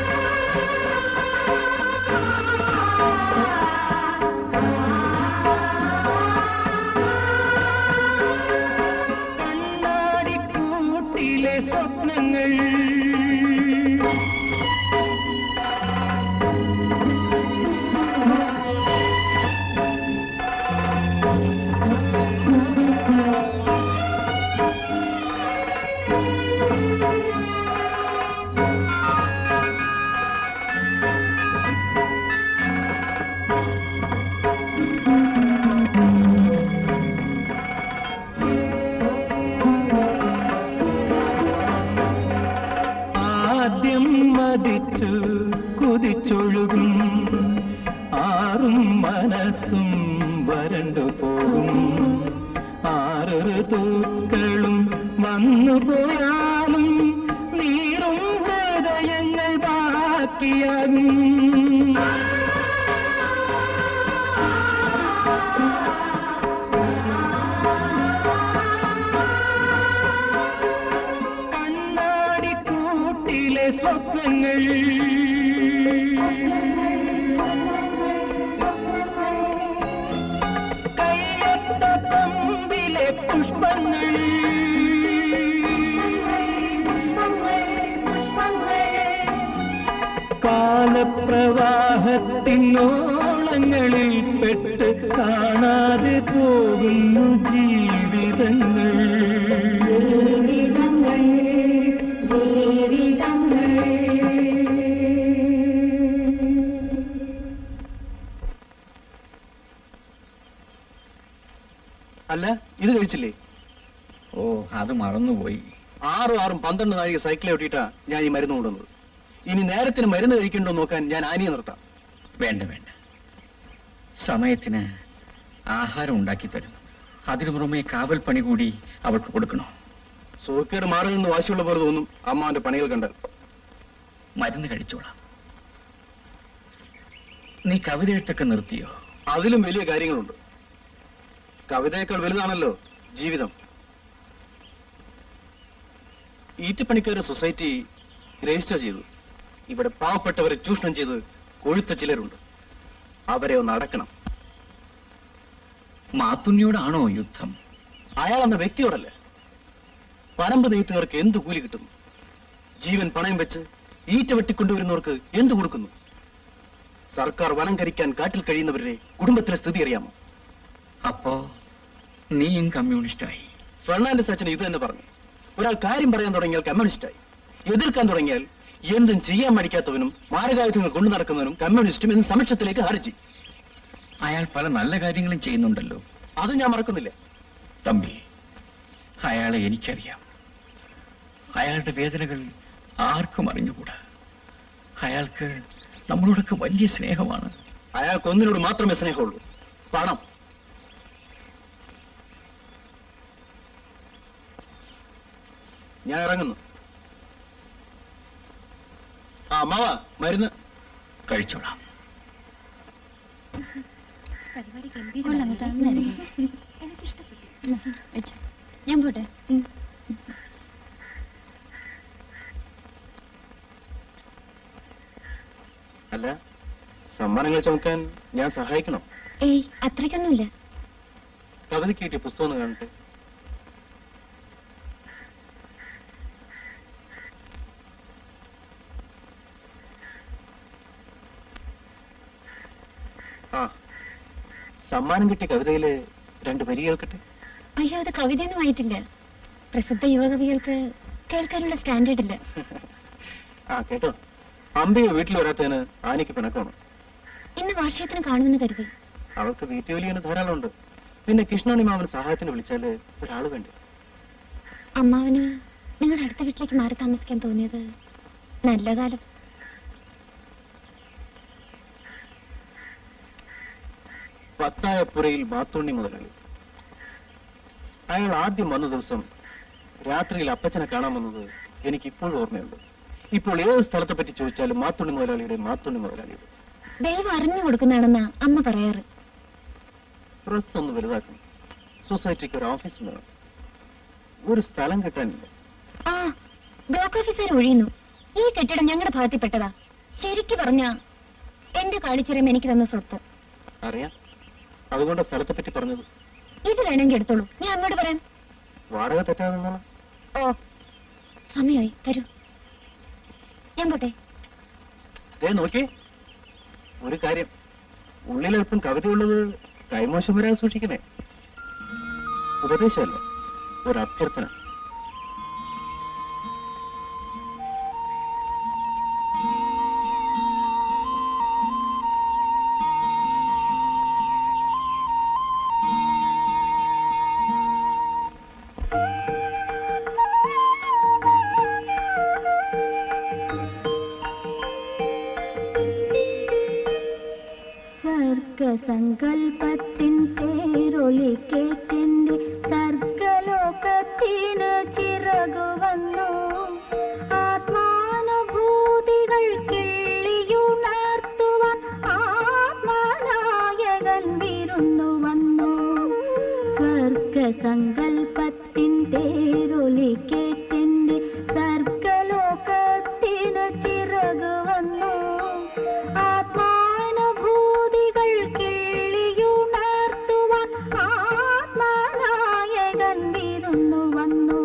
S12: കണ്ണാടിക്കൂട്ടിലെ സ്വപ്നങ്ങൾ ആദ്യം മതിച്ചു കുതിച്ചൊഴുകും ആറും മനസ്സും വരണ്ടു പോകും ആറ് ഋതുക്കളും വന്നു പോയാലും നീറും ഹൃദയങ്ങൾ ബാക്കിയാകും കണ്ണാടിക്കൂട്ടിലെ സ്വപ്നങ്ങൾ കയ്യൊത്ത പമ്പിലെ പുഷ്പങ്ങൾ കാലപ്രവാഹത്തിനോളങ്ങളിൽ പെട്ട് കാണാതെ പോകുന്നു ജീവിതങ്ങൾ
S9: ജീവിതങ്ങൾ ജീവിതങ്ങൾ
S1: അല്ല ഇത് കഴിച്ചില്ലേ
S6: ഓ അത് മറന്നുപോയി
S1: ആറും ആറും പന്ത്രണ്ട് നാഴിക സൈക്കിളെ ഒട്ടിയിട്ടാ ഞാൻ ഈ മരുന്ന് കൊണ്ടുവന്നത് ഇനി നേരത്തിന് മരുന്ന് കഴിക്കണ്ടോ നോക്കാൻ ഞാൻ ആനിയെ നിർത്താം
S6: വേണ്ട വേണ്ട സമയത്തിന് ആഹാരം ഉണ്ടാക്കി തരും അതിനു പുറമെ കാവൽ പണി കൂടി അവൾക്ക് കൊടുക്കണോ
S1: സുഖക്കേട് മാറില്ലെന്ന് വാശിയുള്ള പോലെ തോന്നും അമ്മാവന്റെ പണികൾ കണ്ടാൽ
S6: മരുന്ന് കഴിച്ചോളാം നീ കവിത എഴുത്തൊക്കെ നിർത്തിയോ
S1: അതിലും വലിയ കാര്യങ്ങളുണ്ട് കവിതയേക്കാൾ വലുതാണല്ലോ ജീവിതം ഈറ്റപ്പണിക്കാരുടെ സൊസൈറ്റി രജിസ്റ്റർ ചെയ്തു ഇവിടെ പാവപ്പെട്ടവരെ ചൂഷണം ചെയ്ത് കൊഴുത്ത ചിലരുണ്ട് അവരെ ഒന്ന് അടക്കണം
S6: മാത്തുണ്ണിയോടാണോ യുദ്ധം
S1: അയാൾ എന്ന വ്യക്തിയോടല്ല പരമ്പ് നെയ്ത്തുകാർക്ക് എന്ത് കൂലി കിട്ടുന്നു ജീവൻ പണയം വെച്ച് ഈറ്റ വെട്ടിക്കൊണ്ടുവരുന്നവർക്ക് എന്ത് കൊടുക്കുന്നു സർക്കാർ വനം കരിക്കാൻ കാട്ടിൽ കഴിയുന്നവരുടെ കുടുംബത്തിലെ സ്ഥിതി അറിയാമോ
S6: അപ്പോ നീയും കമ്മ്യൂണിസ്റ്റായി
S1: ഫെർണാണ്ടസ് അച്ഛൻ ഇത് തന്നെ പറഞ്ഞു ഒരാൾ കാര്യം പറയാൻ തുടങ്ങിയാൽ കമ്മ്യൂണിസ്റ്റായി എതിർക്കാൻ തുടങ്ങിയാൽ എന്തും ചെയ്യാൻ മടിക്കാത്തവനും മാരകായുധങ്ങൾ കൊണ്ടു നടക്കുന്നവനും കമ്മ്യൂണിസ്റ്റും എന്ന് സമക്ഷത്തിലേക്ക് ഹർജി
S6: അയാൾ പല നല്ല കാര്യങ്ങളും ചെയ്യുന്നുണ്ടല്ലോ
S1: അത് ഞാൻ മറക്കുന്നില്ല
S6: തമ്പി അയാളെ എനിക്കറിയാം അയാളുടെ വേദനകൾ ആർക്കും അറിഞ്ഞുകൂടാ അയാൾക്ക് നമ്മളോടൊക്കെ വലിയ സ്നേഹമാണ്
S1: അയാൾക്ക് ഒന്നിനോട് മാത്രമേ സ്നേഹമുള്ളൂ പണം ഞാൻ ഇറങ്ങുന്നു ആ അമ്മാവ മരുന്ന്
S6: കഴിച്ചോളാം
S5: കൊള്ളാം കേട്ടോ, നന്നായിരുന്നു. ഉം, വെച്ചോ. ഞാൻ പോട്ടെ ഉം.
S1: അല്ല സമ്മാനങ്ങൾ ചുമക്കാൻ ഞാൻ സഹായിക്കണം
S5: ഏയ് അത്രയ്ക്കൊന്നുമില്ല
S1: കവിതയ്ക്ക് കിട്ടിയ പുസ്തകം ഒന്ന് കാണട്ടെ ആ സമ്മാനം കിട്ടിയ കവിതയില് രണ്ട് വരി കേൾക്കട്ടെ
S5: അയ്യോ അത് കവിതയൊന്നും ആയിട്ടില്ല പ്രസിദ്ധ യുവകവികൾക്ക് കേൾക്കാനുള്ള സ്റ്റാൻഡേർഡ് ഇല്ല
S1: ആ കേട്ടോ അമ്പിക വീട്ടിൽ വരാത്തതിന് ആനയ്ക്ക് പിണക്കമാണ്
S5: ഇന്ന് വാർഷികത്തിന് കാണുമെന്ന് കരുതി
S1: അവൾക്ക് വീട്ടു വലിയ ധാരാളം ഉണ്ട് പിന്നെ കൃഷ്ണാണി മാമൻ സഹായത്തിന് വിളിച്ചാല് ഒരാള് വേണ്ടേ
S5: അമ്മാവന് നിങ്ങളുടെ അടുത്ത വീട്ടിലേക്ക് മാറി താമസിക്കാൻ തോന്നിയത് നല്ല കാലം
S1: പത്തായപ്പുരയിൽ മാത്തുണ്ണി മുതലാളി അയാൾ ആദ്യം വന്ന ദിവസം രാത്രിയിൽ അപ്പച്ചനെ കാണാൻ വന്നത് എനിക്ക് ഇപ്പോഴും ഓർമ്മയുണ്ട് ഇപ്പോൾ ഏത് സ്ഥലത്തെ പറ്റി ചോദിച്ചാലും മാത്തുണ്ണി മുതലാളിയുടെ മാത്തുണ്ണി മുതലാളിയുടെ
S5: ദൈവം അറിഞ്ഞു കൊടുക്കുന്നതാണെന്നാ അമ്മ പറയാറ്
S1: പ്രസ് ഒന്ന് വലുതാക്കണം സൊസൈറ്റിക്ക് ഒരു ഓഫീസ് വേണം ഒരു സ്ഥലം കിട്ടാനില്ല
S5: ആ ബ്ലോക്ക് ഓഫീസർ ഒഴിയുന്നു ഈ കെട്ടിടം ഞങ്ങളുടെ ഭാഗത്തിൽപ്പെട്ടതാ ശരിക്ക് പറഞ്ഞ എന്റെ കാളിച്ചെറിയം എനിക്ക് തന്ന സ്വത്ത്
S1: അറിയാം അതുകൊണ്ട് സ്ഥലത്തെ പറ്റി പറഞ്ഞത്
S5: ഇത് വേണമെങ്കിൽ എടുത്തോളൂ ഞാൻ അങ്ങോട്ട് പറയാം
S1: വാടക തെറ്റാതെന്നാണ്
S5: ഓ സമയമായി തരൂ ഞാൻ പോട്ടെ
S1: ദേ നോക്കി ഒരു കാര്യം ഉള്ളിലൽപ്പം കവിതയുള്ളത് കൈമോശം വരാതെ സൂക്ഷിക്കണേ ഉപദേശമല്ല ഒരു അഭ്യർത്ഥന
S9: സ്വർഗസങ്കൽപ്പത്തിൻ തേരൊലിക്കേറ്റെന്റെ സർഗലോകത്തിന് ചിറകു വന്നു ആത്മാനുഭൂതികൾ കിള്ളിയുണർത്തുവാൻ ആത്മനായകൻ വിരുന്നു വന്നു സ്വർഗസങ്കൽപ്പത്തിൻ തേരൊലിക്കേറ്റെന്റെ സർഗലോകത്തിന് ചിറകു വന്നു ആത്മാനുഭൂതികൾ കിള്ളിയുണർത്തുവാൻ ആത്മനായകൻ വിരുന്നു വന്നു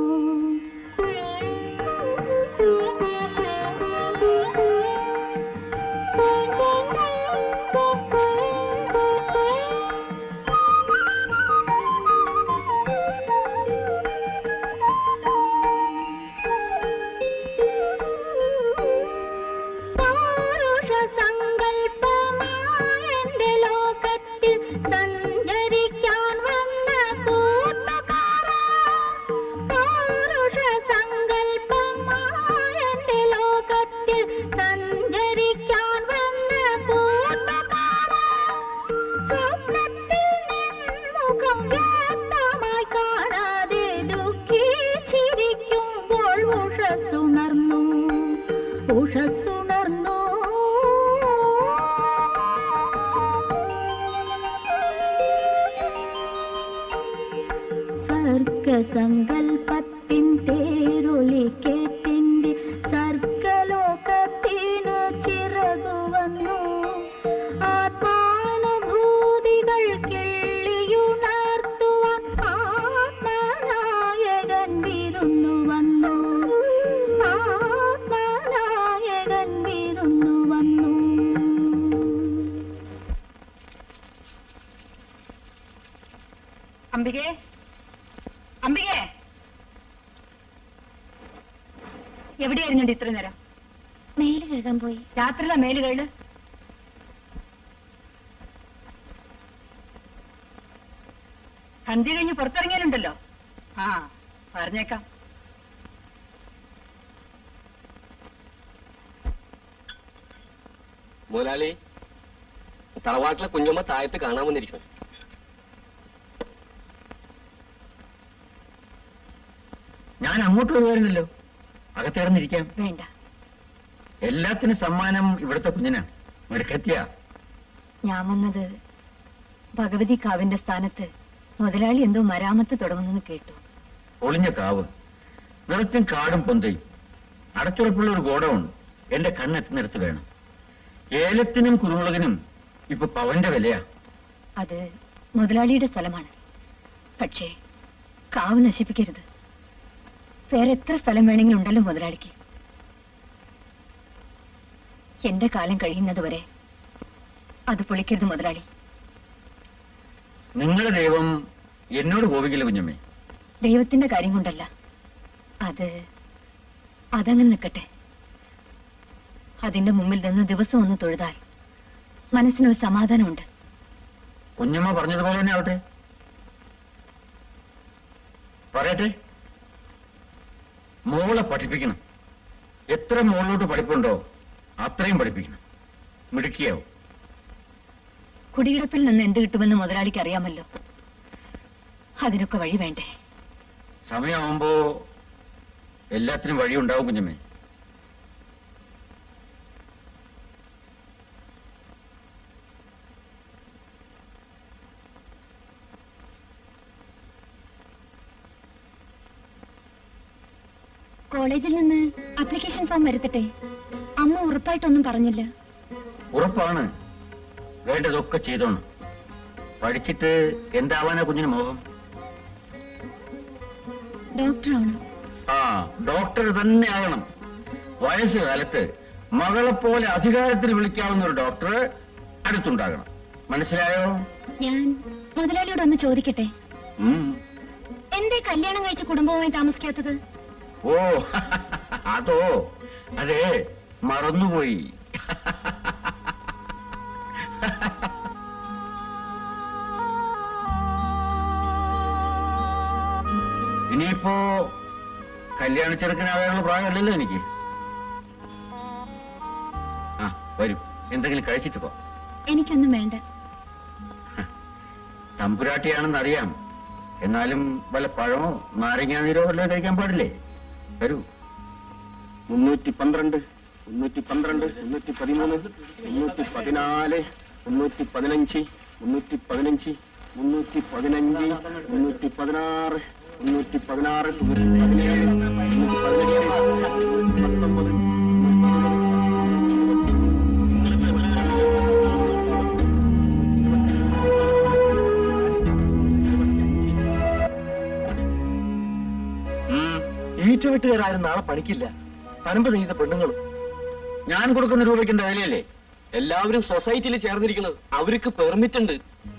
S9: പൗരുഷ സങ്കൽപ്പമായെന്റെ ലോകത്തിൽ സഞ്ചരിക്കാൻ വന്ന കൂട്ടുകാരാ പൗരുഷ സങ്കൽപ്പമായെന്റെ ലോകത്തിൽ സഞ്ചരിക്കാൻ വന്ന കൂട്ടുകാരാ സ്വപ്നത്തിൽ നിൻമുഖം വ്യക്തമായി കാണാതെ ദുഃഖിച്ചിരിക്കുമ്പോൾ ഉഷസുണർന്നു ഉഷസുണർന്നു സ്വർഗസങ്കൽപ്പത്തിൻ തേരൊലിക്കേറ്റിന്റെ സർഗലോകത്തിനു ചിറകു വന്നു ആത്മാനുഭൂതികൾ കിള്ളിയുണർത്തുവാൻ ആത്മനായകൻ വിരുന്നു വന്നു ആത്മനായകൻ വിരുന്നു വന്നു
S10: അംബികേ അംബികേ എവിടെയായിരുന്നുണ്ട് ഇത്ര നേരം
S5: മേല് കഴുകാൻ പോയി
S10: രാത്രിയിലെ മേലുകളില് സന്ധ്യ കഴിഞ്ഞ് പുറത്തിറങ്ങിയാലുണ്ടല്ലോ ആ പറഞ്ഞേക്കാം
S11: മുതലാളി തറവാട്ടിലെ കുഞ്ഞമ്മ താഴത്ത് കാണാൻ വന്നിരിക്കുന്നു
S7: ഞാൻ അങ്ങോട്ട് വരുമായിരുന്നല്ലോ അകത്തേർന്നിരിക്കാം
S5: വേണ്ട
S7: എല്ലാത്തിനും സമ്മാനം ഇവിടുത്തെ കുഞ്ഞിനാ മിടുക്കത്തിയ
S8: ഞാൻ വന്നത് ഭഗവതി കാവിന്റെ സ്ഥാനത്ത് മുതലാളി എന്തോ മരാമത്ത് തുടങ്ങുന്നെന്ന് കേട്ടു
S7: ഒളിഞ്ഞ കാവ് നിറച്ചും കാടും പൊന്തയും അടച്ചുറപ്പുള്ള ഒരു ഗോഡൗൺ എന്റെ കണ്ണെത്തുന്നിടത്ത് വേണം ഏലത്തിനും കുരുമുളകിനും ഇപ്പൊ പവന്റെ വിലയാ
S8: അത് മുതലാളിയുടെ സ്ഥലമാണ് പക്ഷേ കാവ് നശിപ്പിക്കരുത് വേറെ എത്ര സ്ഥലം വേണമെങ്കിലും ഉണ്ടല്ലോ മുതലാളിക്ക് എന്റെ കാലം കഴിയുന്നതുവരെ അത് പൊളിക്കരുത് മുതലാളി
S7: നിങ്ങളുടെ ദൈവം എന്നോട് കോപിക്കില്ല കുഞ്ഞമ്മേ
S8: ദൈവത്തിന്റെ കാര്യം കൊണ്ടല്ല അത് അതങ്ങനെ നിൽക്കട്ടെ അതിന്റെ മുമ്പിൽ നിന്ന് ദിവസം ഒന്ന് തൊഴുതാൽ മനസ്സിനൊരു സമാധാനമുണ്ട്
S7: കുഞ്ഞമ്മ പറഞ്ഞതുപോലെ തന്നെ ആവട്ടെ പറയട്ടെ മോളെ പഠിപ്പിക്കണം എത്ര മോളിലോട്ട് പഠിപ്പുണ്ടോ അത്രയും പഠിപ്പിക്കണം മിടുക്കിയാവും
S8: കുടിയിറപ്പിൽ നിന്ന് എന്ത് കിട്ടുമെന്ന് മുതലാളിക്ക് അറിയാമല്ലോ അതിനൊക്കെ വഴി വേണ്ടേ
S7: സമയമാകുമ്പോ എല്ലാത്തിനും വഴിയുണ്ടാവും കുഞ്ഞമ്മേ
S5: കോളേജിൽ നിന്ന് അപ്ലിക്കേഷൻ ഫോം വരുത്തട്ടെ അമ്മ ഉറപ്പായിട്ടൊന്നും പറഞ്ഞില്ല
S7: ഉറപ്പാണ് വേണ്ടതൊക്കെ ചെയ്തോണം പഠിച്ചിട്ട് എന്താവാനാ കുഞ്ഞിന് മോഹം
S5: ഡോക്ടറാണോ
S7: ആ ഡോക്ടർ തന്നെ ആകണം വയസ്സുകാലത്ത് മകളെ പോലെ അധികാരത്തിൽ വിളിക്കാവുന്ന ഒരു ഡോക്ടർ അടുത്തുണ്ടാകണം മനസ്സിലായോ
S5: ഞാൻ മുതലാളിയോട് ഒന്ന് ചോദിക്കട്ടെ
S7: ഉം.
S5: എന്തേ കല്യാണം കഴിച്ച കുടുംബവുമായി താമസിക്കാത്തത്
S7: ഓ അതോ അതെ മറന്നുപോയി ഇനിയിപ്പോ കല്യാണ ചെറുക്കനാകാനുള്ള പ്രായമല്ലല്ലോ എനിക്ക് ആ വരൂ എന്തെങ്കിലും കഴിച്ചിട്ട് പോ
S5: എനിക്കൊന്നും വേണ്ട
S7: തമ്പുരാട്ടിയാണെന്ന് അറിയാം എന്നാലും വല്ല പഴമോ നാരങ്ങാ നീരോ വല്ലതും കഴിക്കാൻ പാടില്ലേ വരൂ
S1: മുന്നൂറ്റി പന്ത്രണ്ട് മുന്നൂറ്റി പന്ത്രണ്ട് മുന്നൂറ്റി പതിമൂന്ന് മുന്നൂറ്റി പതിനാല് മുന്നൂറ്റി പതിനഞ്ച് മുന്നൂറ്റി പതിനഞ്ച് മുന്നൂറ്റി പതിനഞ്ച് മുന്നൂറ്റി പതിനാറ് മുന്നൂറ്റി പതിനാറ് മുന്നൂറ്റി പതിനേഴ് മുന്നൂറ്റി പതിനെട്ട് പത്തൊമ്പത്
S2: ഈറ്റ വെട്ടുകാരും നാളെ പണിക്കില്ല പനമ്പ് നെയ്ത പെണ്ണുങ്ങളും
S7: ഞാൻ കൊടുക്കുന്ന രൂപയ്ക്ക് എന്താ വിലയല്ലേ
S11: എല്ലാവരും സൊസൈറ്റിയിൽ ചേർന്നിരിക്കുന്നത് അവർക്ക് പെർമിറ്റ് ഉണ്ട്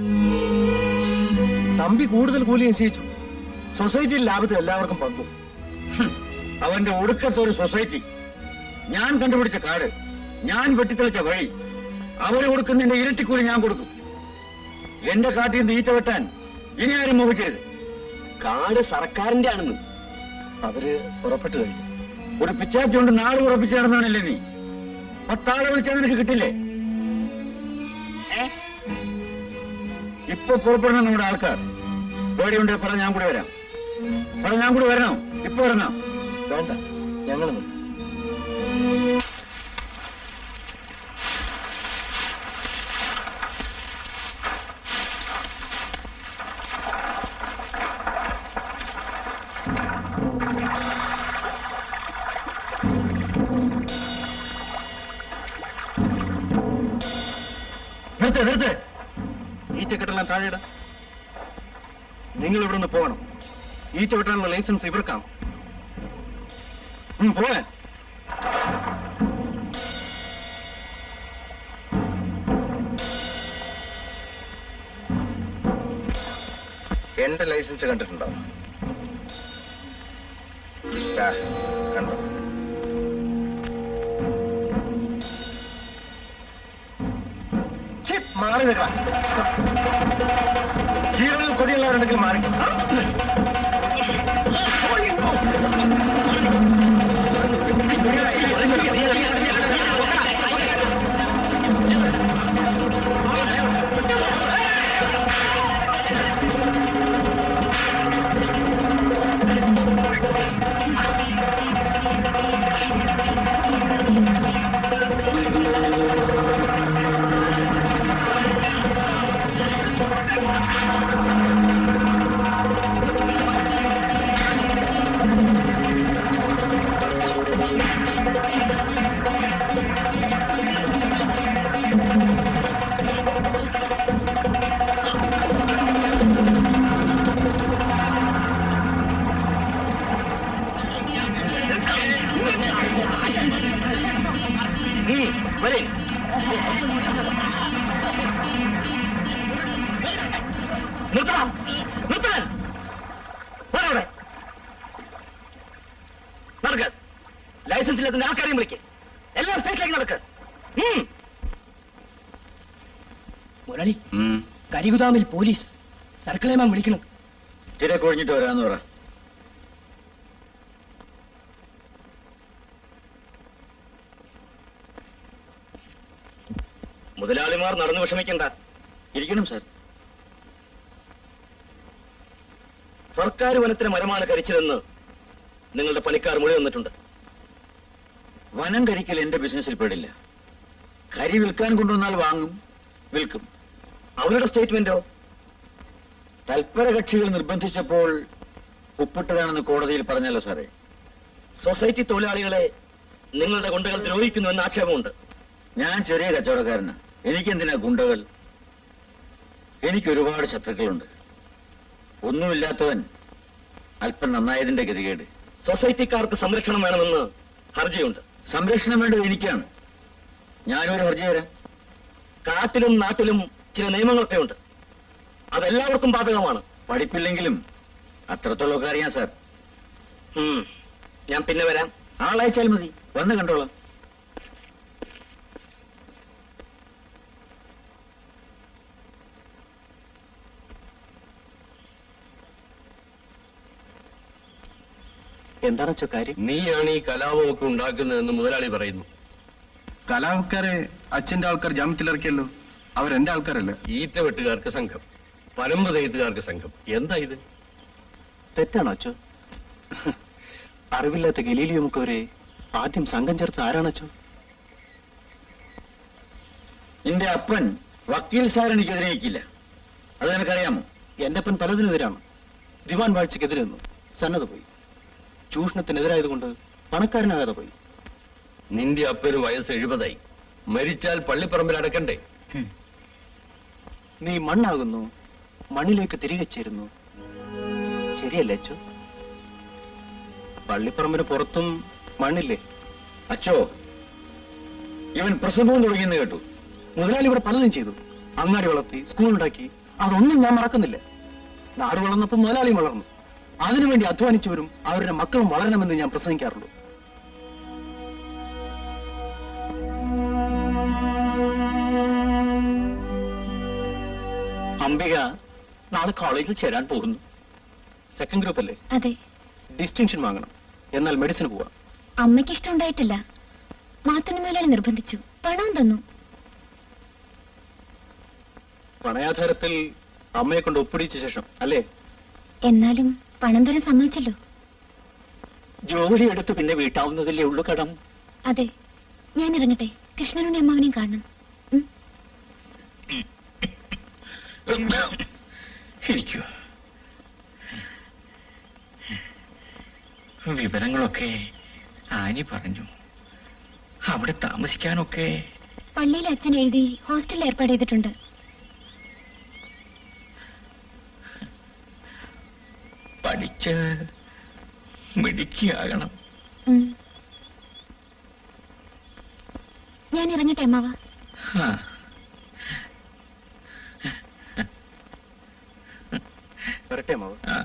S2: തമ്പി കൂടുതൽ കൂലി നിശ്ചയിച്ചു സൊസൈറ്റിയിൽ ലാഭത്തിൽ എല്ലാവർക്കും പങ്കും
S7: ഹും, അവന്റെ ഒടുക്കത്തെ ഒരു സൊസൈറ്റി ഞാൻ കണ്ടുപിടിച്ച കാട് ഞാൻ വെട്ടിത്തെളിച്ച വഴി അവര് കൊടുക്കുന്നതിന്റെ ഇരട്ടിക്കൂലി ഞാൻ കൊടുക്കും എന്റെ കാട്ടിൽ നിന്ന് ഈറ്റ വെട്ടാൻ ഇനി ആരും മോഹിക്കരുത്
S11: കാട് സർക്കാരിന്റെ ആണെന്ന്
S2: അവര് പുറപ്പെട്ടു കഴിഞ്ഞു
S7: ഒരു പിച്ചാത്തി കൊണ്ട് നാളെ ഉറപ്പിച്ചു നടന്നാണല്ലേ നീ പത്താളെ വിളിച്ചാൽ നിനക്ക് കിട്ടില്ലേ ഏ? ഇപ്പൊ പുറപ്പെടണം നമ്മുടെ ആൾക്കാർ പേടിയുണ്ട് പറ ഞാൻ കൂടെ വരാം പറ ഞാൻ കൂടെ വരണോ ഇപ്പൊ വരണോ
S2: വേണ്ട ഞങ്ങൾ
S1: നിർത്ത് നിർത്ത് ഈറ്റ കെട്ടെല്ലാം താഴെയിട നിങ്ങൾ ഇവിടെ നിന്ന് പോകണം ഈറ്റ വെട്ടാനുള്ള ലൈസൻസ് ഇവർക്കാണ് ഉം, പോകാൻ
S7: എന്റെ ലൈസൻസ് കണ്ടിട്ടുണ്ടോ ദാ, കണ്ടോ
S2: ഛി, മാറി നിൽക്കാം ജീവനിൽ കൊതിയുള്ളവരുണ്ടെങ്കിൽ മാറി
S1: വരേ നിർത്തണം നിർത്താൻ അവിടെ നടക്ക് ലൈസൻസ് ഇല്ലാത്ത ആൾക്കാരെയും വിളിക്ക് എല്ലാം സ്റ്റേറ്റിലേക്ക് നടക്ക് ഉം.
S2: മുരളി കരികുതാമിൽ പോലീസ് സർക്കിളേമാൻ വിളിക്കണം
S7: തിരക്കൊഴിഞ്ഞിട്ട് വരാന്ന് പറ
S1: മുതലാളിമാർ നടന്നു വിഷമിക്കണ്ട
S7: ഇരിക്കണം സാർ
S1: സർക്കാർ വനത്തിലെ മരമാണ് കരിച്ചതെന്ന് നിങ്ങളുടെ പണിക്കാർ മൊഴി വന്നിട്ടുണ്ട്
S7: വനം കരിക്കൽ എന്റെ ബിസിനസ്സിൽ പെടില്ല കരി വിൽക്കാൻ കൊണ്ടുവന്നാൽ വാങ്ങും വിൽക്കും
S1: അവരുടെ സ്റ്റേറ്റ്മെന്റോ
S7: തൽപര കക്ഷികൾ നിർബന്ധിച്ചപ്പോൾ ഒപ്പിട്ടതാണെന്ന് കോടതിയിൽ പറഞ്ഞല്ലോ സാറേ
S1: സൊസൈറ്റി തൊഴിലാളികളെ നിങ്ങളുടെ ഗുണ്ടകൾ ദ്രോഹിക്കുന്നു എന്ന ആക്ഷേപമുണ്ട്
S7: ഞാൻ ചെറിയ കച്ചവടക്കാരനാ എനിക്കെന്തിനാ ഗുണ്ടകൾ എനിക്ക് ഒരുപാട് ശത്രുക്കളുണ്ട് ഒന്നുമില്ലാത്തവൻ അല്പം നന്നായതിന്റെ ഗതികേട്
S1: സൊസൈറ്റിക്കാർക്ക് സംരക്ഷണം വേണമെന്ന് ഹർജിയുണ്ട്
S7: സംരക്ഷണം വേണ്ടത് എനിക്കാണ് ഞാനൊരു ഹർജി തരാം
S1: കാട്ടിലും നാട്ടിലും ചില നിയമങ്ങളൊക്കെ ഉണ്ട് അതെല്ലാവർക്കും ബാധകമാണ്
S7: പഠിപ്പില്ലെങ്കിലും അത്രത്തോളമൊക്കെ അറിയാം സാർ
S1: ഉം. ഞാൻ പിന്നെ വരാം
S7: ആളയച്ചാൽ മതി വന്ന് കണ്ടോളാം
S1: എന്താണ് വെച്ചോ കാര്യം
S11: നീയാണ് ഈ കലാപമൊക്കെ ഉണ്ടാക്കുന്നതെന്ന് മുതലാളി പറയുന്നു
S13: കലാവക്കാരെ അച്ഛന്റെ ആൾക്കാർ ജാമ്യത്തിലിറക്കിയല്ലോ അവരെന്റെ ആൾക്കാരല്ലേ
S11: ഈറ്റ വെട്ടുകാർക്ക് സംഘം പരമ്പ് തെയ്ത്തുകാർക്ക് സംഘം എന്താ ഇത്
S1: തെറ്റാണോ അച്ചോ അറിവില്ലാത്ത ഗലീലിയോ മുക്കവരെ ആദ്യം സംഘം ചേർത്ത് ആരാണച്ചോ
S7: നിന്റെ അപ്പൻ വക്കീൽ സാർ എനിക്കെതിരെ നിൽക്കില്ല അത് നിനക്കറിയാമോ
S1: എന്റെ അപ്പൻ പലതിനെതിരാണ് ദിവാൻ വാഴ്ചക്കെതിരെ നിന്നു സന്നദ്ധ പോയി ചൂഷണത്തിനെതിരായതുകൊണ്ട് പണക്കാരനാകാതെ പോയി
S11: നിന്റെ അപ്പന് വയസ്സ് എഴുപതായി മരിച്ചാൽ പള്ളിപ്പറമ്പിൽ അടക്കണ്ടേ
S1: നീ മണ്ണാകുന്നു മണ്ണിലേക്ക് തിരികെ ചേരുന്നു ശരിയല്ലേ അച്ചോ പള്ളിപ്പറമ്പിന് പുറത്തും മണ്ണില്ലേ
S7: അച്ചോ ഇവൻ പ്രസംഗവും തുടങ്ങിയെന്ന് കേട്ടു
S1: മുതലാളി ഇവിടെ പലതും ചെയ്തു അങ്ങാടി വളർത്തി സ്കൂൾ ഉണ്ടാക്കി അതൊന്നും ഞാൻ മറക്കുന്നില്ല നാട് വളർന്നപ്പോൾ മുതലാളിയും വളർന്നു അതിനുവേണ്ടി അധ്വാനിച്ചവരും അവരുടെ മക്കളും വളരണമെന്ന് ഞാൻ പ്രസംഗിക്കാറുള്ളൂ
S6: അംബിക നാളെ കോളേജിൽ ചേരാൻ പോകുന്നു
S1: സെക്കൻഡ് ഗ്രൂപ്പ് അല്ലേ
S5: അതെ
S1: ഡിസ്റ്റിങ്ഷൻ വാങ്ങണം എന്നാൽ മെഡിസിന് പോവാം
S5: അമ്മയ്ക്ക് ഇഷ്ടമുണ്ടായിട്ടില്ല മാത്തുണ്ണി മുതലാളി നിർബന്ധിച്ചു പണവും തന്നു
S1: പണയാധാരത്തിൽ അമ്മയെ കൊണ്ട് ഒപ്പിടിച്ച ശേഷം അല്ലേ
S5: എന്നാലും പണം തരാൻ സമ്മതിച്ചല്ലോ
S6: ജോലി എടുത്ത് പിന്നെ വീട്ടാവുന്നതല്ലേ ഉള്ളൂ കടം
S5: അതെ ഞാൻ ഇറങ്ങട്ടെ കൃഷ്ണനുണ്ണി അമ്മാവനെയും കാണണം
S6: ഇരിക്കൂ വിവരങ്ങളൊക്കെ ആനി പറഞ്ഞു അവിടെ താമസിക്കാനൊക്കെ
S5: പള്ളിയിൽ അച്ഛൻ എഴുതി ഹോസ്റ്റൽ ഏർപ്പാട് ചെയ്തിട്ടുണ്ട്
S6: പഠിച്ച് മിടുക്കിയാകണം
S5: ഉം. ഞാൻ ഇറങ്ങട്ടെ അമ്മാവ
S6: ആ.
S1: വരട്ടെ അമ്മാവ്
S6: ആ.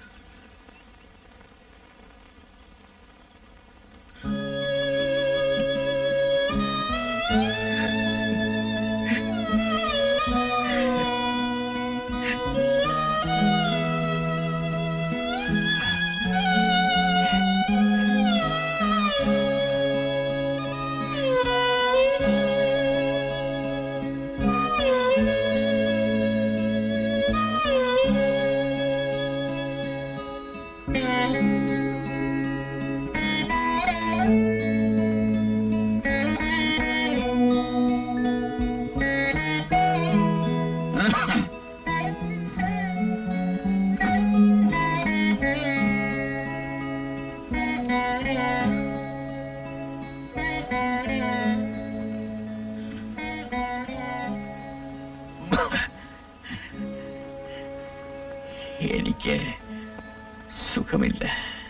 S6: എനിക്ക് സുഖമില്ല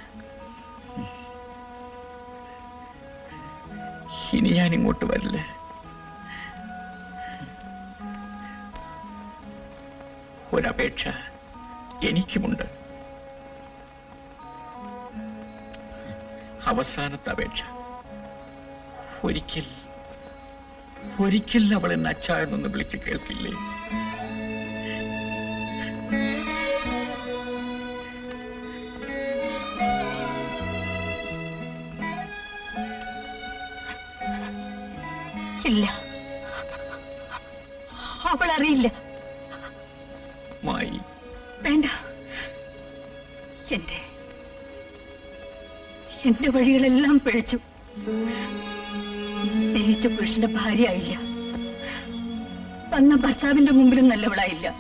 S6: ഇനി ഞാൻ ഇങ്ങോട്ട് വരില്ല ഒരപേക്ഷ എനിക്കുമുണ്ട് അവസാനത്തെ അപേക്ഷ ഒരിക്കൽ ഒരിക്കൽ അവൾ എന്നെ അച്ഛ എന്നൊന്ന് വിളിച്ച് കേൾക്കില്ലേ
S10: ഇല്ല അവൾ അറിയില്ല
S6: മായി
S10: വേണ്ട എന്റെ എന്റെ വഴികളെല്ലാം പിഴച്ചു സ്നേഹിച്ച പുരുഷന്റെ ഭാര്യയായില്ല വന്ന ഭർത്താവിന്റെ മുമ്പിലും നല്ലവളായില്ല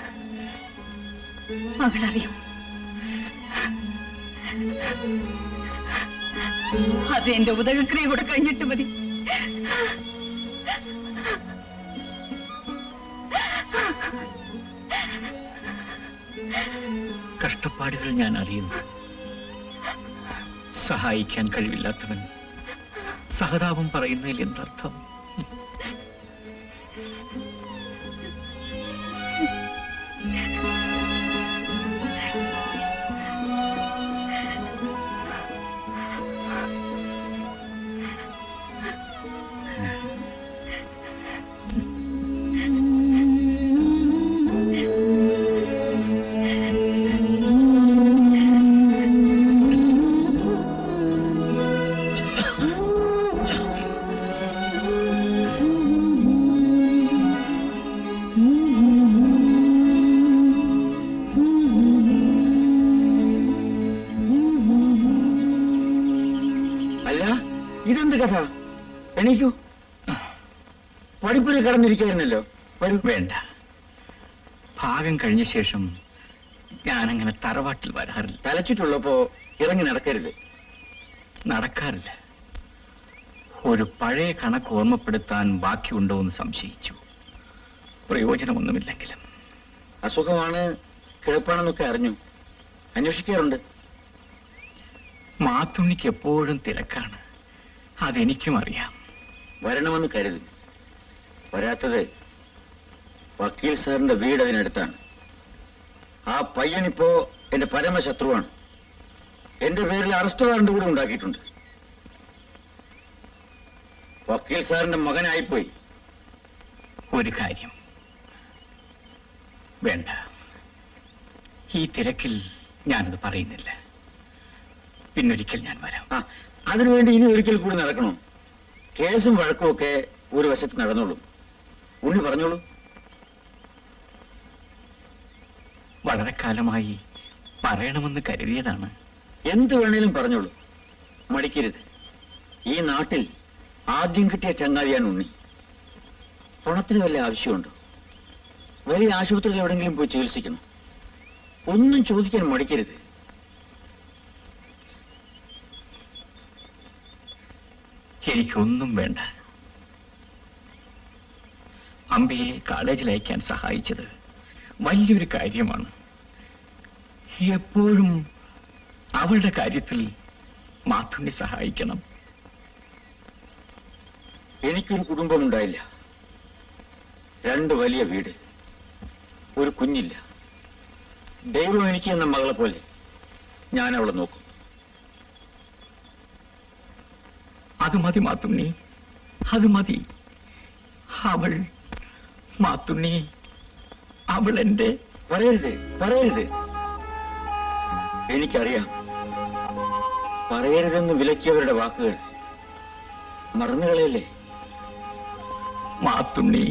S10: മകളറിയും
S5: അത് എന്റെ ഉദകക്രിയ കൂടെ കഴിഞ്ഞിട്ട് മതി
S6: കഷ്ടപ്പാടുകൾ ഞാൻ അറിയുന്നു സഹായിക്കാൻ കഴിവില്ലാത്തവൻ സഹതാപം പറയുന്നതിൽ എന്തർത്ഥം
S7: അല്ല ഇതെന്ത് കഥ എണീക്കൂ പഠിപ്പിൽ കിടന്നിരിക്കായിരുന്നല്ലോ വരൂ
S6: വേണ്ട ഭാഗം കഴിഞ്ഞ ശേഷം ഞാനങ്ങനെ തറവാട്ടിൽ വരാറില്ല
S7: തലച്ചിട്ടുള്ളപ്പോ ഇറങ്ങി നടക്കരുത്
S6: നടക്കാറില്ല ഒരു പഴയ കണക്ക് ഓർമ്മപ്പെടുത്താൻ ബാക്കിയുണ്ടോ എന്ന് സംശയിച്ചു പ്രയോജനമൊന്നുമില്ലെങ്കിലും
S7: അസുഖമാണ് കിഴപ്പാണെന്നൊക്കെ അറിഞ്ഞു അന്വേഷിക്കാറുണ്ട്
S6: മാത്തുണ്ണിക്ക് എപ്പോഴും തിരക്കാണ് അതെനിക്കും അറിയാം
S7: വരണമെന്ന് കരുതി വരാത്തത് വക്കീൽ സാറിന്റെ വീട് അതിനടുത്താണ് ആ പയ്യനിപ്പോ എന്റെ പരമശത്രുവാണ് എന്റെ പേരിൽ അറസ്റ്റ് വാറണ്ട് കൂടെ ഉണ്ടാക്കിയിട്ടുണ്ട് വക്കീൽ സാറിന്റെ മകനായിപ്പോയി
S6: ഒരു കാര്യം വേണ്ട ഈ തിരക്കിൽ ഞാനത് പറയുന്നില്ല പിന്നൊരിക്കൽ ഞാൻ വരാം
S7: ആ അതിനുവേണ്ടി ഇനി ഒരിക്കൽ കൂടി നടക്കണോ കേസും വഴക്കും ഒക്കെ ഒരു വശത്ത് നടന്നോളൂ ഉണ്ണി പറഞ്ഞോളൂ
S6: വളരെ കാലമായി പറയണമെന്ന് കരുതിയതാണ്
S7: എന്ത് വേണേലും പറഞ്ഞോളൂ മടിക്കരുത് ഈ നാട്ടിൽ ആദ്യം കിട്ടിയ ചങ്ങാതിയാണ് ഉണ്ണി പണത്തിന് വല്ല ആവശ്യമുണ്ടോ വലിയ ആശുപത്രിയിൽ എവിടെങ്കിലും പോയി ചികിത്സിക്കണം ഒന്നും ചോദിക്കാൻ മടിക്കരുത്
S6: എനിക്കൊന്നും വേണ്ട അമ്പയെ കോളേജിൽ അയക്കാൻ സഹായിച്ചത് വലിയൊരു കാര്യമാണ് എപ്പോഴും അവളുടെ കാര്യത്തിൽ മാത്തുണ്ണി സഹായിക്കണം
S7: എനിക്കൊരു കുടുംബമുണ്ടായില്ല രണ്ട് വലിയ വീട് ഒരു കുഞ്ഞില്ല ദൈവം എനിക്ക് എന്ന മകളെ പോലെ ഞാൻ അവളെ നോക്കും
S6: അത് മതി മാത്തുണ്ണി അത് മതി അവൾ മാത്തുണ്ണി അവൾ എന്റെ
S7: പറയരുത് പറയരുത് എനിക്കറിയാം പറയരുതെന്ന് വിലക്കിയവരുടെ വാക്കുകൾ മറന്നുകളയല്ലേ
S6: മാത്തുണ്ണി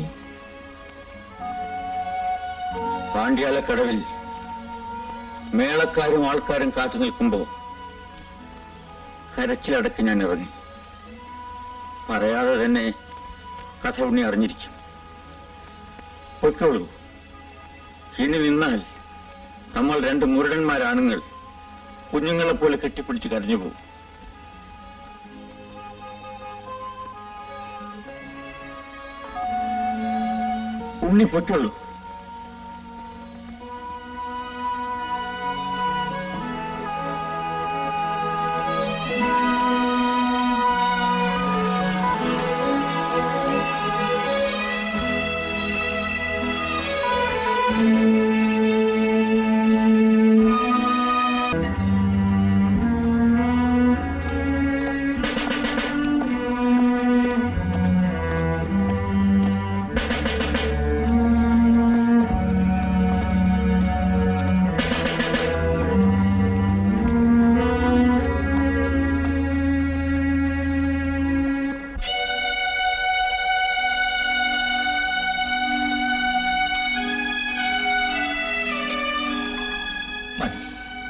S7: പാണ്ഡ്യാലക്കടവിൽ മേളക്കാരും ആൾക്കാരും കാത്തു നിൽക്കുമ്പോ കരച്ചിലടക്കി ഞാൻ ഇറങ്ങി പറയാതെ തന്നെ കഥ ഉണ്ണി അറിഞ്ഞിരിക്കും പൊയ്ക്കോളൂ ഇനി നിന്നാൽ നമ്മൾ രണ്ട് മുരടന്മാരാണുങ്ങൾ കുഞ്ഞുങ്ങളെ പോലെ കെട്ടിപ്പിടിച്ച് കരഞ്ഞു പോകും ഉണ്ണി പൊയ്ക്കോളൂ
S6: മതി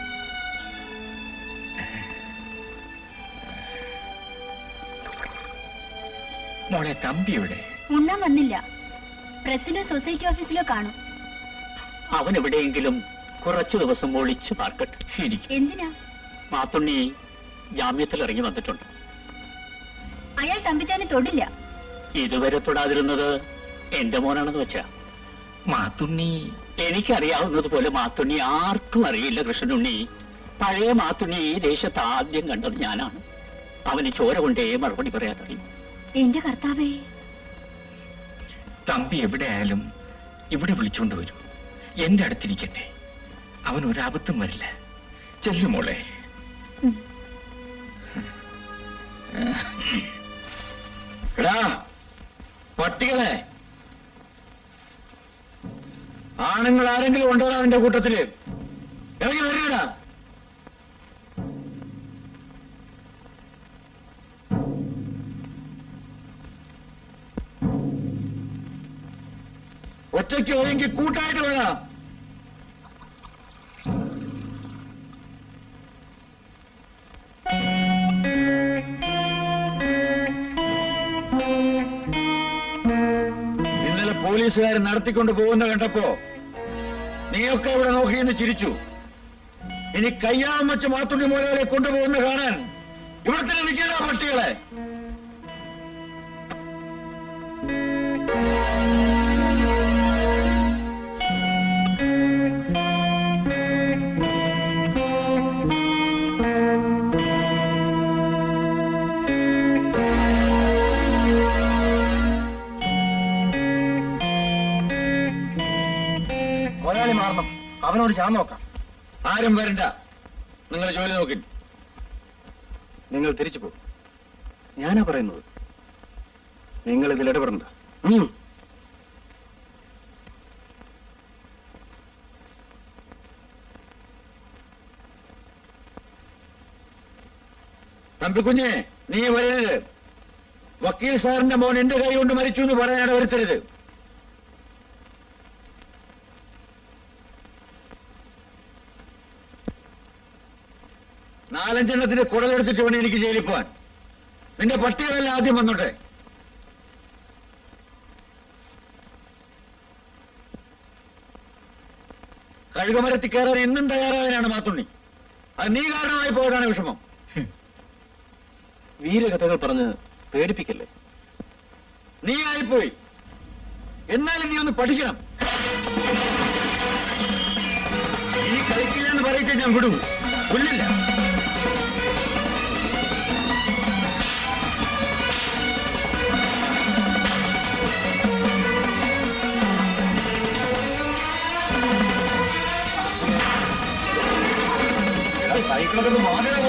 S6: മോളെ തമ്പിയുടെ
S14: ഉണ്ണാൻ വന്നില്ല പ്രസിലോ സൊസൈറ്റി ഓഫീസിലോ കാണും
S6: അവൻ എവിടെയെങ്കിലും കുറച്ചു ദിവസം ഒളിച്ചു പാർക്കട്ടെ ഇരിക്കും
S14: എന്തിനാ
S6: മാത്തുണ്ണി ജാമ്യത്തിൽ ഇറങ്ങി വന്നിട്ടുണ്ട്
S14: അയാൾ തമ്പിച്ചാനെ തൊടില്ല
S6: ഇതുവരെ തൊടാതിരുന്നത് എന്റെ മോനാണെന്ന് വെച്ചാ
S15: മാത്തുണ്ണി
S6: എനിക്കറിയാവുന്നത് പോലെ മാത്തുണ്ണി ആർക്കും അറിയില്ല കൃഷ്ണനുണ്ണി പഴയ മാത്തുണ്ണി ഈ ദേശത്ത് ആദ്യം കണ്ടത് ഞാനാണ് അവന് ചോര കൊണ്ടേ മറുപടി പറയാൻ അറിയും
S14: എന്റെ കർത്താവേ
S15: തമ്പി എവിടെ ആയാലും ഇവിടെ വിളിച്ചുകൊണ്ട് വരും എന്റെ അടുത്തിരിക്കട്ടെ അവൻ ഒരാപത്തും വരില്ല ചെല്ലു മോളെ
S7: എടാ പട്ടികളെ ആണുങ്ങൾ ആരെങ്കിലും ഉണ്ടോ അതിന്റെ കൂട്ടത്തില് ഇറങ്ങി വരികടാ ഒറ്റയ്ക്ക് പോയെങ്കിൽ കൂട്ടായിട്ട് വേണം ഇന്നലെ പോലീസുകാർ നടത്തിക്കൊണ്ട് പോകുന്ന കണ്ടപ്പോ നീയൊക്കെ ഇവിടെ നോക്കിയെന്ന് ചിരിച്ചു ഇനി കയ്യാളം വെച്ച് മാത്തുണ്ണി മുതലാളെ കൊണ്ടുപോകുന്ന കാണാൻ ഇവിടെ തന്നെ നിൽക്കുന്ന പട്ടികളെ
S1: മുതലാളി മാറണം അവനോട് ഞാൻ നോക്കാം
S7: ആരും വരണ്ട നിങ്ങൾ ജോലി നോക്കി
S1: നിങ്ങൾ തിരിച്ചു പോകും ഞാനാ പറയുന്നത് നിങ്ങൾ ഇതിൽ ഇടപെടണ്ട ഉം.
S7: തമ്പിക്കുഞ്ഞെ നീ വരരുത് വക്കീൽ സാറിന്റെ മോൻ എന്റെ കൈ കൊണ്ട് മരിച്ചു എന്ന് പറയാൻ വരുത്തരുത് നാലഞ്ചെണ്ണത്തിന്റെ കുടലെടുത്തിട്ട് വേണം എനിക്ക് ജയിലിൽ പോവാൻ നിന്റെ പട്ടികളെല്ലാം ആദ്യം വന്നോട്ടെ കഴുകമരത്തിൽ കയറാൻ എന്നും തയ്യാറാകാനാണ് മാത്തുണ്ണി അത് നീ കാരണമായി പോയതാണ് വിഷമം
S1: വീരകഥകൾ പറഞ്ഞ് പേടിപ്പിക്കല്ലേ
S7: നീ ആയിപ്പോയി എന്നാലും നീ ഒന്ന് പഠിക്കണം ഇനി കളിക്കില്ല എന്ന് പറയിച്ച ഞാൻ വിടൂ കൊല്ലില്ല സൈക്കിളൊക്കെ മാതൃക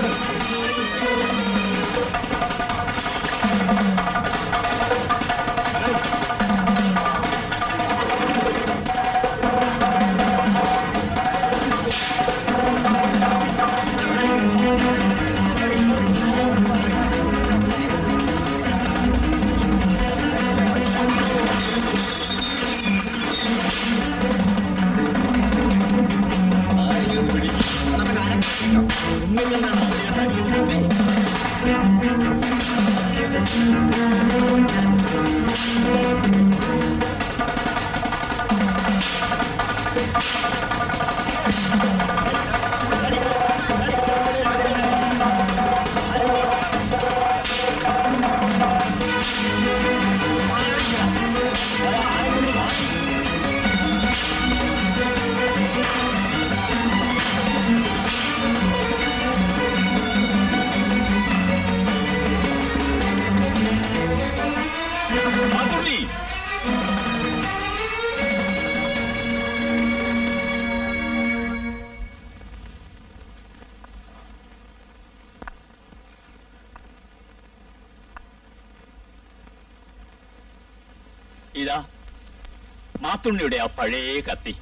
S6: ഇതാ മാത്തുണ്ണിയുടെ ആ പഴയ കത്തി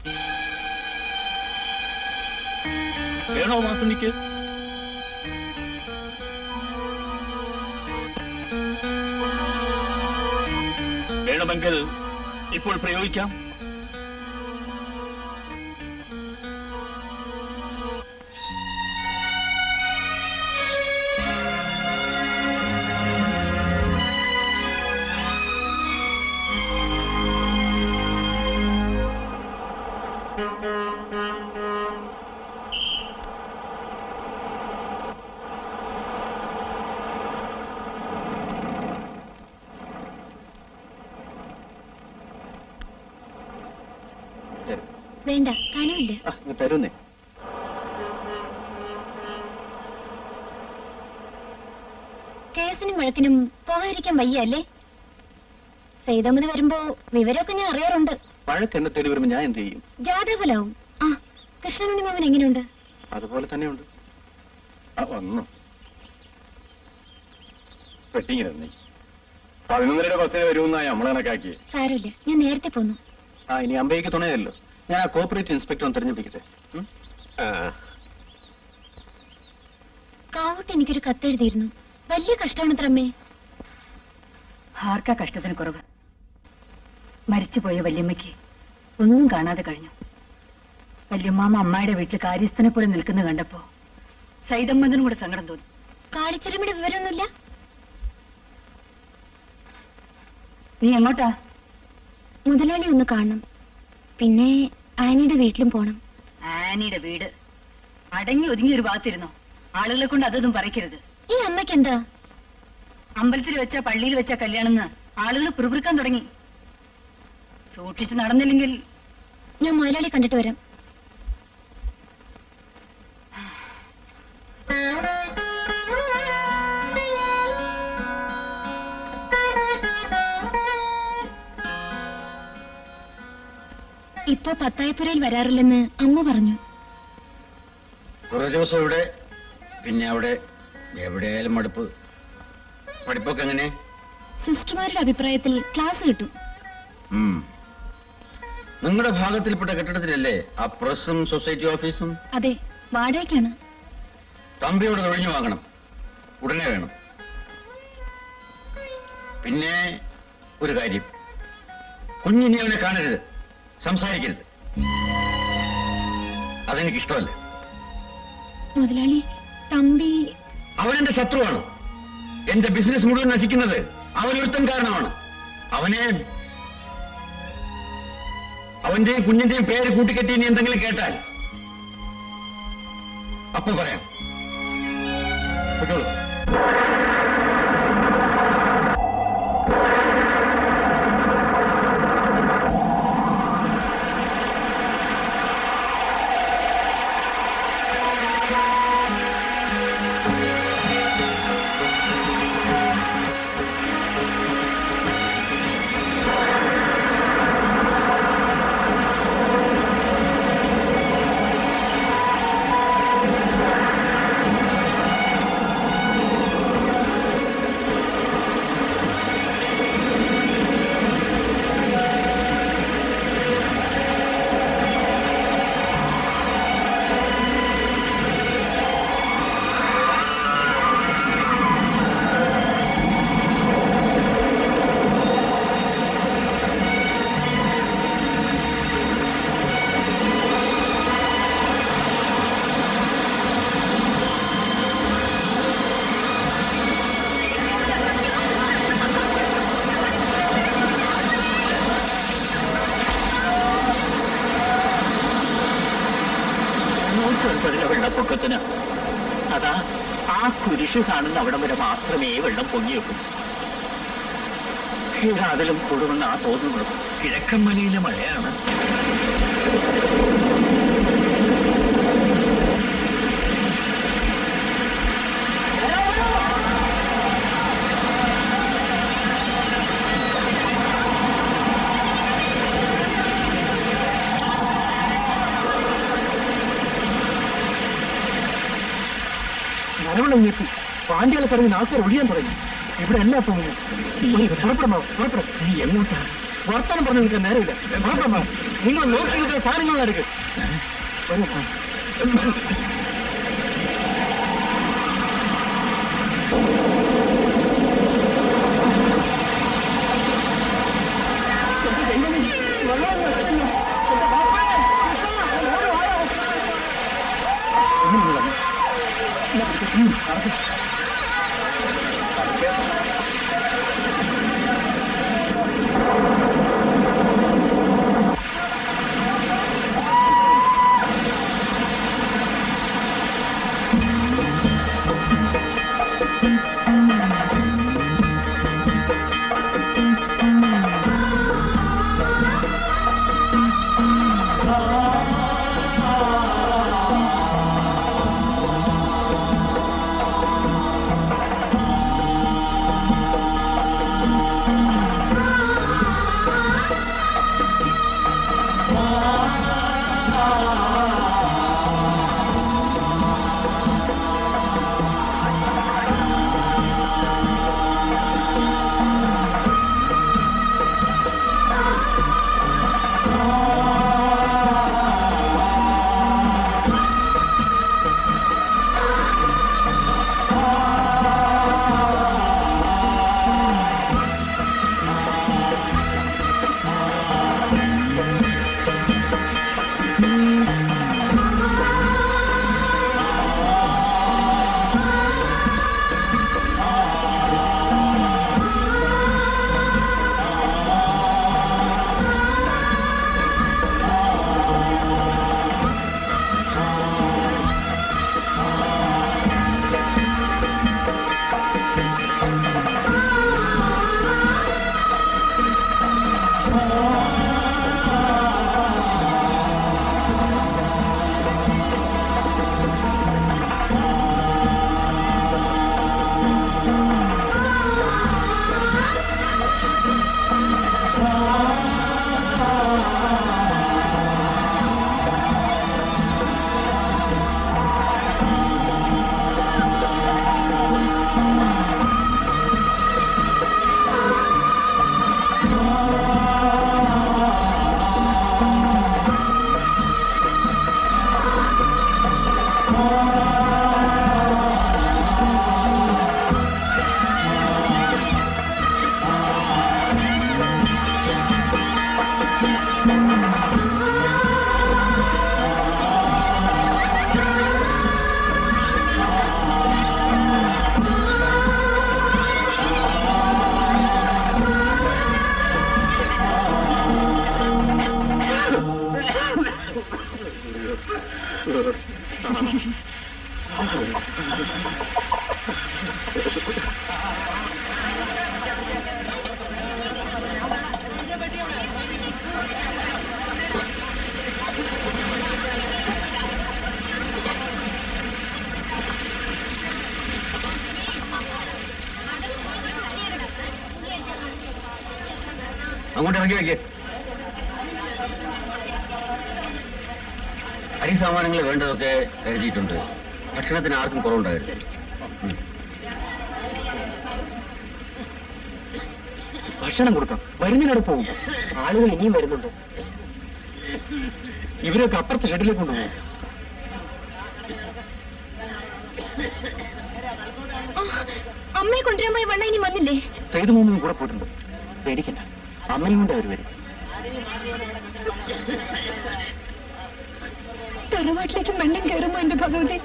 S6: വേണോ മാത്തുണ്ണിക്ക് വേണമെങ്കിൽ ഇപ്പോൾ പ്രയോഗിക്കാം
S14: വേണ്ട കാണൂല്ല
S1: ആ, ഇങ്ങ് തരുന്നേ
S14: കേസിനും വഴക്കിനും പോകാതിരിക്കാൻ വയ്യ അല്ലേ സൈതമതി വരുമ്പോ വിവരമൊക്കെ ഞാൻ അറിയാറുണ്ട്
S1: വഴക്ക് എന്നെ തേടി വരുമ്പോ ഞാൻ എന്ത് ചെയ്യും
S14: ജാതകഫലവും ആ കൃഷ്ണനുണ്ണി മാമൻ എങ്ങനെയുണ്ട്
S1: അതുപോലെ തന്നെയുണ്ട് ആ വന്നു പെട്ടിങ്ങനെ പതിനൊന്നരയുടെ ബസ്സിന് വരുമെന്നായി നമ്മളെ കണക്കാക്കി
S14: സാരമില്ല ഞാൻ നേരത്തെ പോന്നു
S1: ആ ഇനി അമ്പയ്ക്ക് തുണയല്ലോ ഞാൻ ആ കോപ്പറേറ്റീവ് ഇൻസ്പെക്ടർ ഒന്ന് തെരഞ്ഞെടുപ്പിക്കട്ടെ ഉം? ആ
S14: കാവട്ട് എനിക്കൊരു കത്തെഴുതിയിരുന്നു വലിയ കഷ്ടമാണ് അമ്മേ
S8: ആർക്കാ കഷ്ടത്തിന് കുറവ് മരിച്ചുപോയ വല്യമ്മയ്ക്ക് ഒന്നും കാണാതെ കഴിഞ്ഞു വല്യമ്മാമ അമ്മായിയുടെ വീട്ടിൽ കാര്യസ്ഥനെ പോലെ നിൽക്കുന്ന കണ്ടപ്പോ സൈതമ്മതിനും കൂടെ സങ്കടം തോന്നി
S14: കാളിച്ചെറുമിയുടെ വിവരമൊന്നുമില്ല
S8: നീ എങ്ങോട്ടാ
S14: മുതലാളി ഒന്ന് കാണണം പിന്നെ ആനിയുടെ വീട്ടിലും പോണം
S8: ആനിയുടെ വീട് അടങ്ങി ഒതുങ്ങി ഒരു ഭാഗത്തിരുന്നോ ആളുകളെ കൊണ്ട് അതൊന്നും പറയ്ക്കരുത്
S14: ഈ അമ്മയ്ക്ക് എന്താ
S8: അമ്പലത്തിൽ വെച്ച പള്ളിയിൽ വെച്ച കല്യാണമെന്ന് ആളുകൾ പിറുപിറുക്കാൻ തുടങ്ങി സൂക്ഷിച്ച് നടന്നില്ലെങ്കിൽ
S14: ഞാൻ മുതലാളി കണ്ടിട്ട് വരാം ഇപ്പൊ പത്തായപ്പുരയിൽ വരാറില്ലെന്ന് അമ്മ പറഞ്ഞു
S7: കുറേ ദിവസം ഇവിടെ പിന്നെ അവിടെ എവിടെയായാലും മടുപ്പ് പഠിപ്പൊക്കെ എങ്ങനെ
S14: സിസ്റ്റർമാരുടെ അഭിപ്രായത്തിൽ ക്ലാസ് കിട്ടും
S7: ഉം. നിങ്ങളുടെ ഭാഗത്തിൽപ്പെട്ട കെട്ടിടത്തിലല്ലേ ആ പ്രസും സൊസൈറ്റി ഓഫീസും
S14: അതെ വാടകയ്ക്കാണ്
S7: തമ്പിയോട് ഒഴിഞ്ഞു വാങ്ങണം ഉടനെ വേണം പിന്നെ ഒരു കാര്യം കുഞ്ഞിനെ അവനെ കാണരുത് സംസാരിക്കരുത് അതെനിക്ക് ഇഷ്ടമല്ല
S14: മുതലാളി തമ്പി
S7: അവനെന്റെ ശത്രുവാണ് എന്റെ ബിസിനസ് മുഴുവൻ നശിക്കുന്നത് അവനൊരുത്തൻ കാരണമാണ് അവനെ അവന്റെയും കുഞ്ഞിന്റെയും പേര് കൂട്ടിക്കെട്ടി ഇനി എന്തെങ്കിലും കേട്ടാൽ അപ്പൊ പറയാം പൊയ്ക്കോളൂ.
S6: നൂറ്റൊൻപതിലെ വെള്ളപ്പൊക്കത്തിന് അതാ ആ കുരിശ് കാണുന്ന അവിടം വരെ മാത്രമേ വെള്ളം പൊങ്ങിയൊക്കൂ അതിലും കൂടുമെന്ന് ആ തോന്നുന്നത് കിഴക്കൻ മലയിലെ മഴയാണ്
S1: മരവിളങ്ങിയെത്തി പാണ്ഡ്യാളെ പറഞ്ഞ് നാട്ടുകാർ ഒഴിയാൻ തുടങ്ങി ഇവിടെ എല്ലാം തോന്നുന്നു പുറപ്പെടണോ പുറപ്പെടും
S6: നീ എങ്ങോട്ടാ
S1: വർത്താനം പറഞ്ഞു നിൽക്കാൻ നേരമില്ല പുറപ്പെടണോ നിങ്ങൾ നോക്കി നിൽക്കുന്ന സാധനങ്ങൾ എടുക്ക്
S12: ആ
S7: അങ്ങോട്ട് ഇറങ്ങി വെക്കേ അരി സാമാനങ്ങൾ വേണ്ടതൊക്കെ എഴുതിയിട്ടുണ്ട് ഭക്ഷണത്തിന് ആർക്കും കുറവുണ്ടാകരുത് ഉം.
S2: ഭക്ഷണം കൊടുക്കാം വരുന്നതിനോട് പോകും ആളുകൾ ഇനിയും വരുന്നുണ്ട് ഇവരൊക്കെ അപ്പുറത്തെ ഷെഡിലേക്ക് കൊണ്ടുപോകും
S5: അമ്മയെ കൊണ്ടുവരാൻ പോയ വെള്ളം ഇനി വന്നില്ലേ
S2: സൈദ് മൂന്നും കൂടെ പോയിട്ടുണ്ട് പേടിക്കണ്ട അമ്മയും കൊണ്ട് അവർ വരും
S5: തറവാട്ടിലേക്ക് വെള്ളം കയറുമോ എന്റെ ഭഗവതി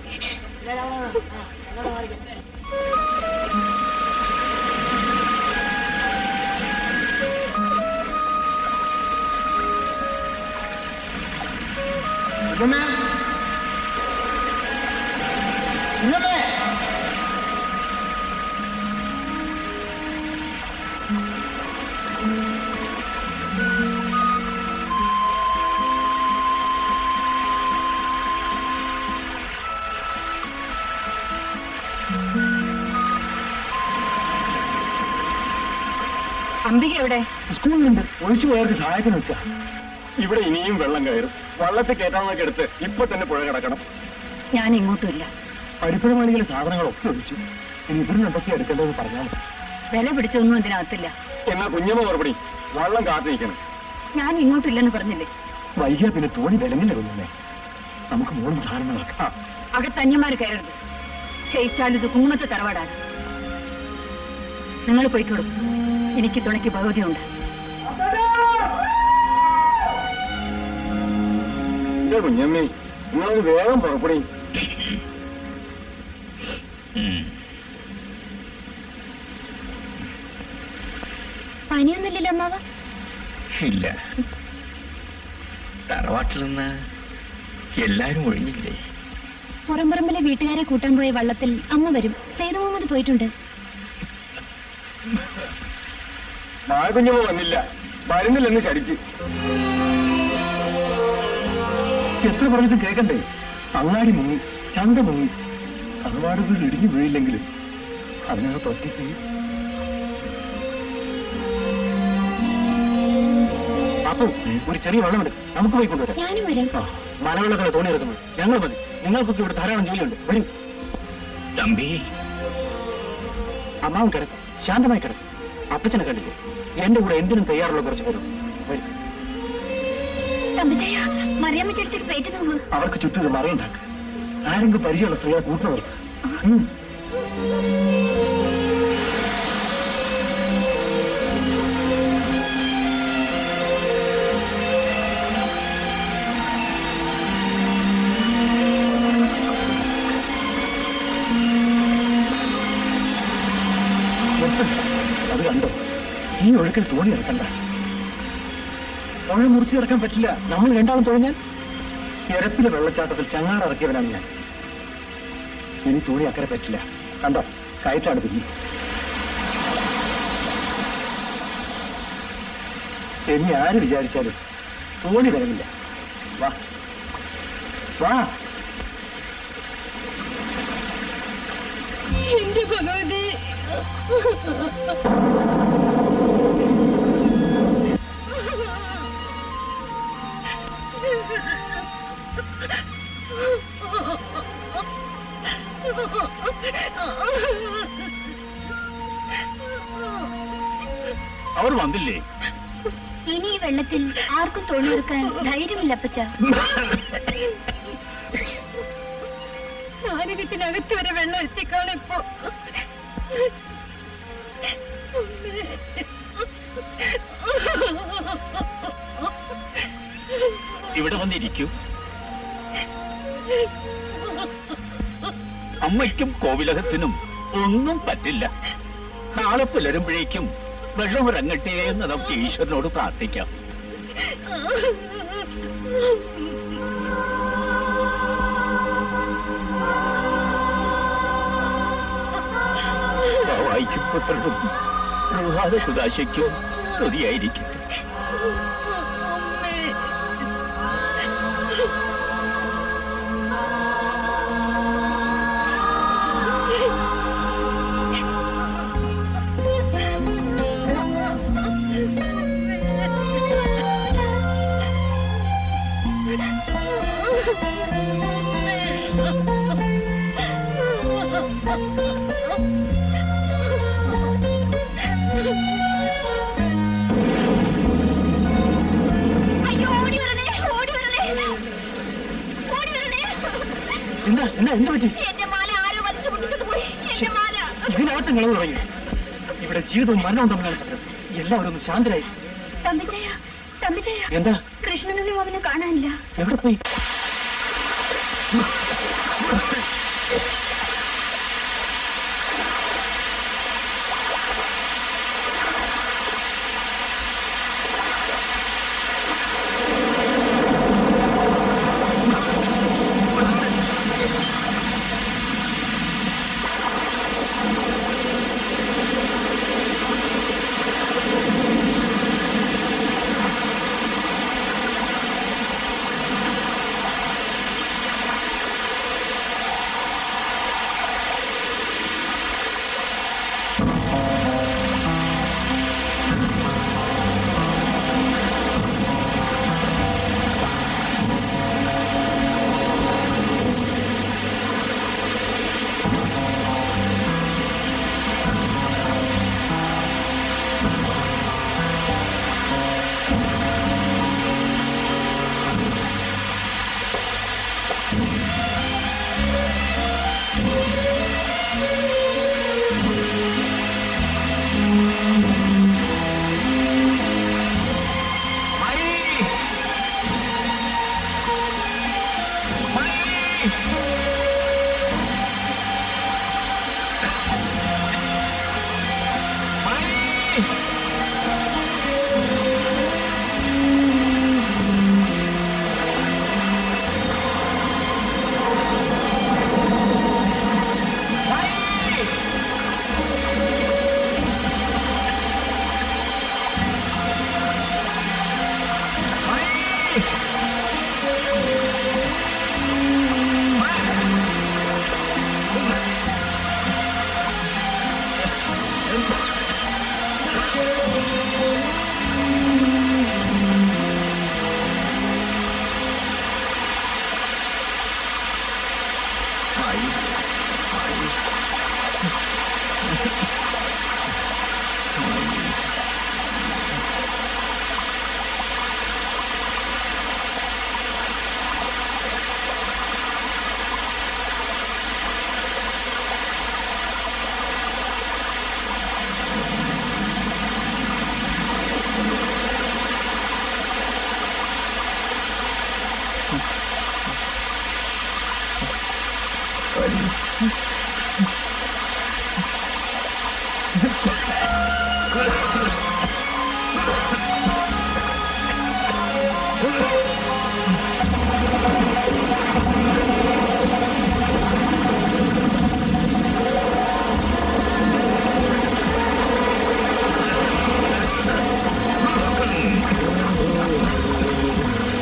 S2: അംബിക എവിടെ സ്കൂളിലുണ്ട് ഒഴിച്ചു പോയവർക്ക് സഹായത്തിന് നിൽക്കുക
S1: ഇവിടെ ഇനിയും വെള്ളം കയറും വള്ളത്തിൽ കയറ്റാന്നൊക്കെ എടുത്ത് ഇപ്പൊ തന്നെ പുഴ കിടക്കണം
S8: ഞാൻ ഇങ്ങോട്ടുമില്ല
S2: പരിപ്പുഴമാളികളെ സാധനങ്ങളൊക്കെ ഒഴിച്ചു ഇനി ഇവിടുന്ന് എന്തൊക്കെ എടുക്കേണ്ടതെന്ന് പറഞ്ഞാൽ മതി
S8: വില പിടിച്ചൊന്നും ഇതിനകത്തില്ല
S1: എന്നാ കുഞ്ഞമ്മ മറുപടി വള്ളം കാത്തു നിൽക്കണം
S8: ഞാൻ ഇങ്ങോട്ടില്ലെന്ന് പറഞ്ഞില്ലേ
S2: വൈകിയ പിന്നെ തോണി വിലങ്ങില്ല കൊന്നുന്നേ നമുക്ക് മൂന്നും സാധനങ്ങളാക്കാം
S8: അകത്തന്യന്മാര് കയറരുത് ചെയ്യിച്ചാൽ ഇത് കുങ്ങത്തെ തറവാടാണ് നിങ്ങൾ പോയിക്കോളൂ എനിക്ക് തുണയ്ക്ക് ഭഗവതിയുണ്ട്
S1: എന്റെ കുഞ്ഞമ്മേ നിങ്ങളത് വേഗം പുറപ്പെടി
S5: പനിയൊന്നുമില്ലല്ലോ അമ്മാവ
S15: ഇല്ല തറവാട്ടിൽ നിന്ന് എല്ലാരും ഒഴിഞ്ഞില്ലേ
S5: പുറംപറമ്പിലെ വീട്ടുകാരെ കൂട്ടാൻ പോയ വള്ളത്തിൽ അമ്മ വരും സൈദ് മുഹമ്മദ് പോയിട്ടുണ്ട്
S1: കുഞ്ഞമ്മ വന്നില്ല വരുന്നില്ലെന്ന് ശരിച്ച്
S2: എത്ര പറഞ്ഞിട്ടും കേൾക്കണ്ടേ അങ്ങാടി മുങ്ങി ചന്ത മുങ്ങി തറവാട് വീട് ഇടിഞ്ഞു വീഴില്ലെങ്കിലും അതിനകത്ത് ഒറ്റയ്ക്ക് അപ്പോ ഒരു ചെറിയ വെള്ളമുണ്ട് നമുക്ക് പോയി കൊണ്ടുവരാം
S5: ഞാനും വരാം
S2: ആ, മലവെള്ളത്തിലെ തോണി ഇറക്കുന്നത് ഞങ്ങൾ മതി നിങ്ങൾക്കൊക്കെ ഇവിടെ ധാരാളം ജോലിയുണ്ട് വരും
S15: തമ്പി
S2: അമ്മാവും കിടക്കും ശാന്തമായി കിടക്കും അപ്പച്ചനെ കണ്ടില്ലേ എന്റെ കൂടെ എന്തിനും തയ്യാറുള്ള കുറച്ച് പേരും വരും
S5: തമ്പിച്ചയ്യ മറിയാമ്മ ചേട്ടത്തിൽ പേറ്റ് നോക്കൂ
S2: അവർക്ക് ചുറ്റും ഒരു മറയുണ്ടാക്കുക ആരെങ്കിലും പരിചയമുള്ള സ്ത്രീകളെ കൂട്ടുന്നവർ ഉം. നിർത്ത്. അത് കണ്ടോ ഈ ഒഴുക്കിൽ തോണി ഇറക്കണ്ട പുഴ മുറിച്ചു കിടക്കാൻ പറ്റില്ല നമ്മൾ രണ്ടാളും തുഴഞ്ഞാൽ എരപ്പിലെ വെള്ളച്ചാട്ടത്തിൽ ചങ്ങാട് ഇറക്കിയവനാണ് ഞാൻ ഇനി തോണി അക്കരെ പറ്റില്ല കണ്ടോ കയറ്റാണ് പിന്നെ ഇനി ആര് വിചാരിച്ചാലും തോണി വരമില്ല വാ വാ
S5: എന്റെ ഭഗവതി
S6: അവർ വന്നില്ലേ
S5: ഇനി ഈ വെള്ളത്തിൽ ആർക്കും തൊഴിലെടുക്കാൻ ധൈര്യമില്ല അപ്പച്ച നാലുകെട്ടിനകത്ത് വരെ വെള്ളം എത്തിക്കാണിപ്പോ
S6: ഇവിടെ വന്നിരിക്കൂ അമ്മയ്ക്കും കോവിലകത്തിനും ഒന്നും പറ്റില്ല നാളെ പുലരുമ്പോഴേക്കും വെള്ളം ഇറങ്ങട്ടെ എന്ന് നമുക്ക് ഈശ്വരനോട് പ്രാർത്ഥിക്കാം പിതായിക്കും പുത്രനും പ്രഭാത കുദാശയ്ക്കും സ്തുതിയായിരിക്കട്ടെ
S10: അയ്യോ ഓടി വരണേ ഓടി വരണേ ഓടി വരണേ
S2: എന്താ എന്താ എന്ത് പറ്റി
S10: എന്റെ മാല ആരോ വലിച്ചു പൊട്ടിച്ചിട്ട് പോയി എന്റെ മാല
S2: ഇതിനകത്ത് നിളവ് തുടങ്ങി ഇവിടെ ജീവിതവും മരണവും തമ്മിലാണ് സത്യം എല്ലാവരും ഒന്ന് ശാന്തരായി
S5: തമ്പിച്ചയ തമ്പിച്ചയ
S2: എന്താ
S5: കൃഷ്ണനും അവനെ കാണാനില്ല
S2: എവിടെ പോയി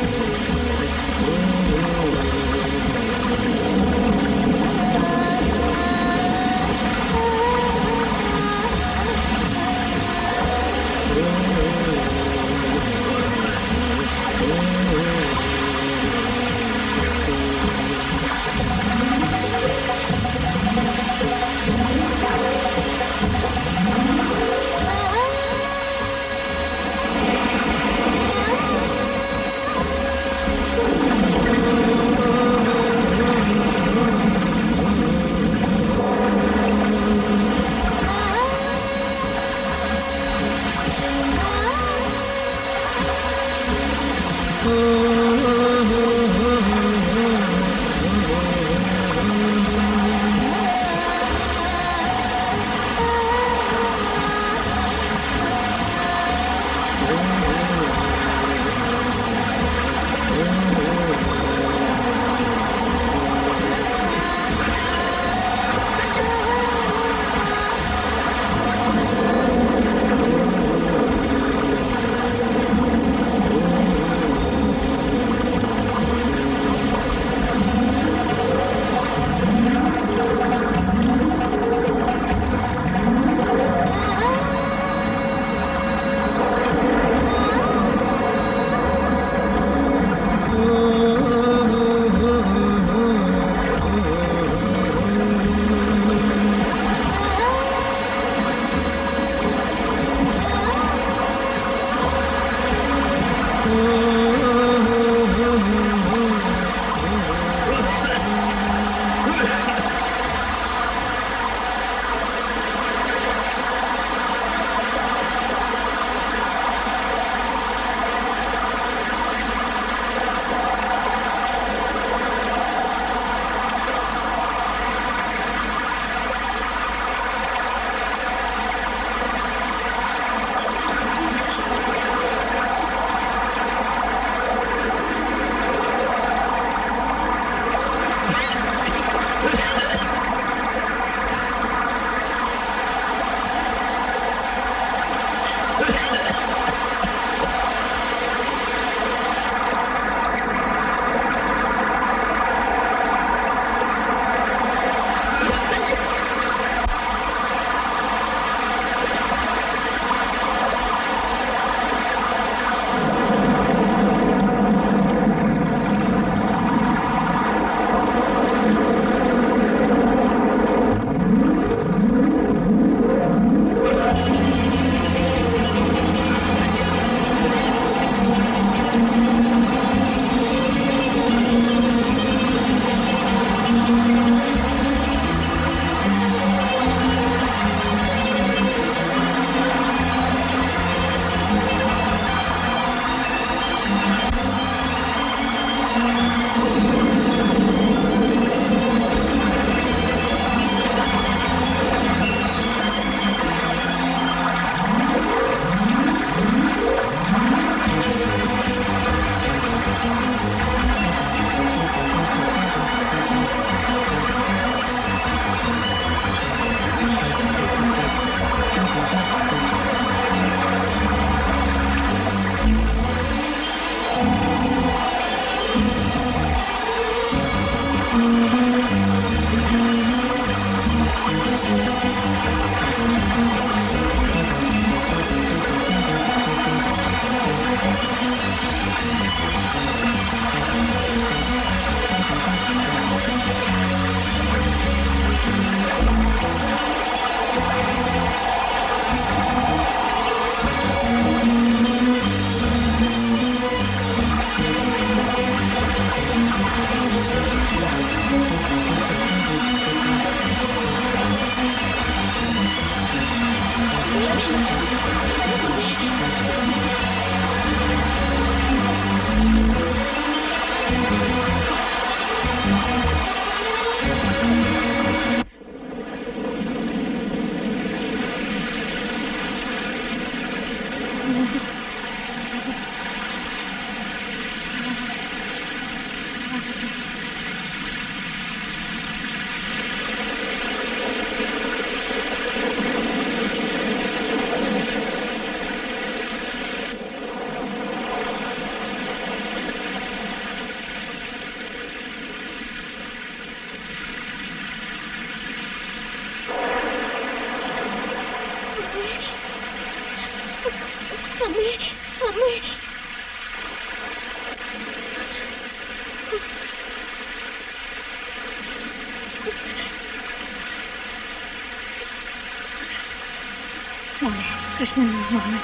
S12: ആ
S5: അമ്മേ അമ്മേ മോളെ കൃഷ്ണൻ മോളെ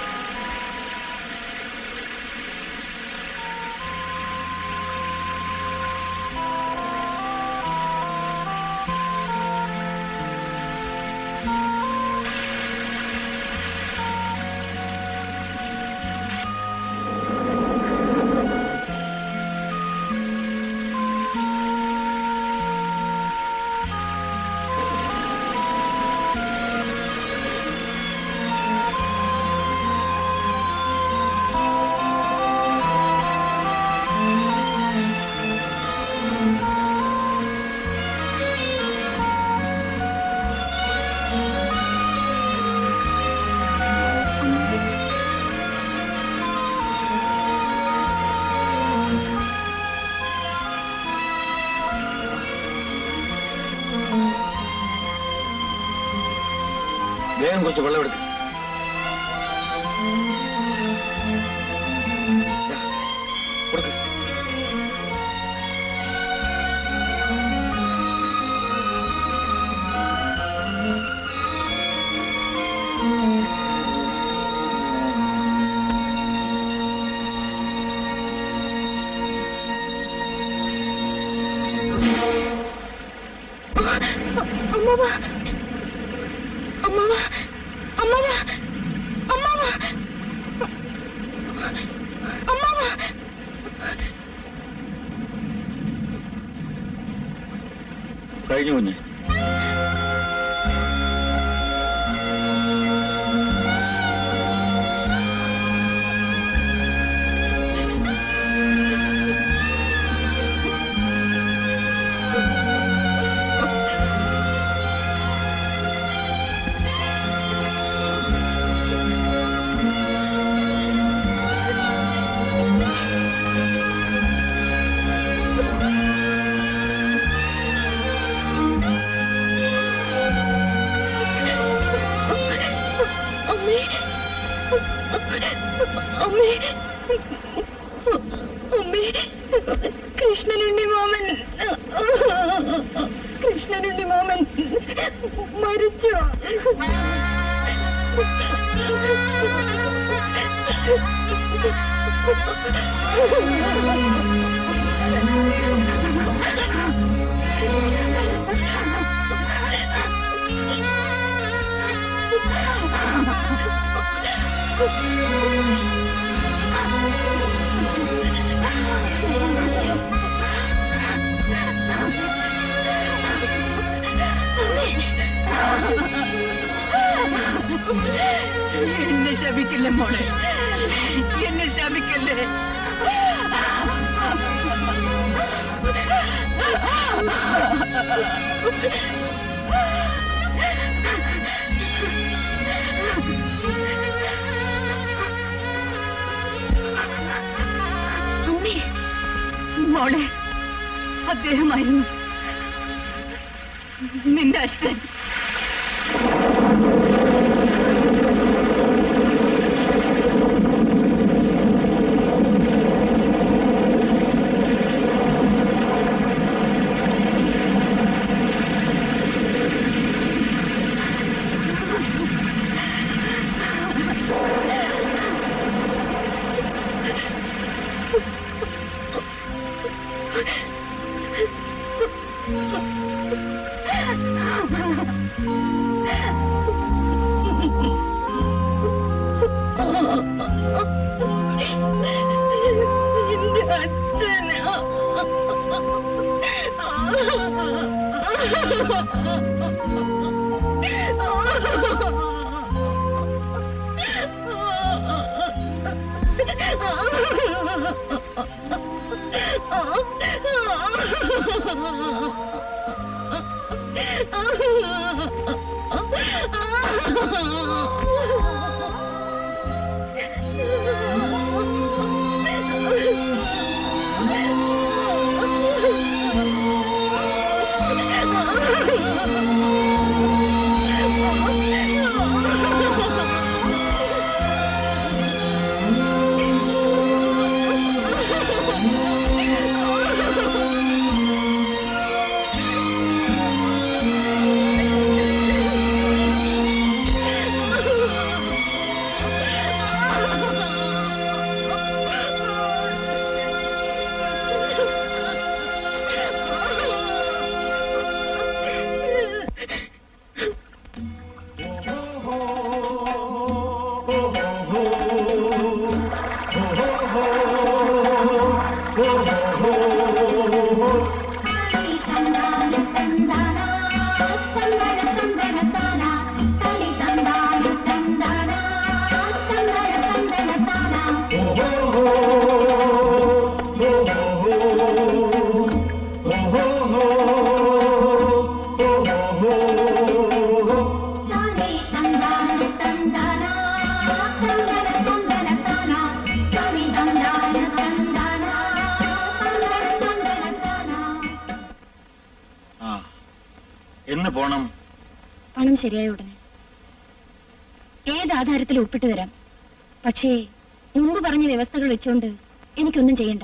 S7: വേഗം കുറച്ച് വെള്ളം എടുത്ത് കൊടുക്ക്
S5: അമ്മവ അമ്മവ അമ്മവ അമ്മവ അമ്മവ
S7: കഴിഞ്ഞു കുഞ്ഞ്
S5: അമ്മേ അമ്മേ അമ്മേ കൃഷ്ണനുണ്ണി മാമൻ കൃഷ്ണനുണ്ണി മാമൻ മരിച്ചു
S8: എന്നെ ശപിക്കല്ലേ മോളെ എന്നെ ശപിക്കല്ലേ
S5: അമ്മേ
S8: മോളെ അദ്ദേഹമായിരുന്നു നിന്റെ അച്ഛൻ
S5: എന്റെ അച്ഛൻ
S9: ആ
S7: എന്ന് പോണം
S5: പണം ശരിയായ ഉടനെ ഏത് ആധാരത്തിൽ ഒപ്പിട്ട് തരാം പക്ഷേ മുമ്പ് പറഞ്ഞ വ്യവസ്ഥകൾ വെച്ചുകൊണ്ട് എനിക്കൊന്നും ചെയ്യണ്ട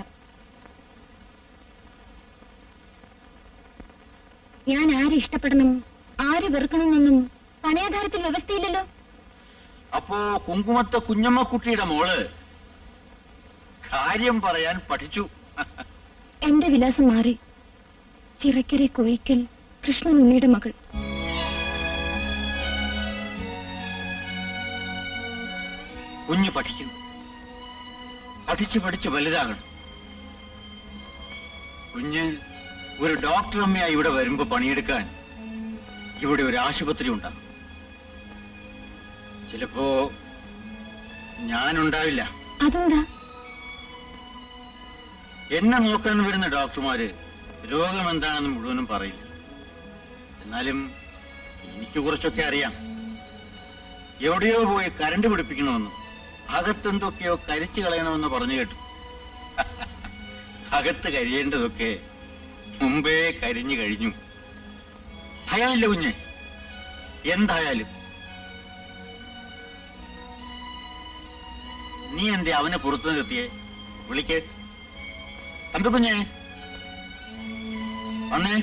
S5: ഞാൻ ആരെ ഇഷ്ടപ്പെടണം ആര് വെറുക്കണമെന്നൊന്നും പണയാധാരത്തിൽ വ്യവസ്ഥയില്ലല്ലോ
S7: അപ്പോ കുങ്കുമത്തെ കുഞ്ഞമ്മക്കുട്ടിയുടെ മോള് കാര്യം പറയാൻ പഠിച്ചു
S5: എന്റെ വിലാസം മാറി ചിറക്കരെ കോയിക്കൽ കൃഷ്ണൻ ഉണ്ണിയുടെ മകൾ
S7: കുഞ്ഞ് പഠിക്കുന്നു പഠിച്ച് പഠിച്ച് വലുതാകണം കുഞ്ഞ് ഒരു ഡോക്ടർ അമ്മയായി ഇവിടെ വരുമ്പോ പണിയെടുക്കാൻ ഇവിടെ ഒരു ആശുപത്രി ഉണ്ടാകും ചിലപ്പോ ഞാനുണ്ടാവില്ല
S5: അതെന്താ
S7: എന്നെ നോക്കാൻ വരുന്ന ഡോക്ടർമാര് രോഗം എന്താണെന്ന് മുഴുവനും പറയില്ല എന്നാലും എനിക്ക് കുറച്ചൊക്കെ അറിയാം എവിടെയോ പോയി കരണ്ട് പിടിപ്പിക്കണമെന്നും അകത്തെന്തൊക്കെയോ കരിച്ചു കളയണമെന്ന് പറഞ്ഞു കേട്ടു അകത്ത് കരിയേണ്ടതൊക്കെ മുമ്പേ കരിഞ്ഞു കഴിഞ്ഞു ഭയമില്ല കുഞ്ഞെ എന്തായാലും നീ എന്തേ അവനെ പുറത്തു നിർത്തിയേ വിളിക്ക് തമ്പിക്കുഞ്ഞെ വന്നേ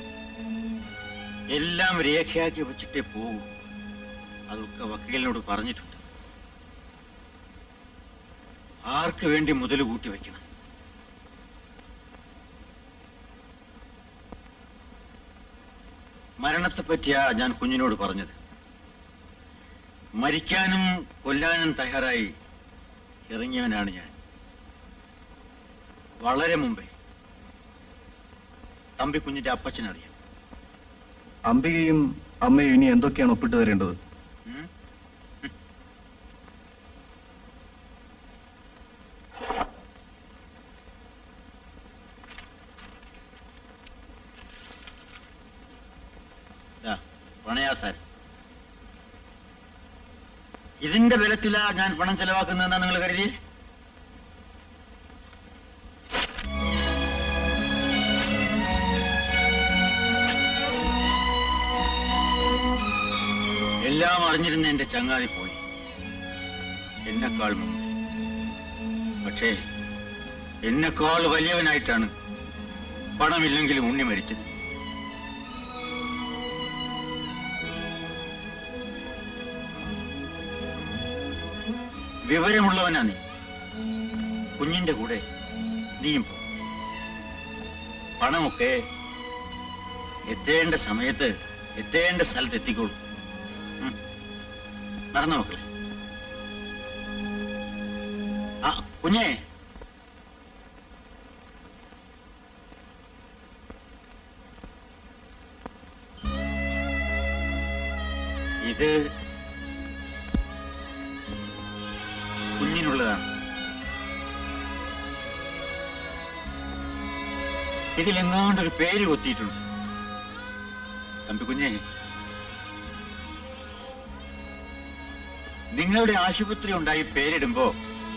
S7: എല്ലാം രേഖയാക്കി വെച്ചിട്ടേ പോകൂ അതൊക്കെ വക്കീലിനോട് പറഞ്ഞിട്ടുണ്ട് ആർക്ക് വേണ്ടി മുതൽ കൂട്ടി വെക്കണം മരണത്തെ പറ്റിയാ ഞാൻ കുഞ്ഞിനോട് പറഞ്ഞത് മരിക്കാനും കൊല്ലാനും തയ്യാറായി ഇറങ്ങിയവനാണ് ഞാൻ വളരെ മുമ്പേ തമ്പി കുഞ്ഞിന്റെ അപ്പച്ചനറിയാം
S13: അംബികയും അമ്മയും ഇനി എന്തൊക്കെയാണ് ഒപ്പിട്ട് തരേണ്ടത്
S7: ഉം? ദാ, പണയാസാൻ ഇതിന്റെ ബലത്തിലാ ഞാൻ പണം ചെലവാക്കുന്നതെന്നാ നിങ്ങൾ കരുതി എല്ലാം അറിഞ്ഞിരുന്ന എന്റെ ചങ്ങാതി പോയി എന്നെക്കാൾ മുമ്പ് പക്ഷേ എന്നെക്കാൾ വലിയവനായിട്ടാണ് പണമില്ലെങ്കിലും ഉണ്ണി മരിച്ചത് വിവരമുള്ളവനാ നീ കുഞ്ഞിന്റെ കൂടെ നീയും പോ പണമൊക്കെ എത്തേണ്ട സമയത്ത് എത്തേണ്ട സ്ഥലത്ത് എത്തിക്കോളൂ ഉം. നടന്നു മക്കളെ ആ കുഞ്ഞേ ഇത് കുഞ്ഞിനുള്ളതാണ് ഇതിലെങ്ങാണ്ടൊരു പേര് കൊത്തിയിട്ടുണ്ട് തമ്പി കുഞ്ഞേ നിങ്ങളുടെ ആശുപത്രി ഉണ്ടായി പേരിടുമ്പോ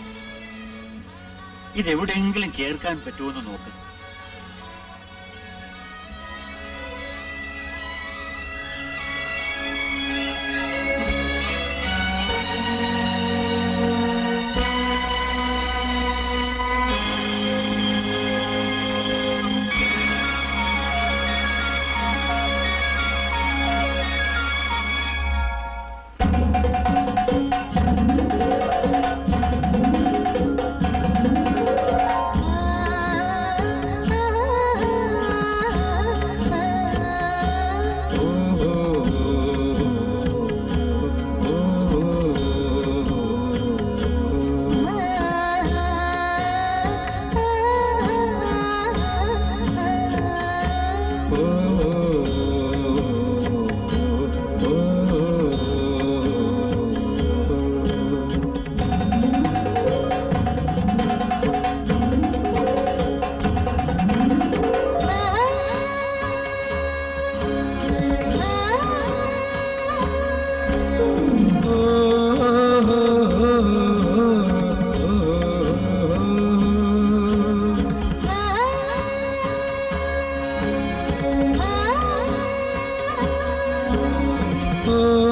S7: ഇതെവിടെയെങ്കിലും ചേർക്കാൻ പറ്റുമെന്ന് നോക്ക്
S9: ആ
S12: ഓ